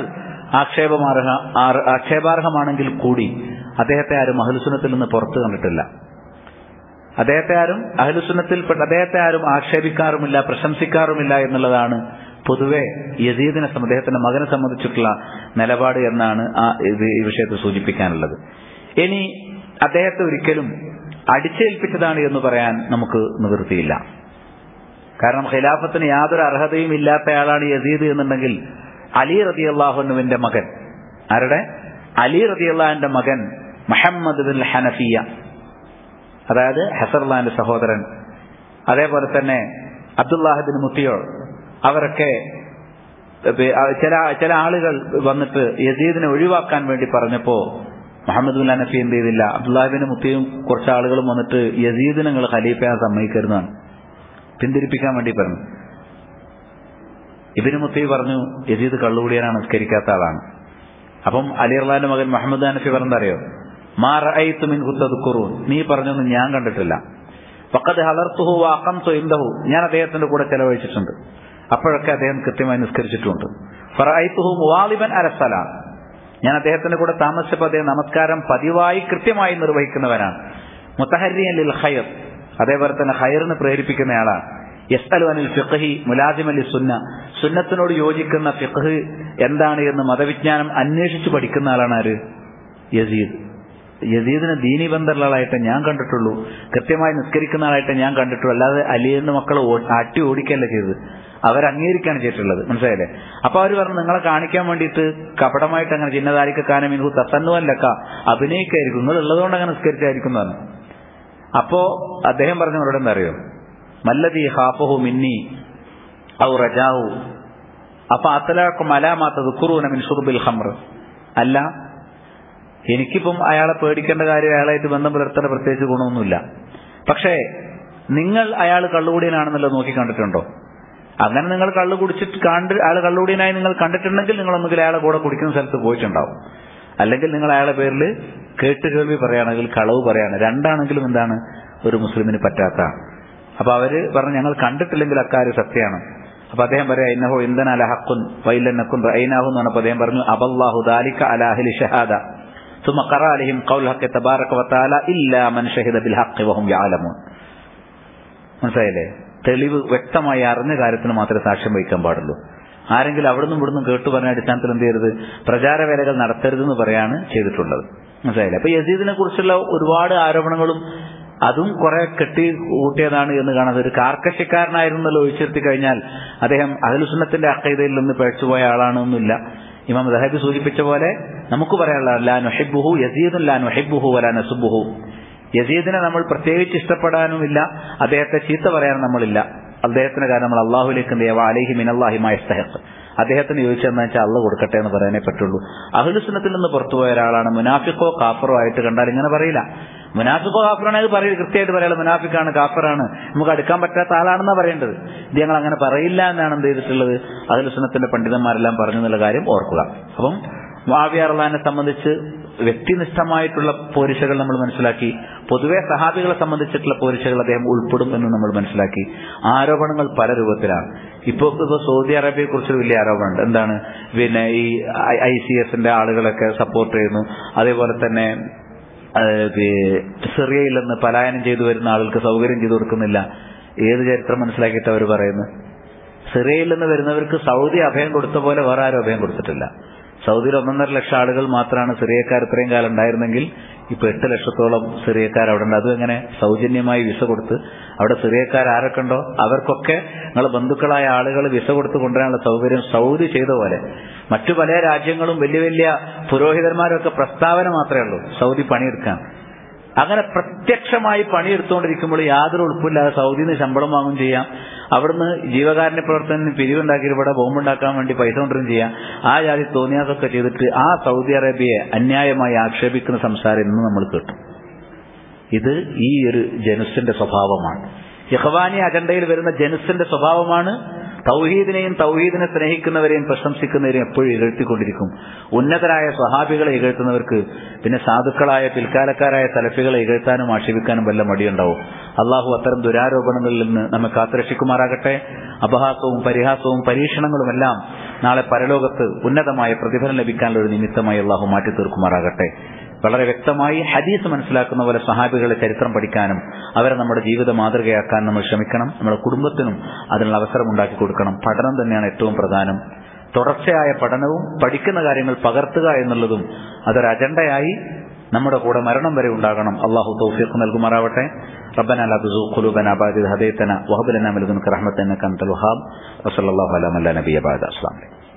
ആക്ഷേപമാർഹ ആർ- ആക്ഷേപാർഹമാണെങ്കിൽ കൂടി അദ്ദേഹത്തെ ആരും അഹ്ലുസുന്നത്തിൽ നിന്ന് പുറത്തു കണ്ടിട്ടില്ല അദ്ദേഹത്തെ ആരും അഹ്ലുസുന്നത്തിൽ അദ്ദേഹത്തെ ആരും ആക്ഷേപിക്കാറുമില്ല പ്രശംസിക്കാറുമില്ല എന്നുള്ളതാണ് പൊതുവെ യസീദിനെ സംബ- അദ്ദേഹത്തിന്റെ മകനെ സംബന്ധിച്ചിട്ടുള്ള നിലപാട് എന്നാണ് ആ ഇത് ഈ വിഷയത്തിൽ സൂചിപ്പിക്കാനുള്ളത് ഇനി അദ്ദേഹത്തെ ഒരിക്കലും അടിച്ചേൽപ്പിച്ചതാണ് എന്ന് പറയാൻ നമുക്ക് നിവൃത്തിയില്ല കാരണം ഖിലാഫത്തിന് യാതൊരു അർഹതയും ഇല്ലാത്തയാളാണ് യസീദ് എന്നുണ്ടെങ്കിൽ അലി റതി അള്ളാഹുനുവിന്റെ മകൻ ആരുടെ അലി റതി അള്ളാഹിന്റെ മകൻ മുഹമ്മദ് ബിൻ ഹനഫിയ അതായത് ഹസർലാന്റെ സഹോദരൻ അതേപോലെ തന്നെ അബ്ദുല്ലാഹിബിൻ മുത്തിയോൾ അവരൊക്കെ പി- ആ ചില ചില ആളുകൾ വന്നിട്ട് യസീദിനെ ഒഴിവാക്കാൻ വേണ്ടി പറഞ്ഞപ്പോ മുഹമ്മദ് ബിൻ ഹനഫി എന്ത് ചെയ്തില്ല അബ്ദുല്ലാഹിബിന് മുത്തിയും കുറച്ച് ആളുകളും വന്നിട്ട് യസീദിനെ നിങ്ങൾ ഖലീഫയാൻ സമ്മതിക്കരുതാണ് പിന്തിരിപ്പിക്കാൻ വേണ്ടി പറഞ്ഞു ഇബിന് മുത്തി പറഞ്ഞു യസീദ് കള്ളുകൂടിയാനാണ് നിസ്കരിക്കാത്ത ആളാണ് അപ്പം അലി അള്ളാന്റെ മകൻ മുഹമ്മദ് ഹനഫി പറഞ്ഞറിയോ മാ റഅയ്തു മിൻ ഹുദ്ദുക്കുറൂൻ നീ പറഞ്ഞൊന്നും ഞാൻ കണ്ടിട്ടില്ല ഫഖദ് ഹലർത്തുഹു വഅഖംതു ഇൻദഹു ഞാൻ അദ്ദേഹത്തിന്റെ കൂടെ ചെലവഴിച്ചിട്ടുണ്ട് അപ്പോഴൊക്കെ അദ്ദേഹം കൃത്യമായി നിസ്കരിച്ചിട്ടുണ്ട് ഫറഅയ്തുഹു മുവാലിബൻ അലസലാം ഞാൻ അദ്ദേഹത്തിന്റെ കൂടെ താമസിച്ചപ്പോൾ അദ്ദേഹം നമസ്കാരം പതിവായി കൃത്യമായി നിർവഹിക്കുന്നവനാണ് മുത്തഹരിയൻ ലിൽ ഖൈർ അതേപോലെ തന്നെ ഖൈറിന് പ്രേരിപ്പിക്കുന്നയാളാണ് യസ്അലു അനിൽ ഫിഖ്ഹി മുലാസിം അലി സുന്ന സുന്നത്തിനോട് യോജിക്കുന്ന ഫിഖ്ഹ് എന്താണ് എന്ന് മതവിജ്ഞാനം അന്വേഷിച്ച് പഠിക്കുന്ന ആളാണ് ആര് യസീദ് യസീദിന് ദീനി ബന്ധമുള്ള ആളായിട്ട് ഞാൻ കണ്ടിട്ടുള്ളൂ കൃത്യമായി നിസ്കരിക്കുന്ന ആളായിട്ട് ഞാൻ കണ്ടിട്ടുള്ളൂ അല്ലാതെ അലിയെന്ന് മക്കൾ അട്ടി ഓടിക്കല്ല ചെയ്തത് അവർ അംഗീകരിക്കാണ് ചെയ്തിട്ടുള്ളത് മനസ്സിലായില്ലേ അപ്പൊ അവർ പറഞ്ഞു നിങ്ങളെ കാണിക്കാൻ വേണ്ടിയിട്ട് കപടമായിട്ട് അങ്ങനെ ചിന്നതാരിക്ക കാനം ഇൻഹു തസന്നുവല്ലക്ക അഭിനയിക്കായിരിക്കും നിങ്ങൾ ഉള്ളതുകൊണ്ട് അങ്ങനെ നിസ്കരിച്ചായിരിക്കും എന്ന് പറഞ്ഞു അപ്പോ അദ്ദേഹം പറഞ്ഞ അവരോട് എന്താ അറിയോ മല്ലതി ഹാഫഹു മിന്നി ഔ റജാഹു അപ്പൊ അത്തലാക്കും അലാമാത്തത് കുറൂന മിൻ ഷുർബിൽ ഖമർ അല്ല എനിക്കിപ്പം അയാളെ പേടിക്കേണ്ട കാര്യം അയാളായിട്ട് ബന്ധം പുലർത്തേണ്ട പ്രത്യേകിച്ച് ഗുണമൊന്നുമില്ല പക്ഷേ നിങ്ങൾ അയാൾ കള്ളുകൂടിയനാണെന്നുള്ളത് നോക്കി കണ്ടിട്ടുണ്ടോ അങ്ങനെ നിങ്ങൾ കള്ളു കുടിച്ചിട്ട് കണ്ട് അയാൾ കള്ളുകൂടിയനായി നിങ്ങൾ കണ്ടിട്ടുണ്ടെങ്കിൽ നിങ്ങൾ ഒന്നുകിൽ അയാളെ കൂടെ കുടിക്കുന്ന സ്ഥലത്ത് പോയിട്ടുണ്ടാവും അല്ലെങ്കിൽ നിങ്ങൾ അയാളെ പേരിൽ കേട്ട് കേൾവി പറയുകയാണെങ്കിൽ കളവ് പറയാണ് രണ്ടാണെങ്കിലും എന്താണ് ഒരു മുസ്ലിമിന് പറ്റാത്ത അപ്പൊ അവര് പറഞ്ഞു ഞങ്ങൾ കണ്ടിട്ടില്ലെങ്കിൽ അക്കാര്യം സത്യമാണ് അപ്പൊ അദ്ദേഹം പറയാ ഇന്നഹോ ഇന്ധന അലഹക്കുൻ വൈലന്നക്കുൻ റൈനാഹു എന്ന് പറഞ്ഞപ്പോ അദ്ദേഹം പറഞ്ഞു അബല്ലാഹു ദാലിക അലാഹിലി ഷഹാദ ثم قرأ عليهم قول الحق تبارك وتعالى إلا من شهد بالحق وهم يعلمون മനസ്സിലായില്ലേ തെളിവ് വ്യക്തമായി അറിഞ്ഞ കാര്യത്തിന് മാത്രമേ സാക്ഷ്യം വഹിക്കാൻ പാടുള്ളൂ ആരെങ്കിലും അവിടുന്ന് ഇവിടുന്ന് കേട്ടു പറഞ്ഞ അടിസ്ഥാനത്തിൽ എന്ത് ചെയ്യരുത് പ്രചാരവേലകൾ നടത്തരുതെന്ന് പറയാണ് ചെയ്തിട്ടുള്ളത് മനസ്സിലായില്ലേ അപ്പൊ യസീദിനെ കുറിച്ചുള്ള ഒരുപാട് ആരോപണങ്ങളും അതും കുറെ കെട്ടി കൂട്ടിയതാണ് എന്ന് കാണാതെ ഒരു കാർക്കശ്യക്കാരനായിരുന്നല്ലോ ഒഴിച്ചിരുത്തി കഴിഞ്ഞാൽ അദ്ദേഹം അഹലുസുന്നത്തിന്റെ അക്കൈതയിൽ നിന്ന് പഴച്ചുപോയ ആളാണെന്നില്ല ഇമാം ദഹബി സൂചിപ്പിച്ച പോലെ നമുക്ക് പറയാനുള്ള ലാ നൊഹിബുഹു യസീദുൻ ലാ നൊഹിബുഹു വലാ നസുബുഹു യസീദിനെ നമ്മൾ പ്രത്യേകിച്ച് ഇഷ്ടപ്പെടാനുമില്ല അദ്ദേഹത്തെ ചീത്ത പറയാനും നമ്മളില്ല അദ്ദേഹത്തിന് കാരണം നമ്മൾ അള്ളാഹുലേക്ക് എന്ത് ചെയ്യാം അലഹി മിനല്ലാഹി മായസ്തഹത്ത് അദ്ദേഹത്തിന് ചോദിച്ചതെന്ന് വെച്ചാൽ അള്ള കൊടുക്കട്ടെ എന്ന് പറയാനേ പറ്റുള്ളൂ അഹുലുസുനത്തിൽ നിന്ന് പുറത്തുപോയ ഒരാളാണ് മുനാഫിക്കോ കാഫറോ ആയിട്ട് കണ്ടാൽ ഇങ്ങനെ പറയില്ല മുനാഫിക്കോ കാഫറാണെങ്കിൽ പറയും കൃത്യമായിട്ട് പറയാം മുനാഫിക്കാണ് കാഫറാണ് നമുക്ക് അടുക്കാൻ പറ്റാത്ത ആളാണെന്നാ പറയേണ്ടത് ഇത് ഞങ്ങൾ അങ്ങനെ പറയില്ല എന്നാണ് എന്ത് ചെയ്തിട്ടുള്ളത് അഹുലുസുനത്തിന്റെ പണ്ഡിതന്മാരെല്ലാം പറഞ്ഞു എന്നുള്ള കാര്യം ഓർക്കുക അപ്പം മാവിയാർലാനെ സംബന്ധിച്ച് വ്യക്തിനിഷ്ഠമായിട്ടുള്ള പോരിശകൾ നമ്മൾ മനസ്സിലാക്കി പൊതുവെ സഹാബികളെ സംബന്ധിച്ചിട്ടുള്ള പോരിശകൾ അദ്ദേഹം ഉൾപ്പെടും എന്ന് നമ്മൾ മനസ്സിലാക്കി ആരോപണങ്ങൾ പല രൂപത്തിലാണ് ഇപ്പൊ ഇപ്പൊ സൗദി അറേബ്യയെ കുറിച്ച് വലിയ ആരോപണമുണ്ട് എന്താണ് പിന്നെ ഈ ഐ സി എസിന്റെ ആളുകളൊക്കെ സപ്പോർട്ട് ചെയ്യുന്നു അതേപോലെ തന്നെ സിറിയയിൽ നിന്ന് പലായനം ചെയ്തു വരുന്ന ആളുകൾക്ക് സൗകര്യം ചെയ്തു കൊടുക്കുന്നില്ല ഏത് ചരിത്രം മനസ്സിലാക്കിയിട്ട് അവർ പറയുന്നത് സിറിയയിൽ നിന്ന് വരുന്നവർക്ക് സൗദി അഭയം കൊടുത്ത പോലെ വേറെ ആരും അഭയം കൊടുത്തിട്ടില്ല സൗദിയിൽ ഒന്നൊന്നര ലക്ഷം ആളുകൾ മാത്രമാണ് സിറിയക്കാർ ഇത്രയും കാലം ഉണ്ടായിരുന്നെങ്കിൽ ഇപ്പൊ എട്ട് ലക്ഷത്തോളം സിറിയക്കാർ അവിടെ ഉണ്ട് അതും എങ്ങനെ സൗജന്യമായി വിസ കൊടുത്ത് അവിടെ സിറിയക്കാർ ആരൊക്കെ ഉണ്ടോ അവർക്കൊക്കെ നിങ്ങളെ ബന്ധുക്കളായ ആളുകൾ വിസ കൊടുത്ത് കൊണ്ടുവരാനുള്ള സൗകര്യം സൗദി ചെയ്ത പോലെ മറ്റു പല രാജ്യങ്ങളും വലിയ വലിയ പുരോഹിതന്മാരൊക്കെ പ്രസ്താവന മാത്രമേ ഉള്ളൂ സൗദി പണിയെടുക്കാൻ അങ്ങനെ പ്രത്യക്ഷമായി പണിയെടുത്തുകൊണ്ടിരിക്കുമ്പോൾ യാതൊരു ഉൾപ്പില്ലാതെ സൗദിയിൽ നിന്ന് ശമ്പളം വാങ്ങും ചെയ്യാം അവിടുന്ന് ജീവകാരുണ്യ പ്രവർത്തനത്തിന് പിരിവുണ്ടാക്കി ഇവിടെ ബോംബുണ്ടാക്കാൻ വേണ്ടി പൈസ കൊണ്ടുവരും ചെയ്യാം ആ ജാതി തോന്നിയാസൊക്കെ ചെയ്തിട്ട് ആ സൗദി അറേബ്യയെ അന്യായമായി ആക്ഷേപിക്കുന്ന സംസാരം ഇന്ന് നമ്മൾ കേട്ടു ഇത് ഈ ഒരു ജനുസിന്റെ സ്വഭാവമാണ് യഹ്വാനി അജണ്ടയിൽ വരുന്ന ജനുസിന്റെ സ്വഭാവമാണ് തൗഹീദിനെയും തൗഹീദിനെ സ്നേഹിക്കുന്നവരെയും പ്രശംസിക്കുന്നവരെയും എപ്പോഴും ഇകഴ്ത്തിക്കൊണ്ടിരിക്കും ഉന്നതരായ സ്വഹാബികളെ ഇകഴ്ത്തുന്നവർക്ക് പിന്നെ സാധുക്കളായ പിൽക്കാലക്കാരായ തലഫികളെ ഇകഴ്ത്താനും ആക്ഷേപിക്കാനും വല്ല മടിയുണ്ടാവും അള്ളാഹു അത്തരം ദുരാരോപണങ്ങളിൽ നിന്ന് നമ്മെ കാത്തുരക്ഷിക്കുമാറാകട്ടെ അപഹാസവും പരിഹാസവും പരീക്ഷണങ്ങളുമെല്ലാം നാളെ പരലോകത്ത് ഉന്നതമായ പ്രതിഫലം ലഭിക്കാനുള്ള ഒരു നിമിത്തമായി അള്ളാഹു മാറ്റി തീർക്കുമാറാകട്ടെ വളരെ വ്യക്തമായി ഹദീസ് മനസ്സിലാക്കുന്ന പോലെ സഹാബികളെ ചരിത്രം പഠിക്കാനും അവരെ നമ്മുടെ ജീവിത മാതൃകയാക്കാൻ നമ്മൾ ശ്രമിക്കണം നമ്മുടെ കുടുംബത്തിനും അതിനുള്ള അവസരം ഉണ്ടാക്കി കൊടുക്കണം പഠനം തന്നെയാണ് ഏറ്റവും പ്രധാനം തുടർച്ചയായ പഠനവും പഠിക്കുന്ന കാര്യങ്ങൾ പകർത്തുക എന്നുള്ളതും അതൊരു അജണ്ടയായി നമ്മുടെ കൂടെ മരണം വരെ ഉണ്ടാകണം അള്ളാഹു തൗഫീഖ് നൽകുമാറാവട്ടെ ربنا لا تزغ قلوبنا بعد إذ هديتنا وهب لنا من لدنك رحمة إنك أنت الوهاب وصلى الله على من لا نبي بعد السلام عليكم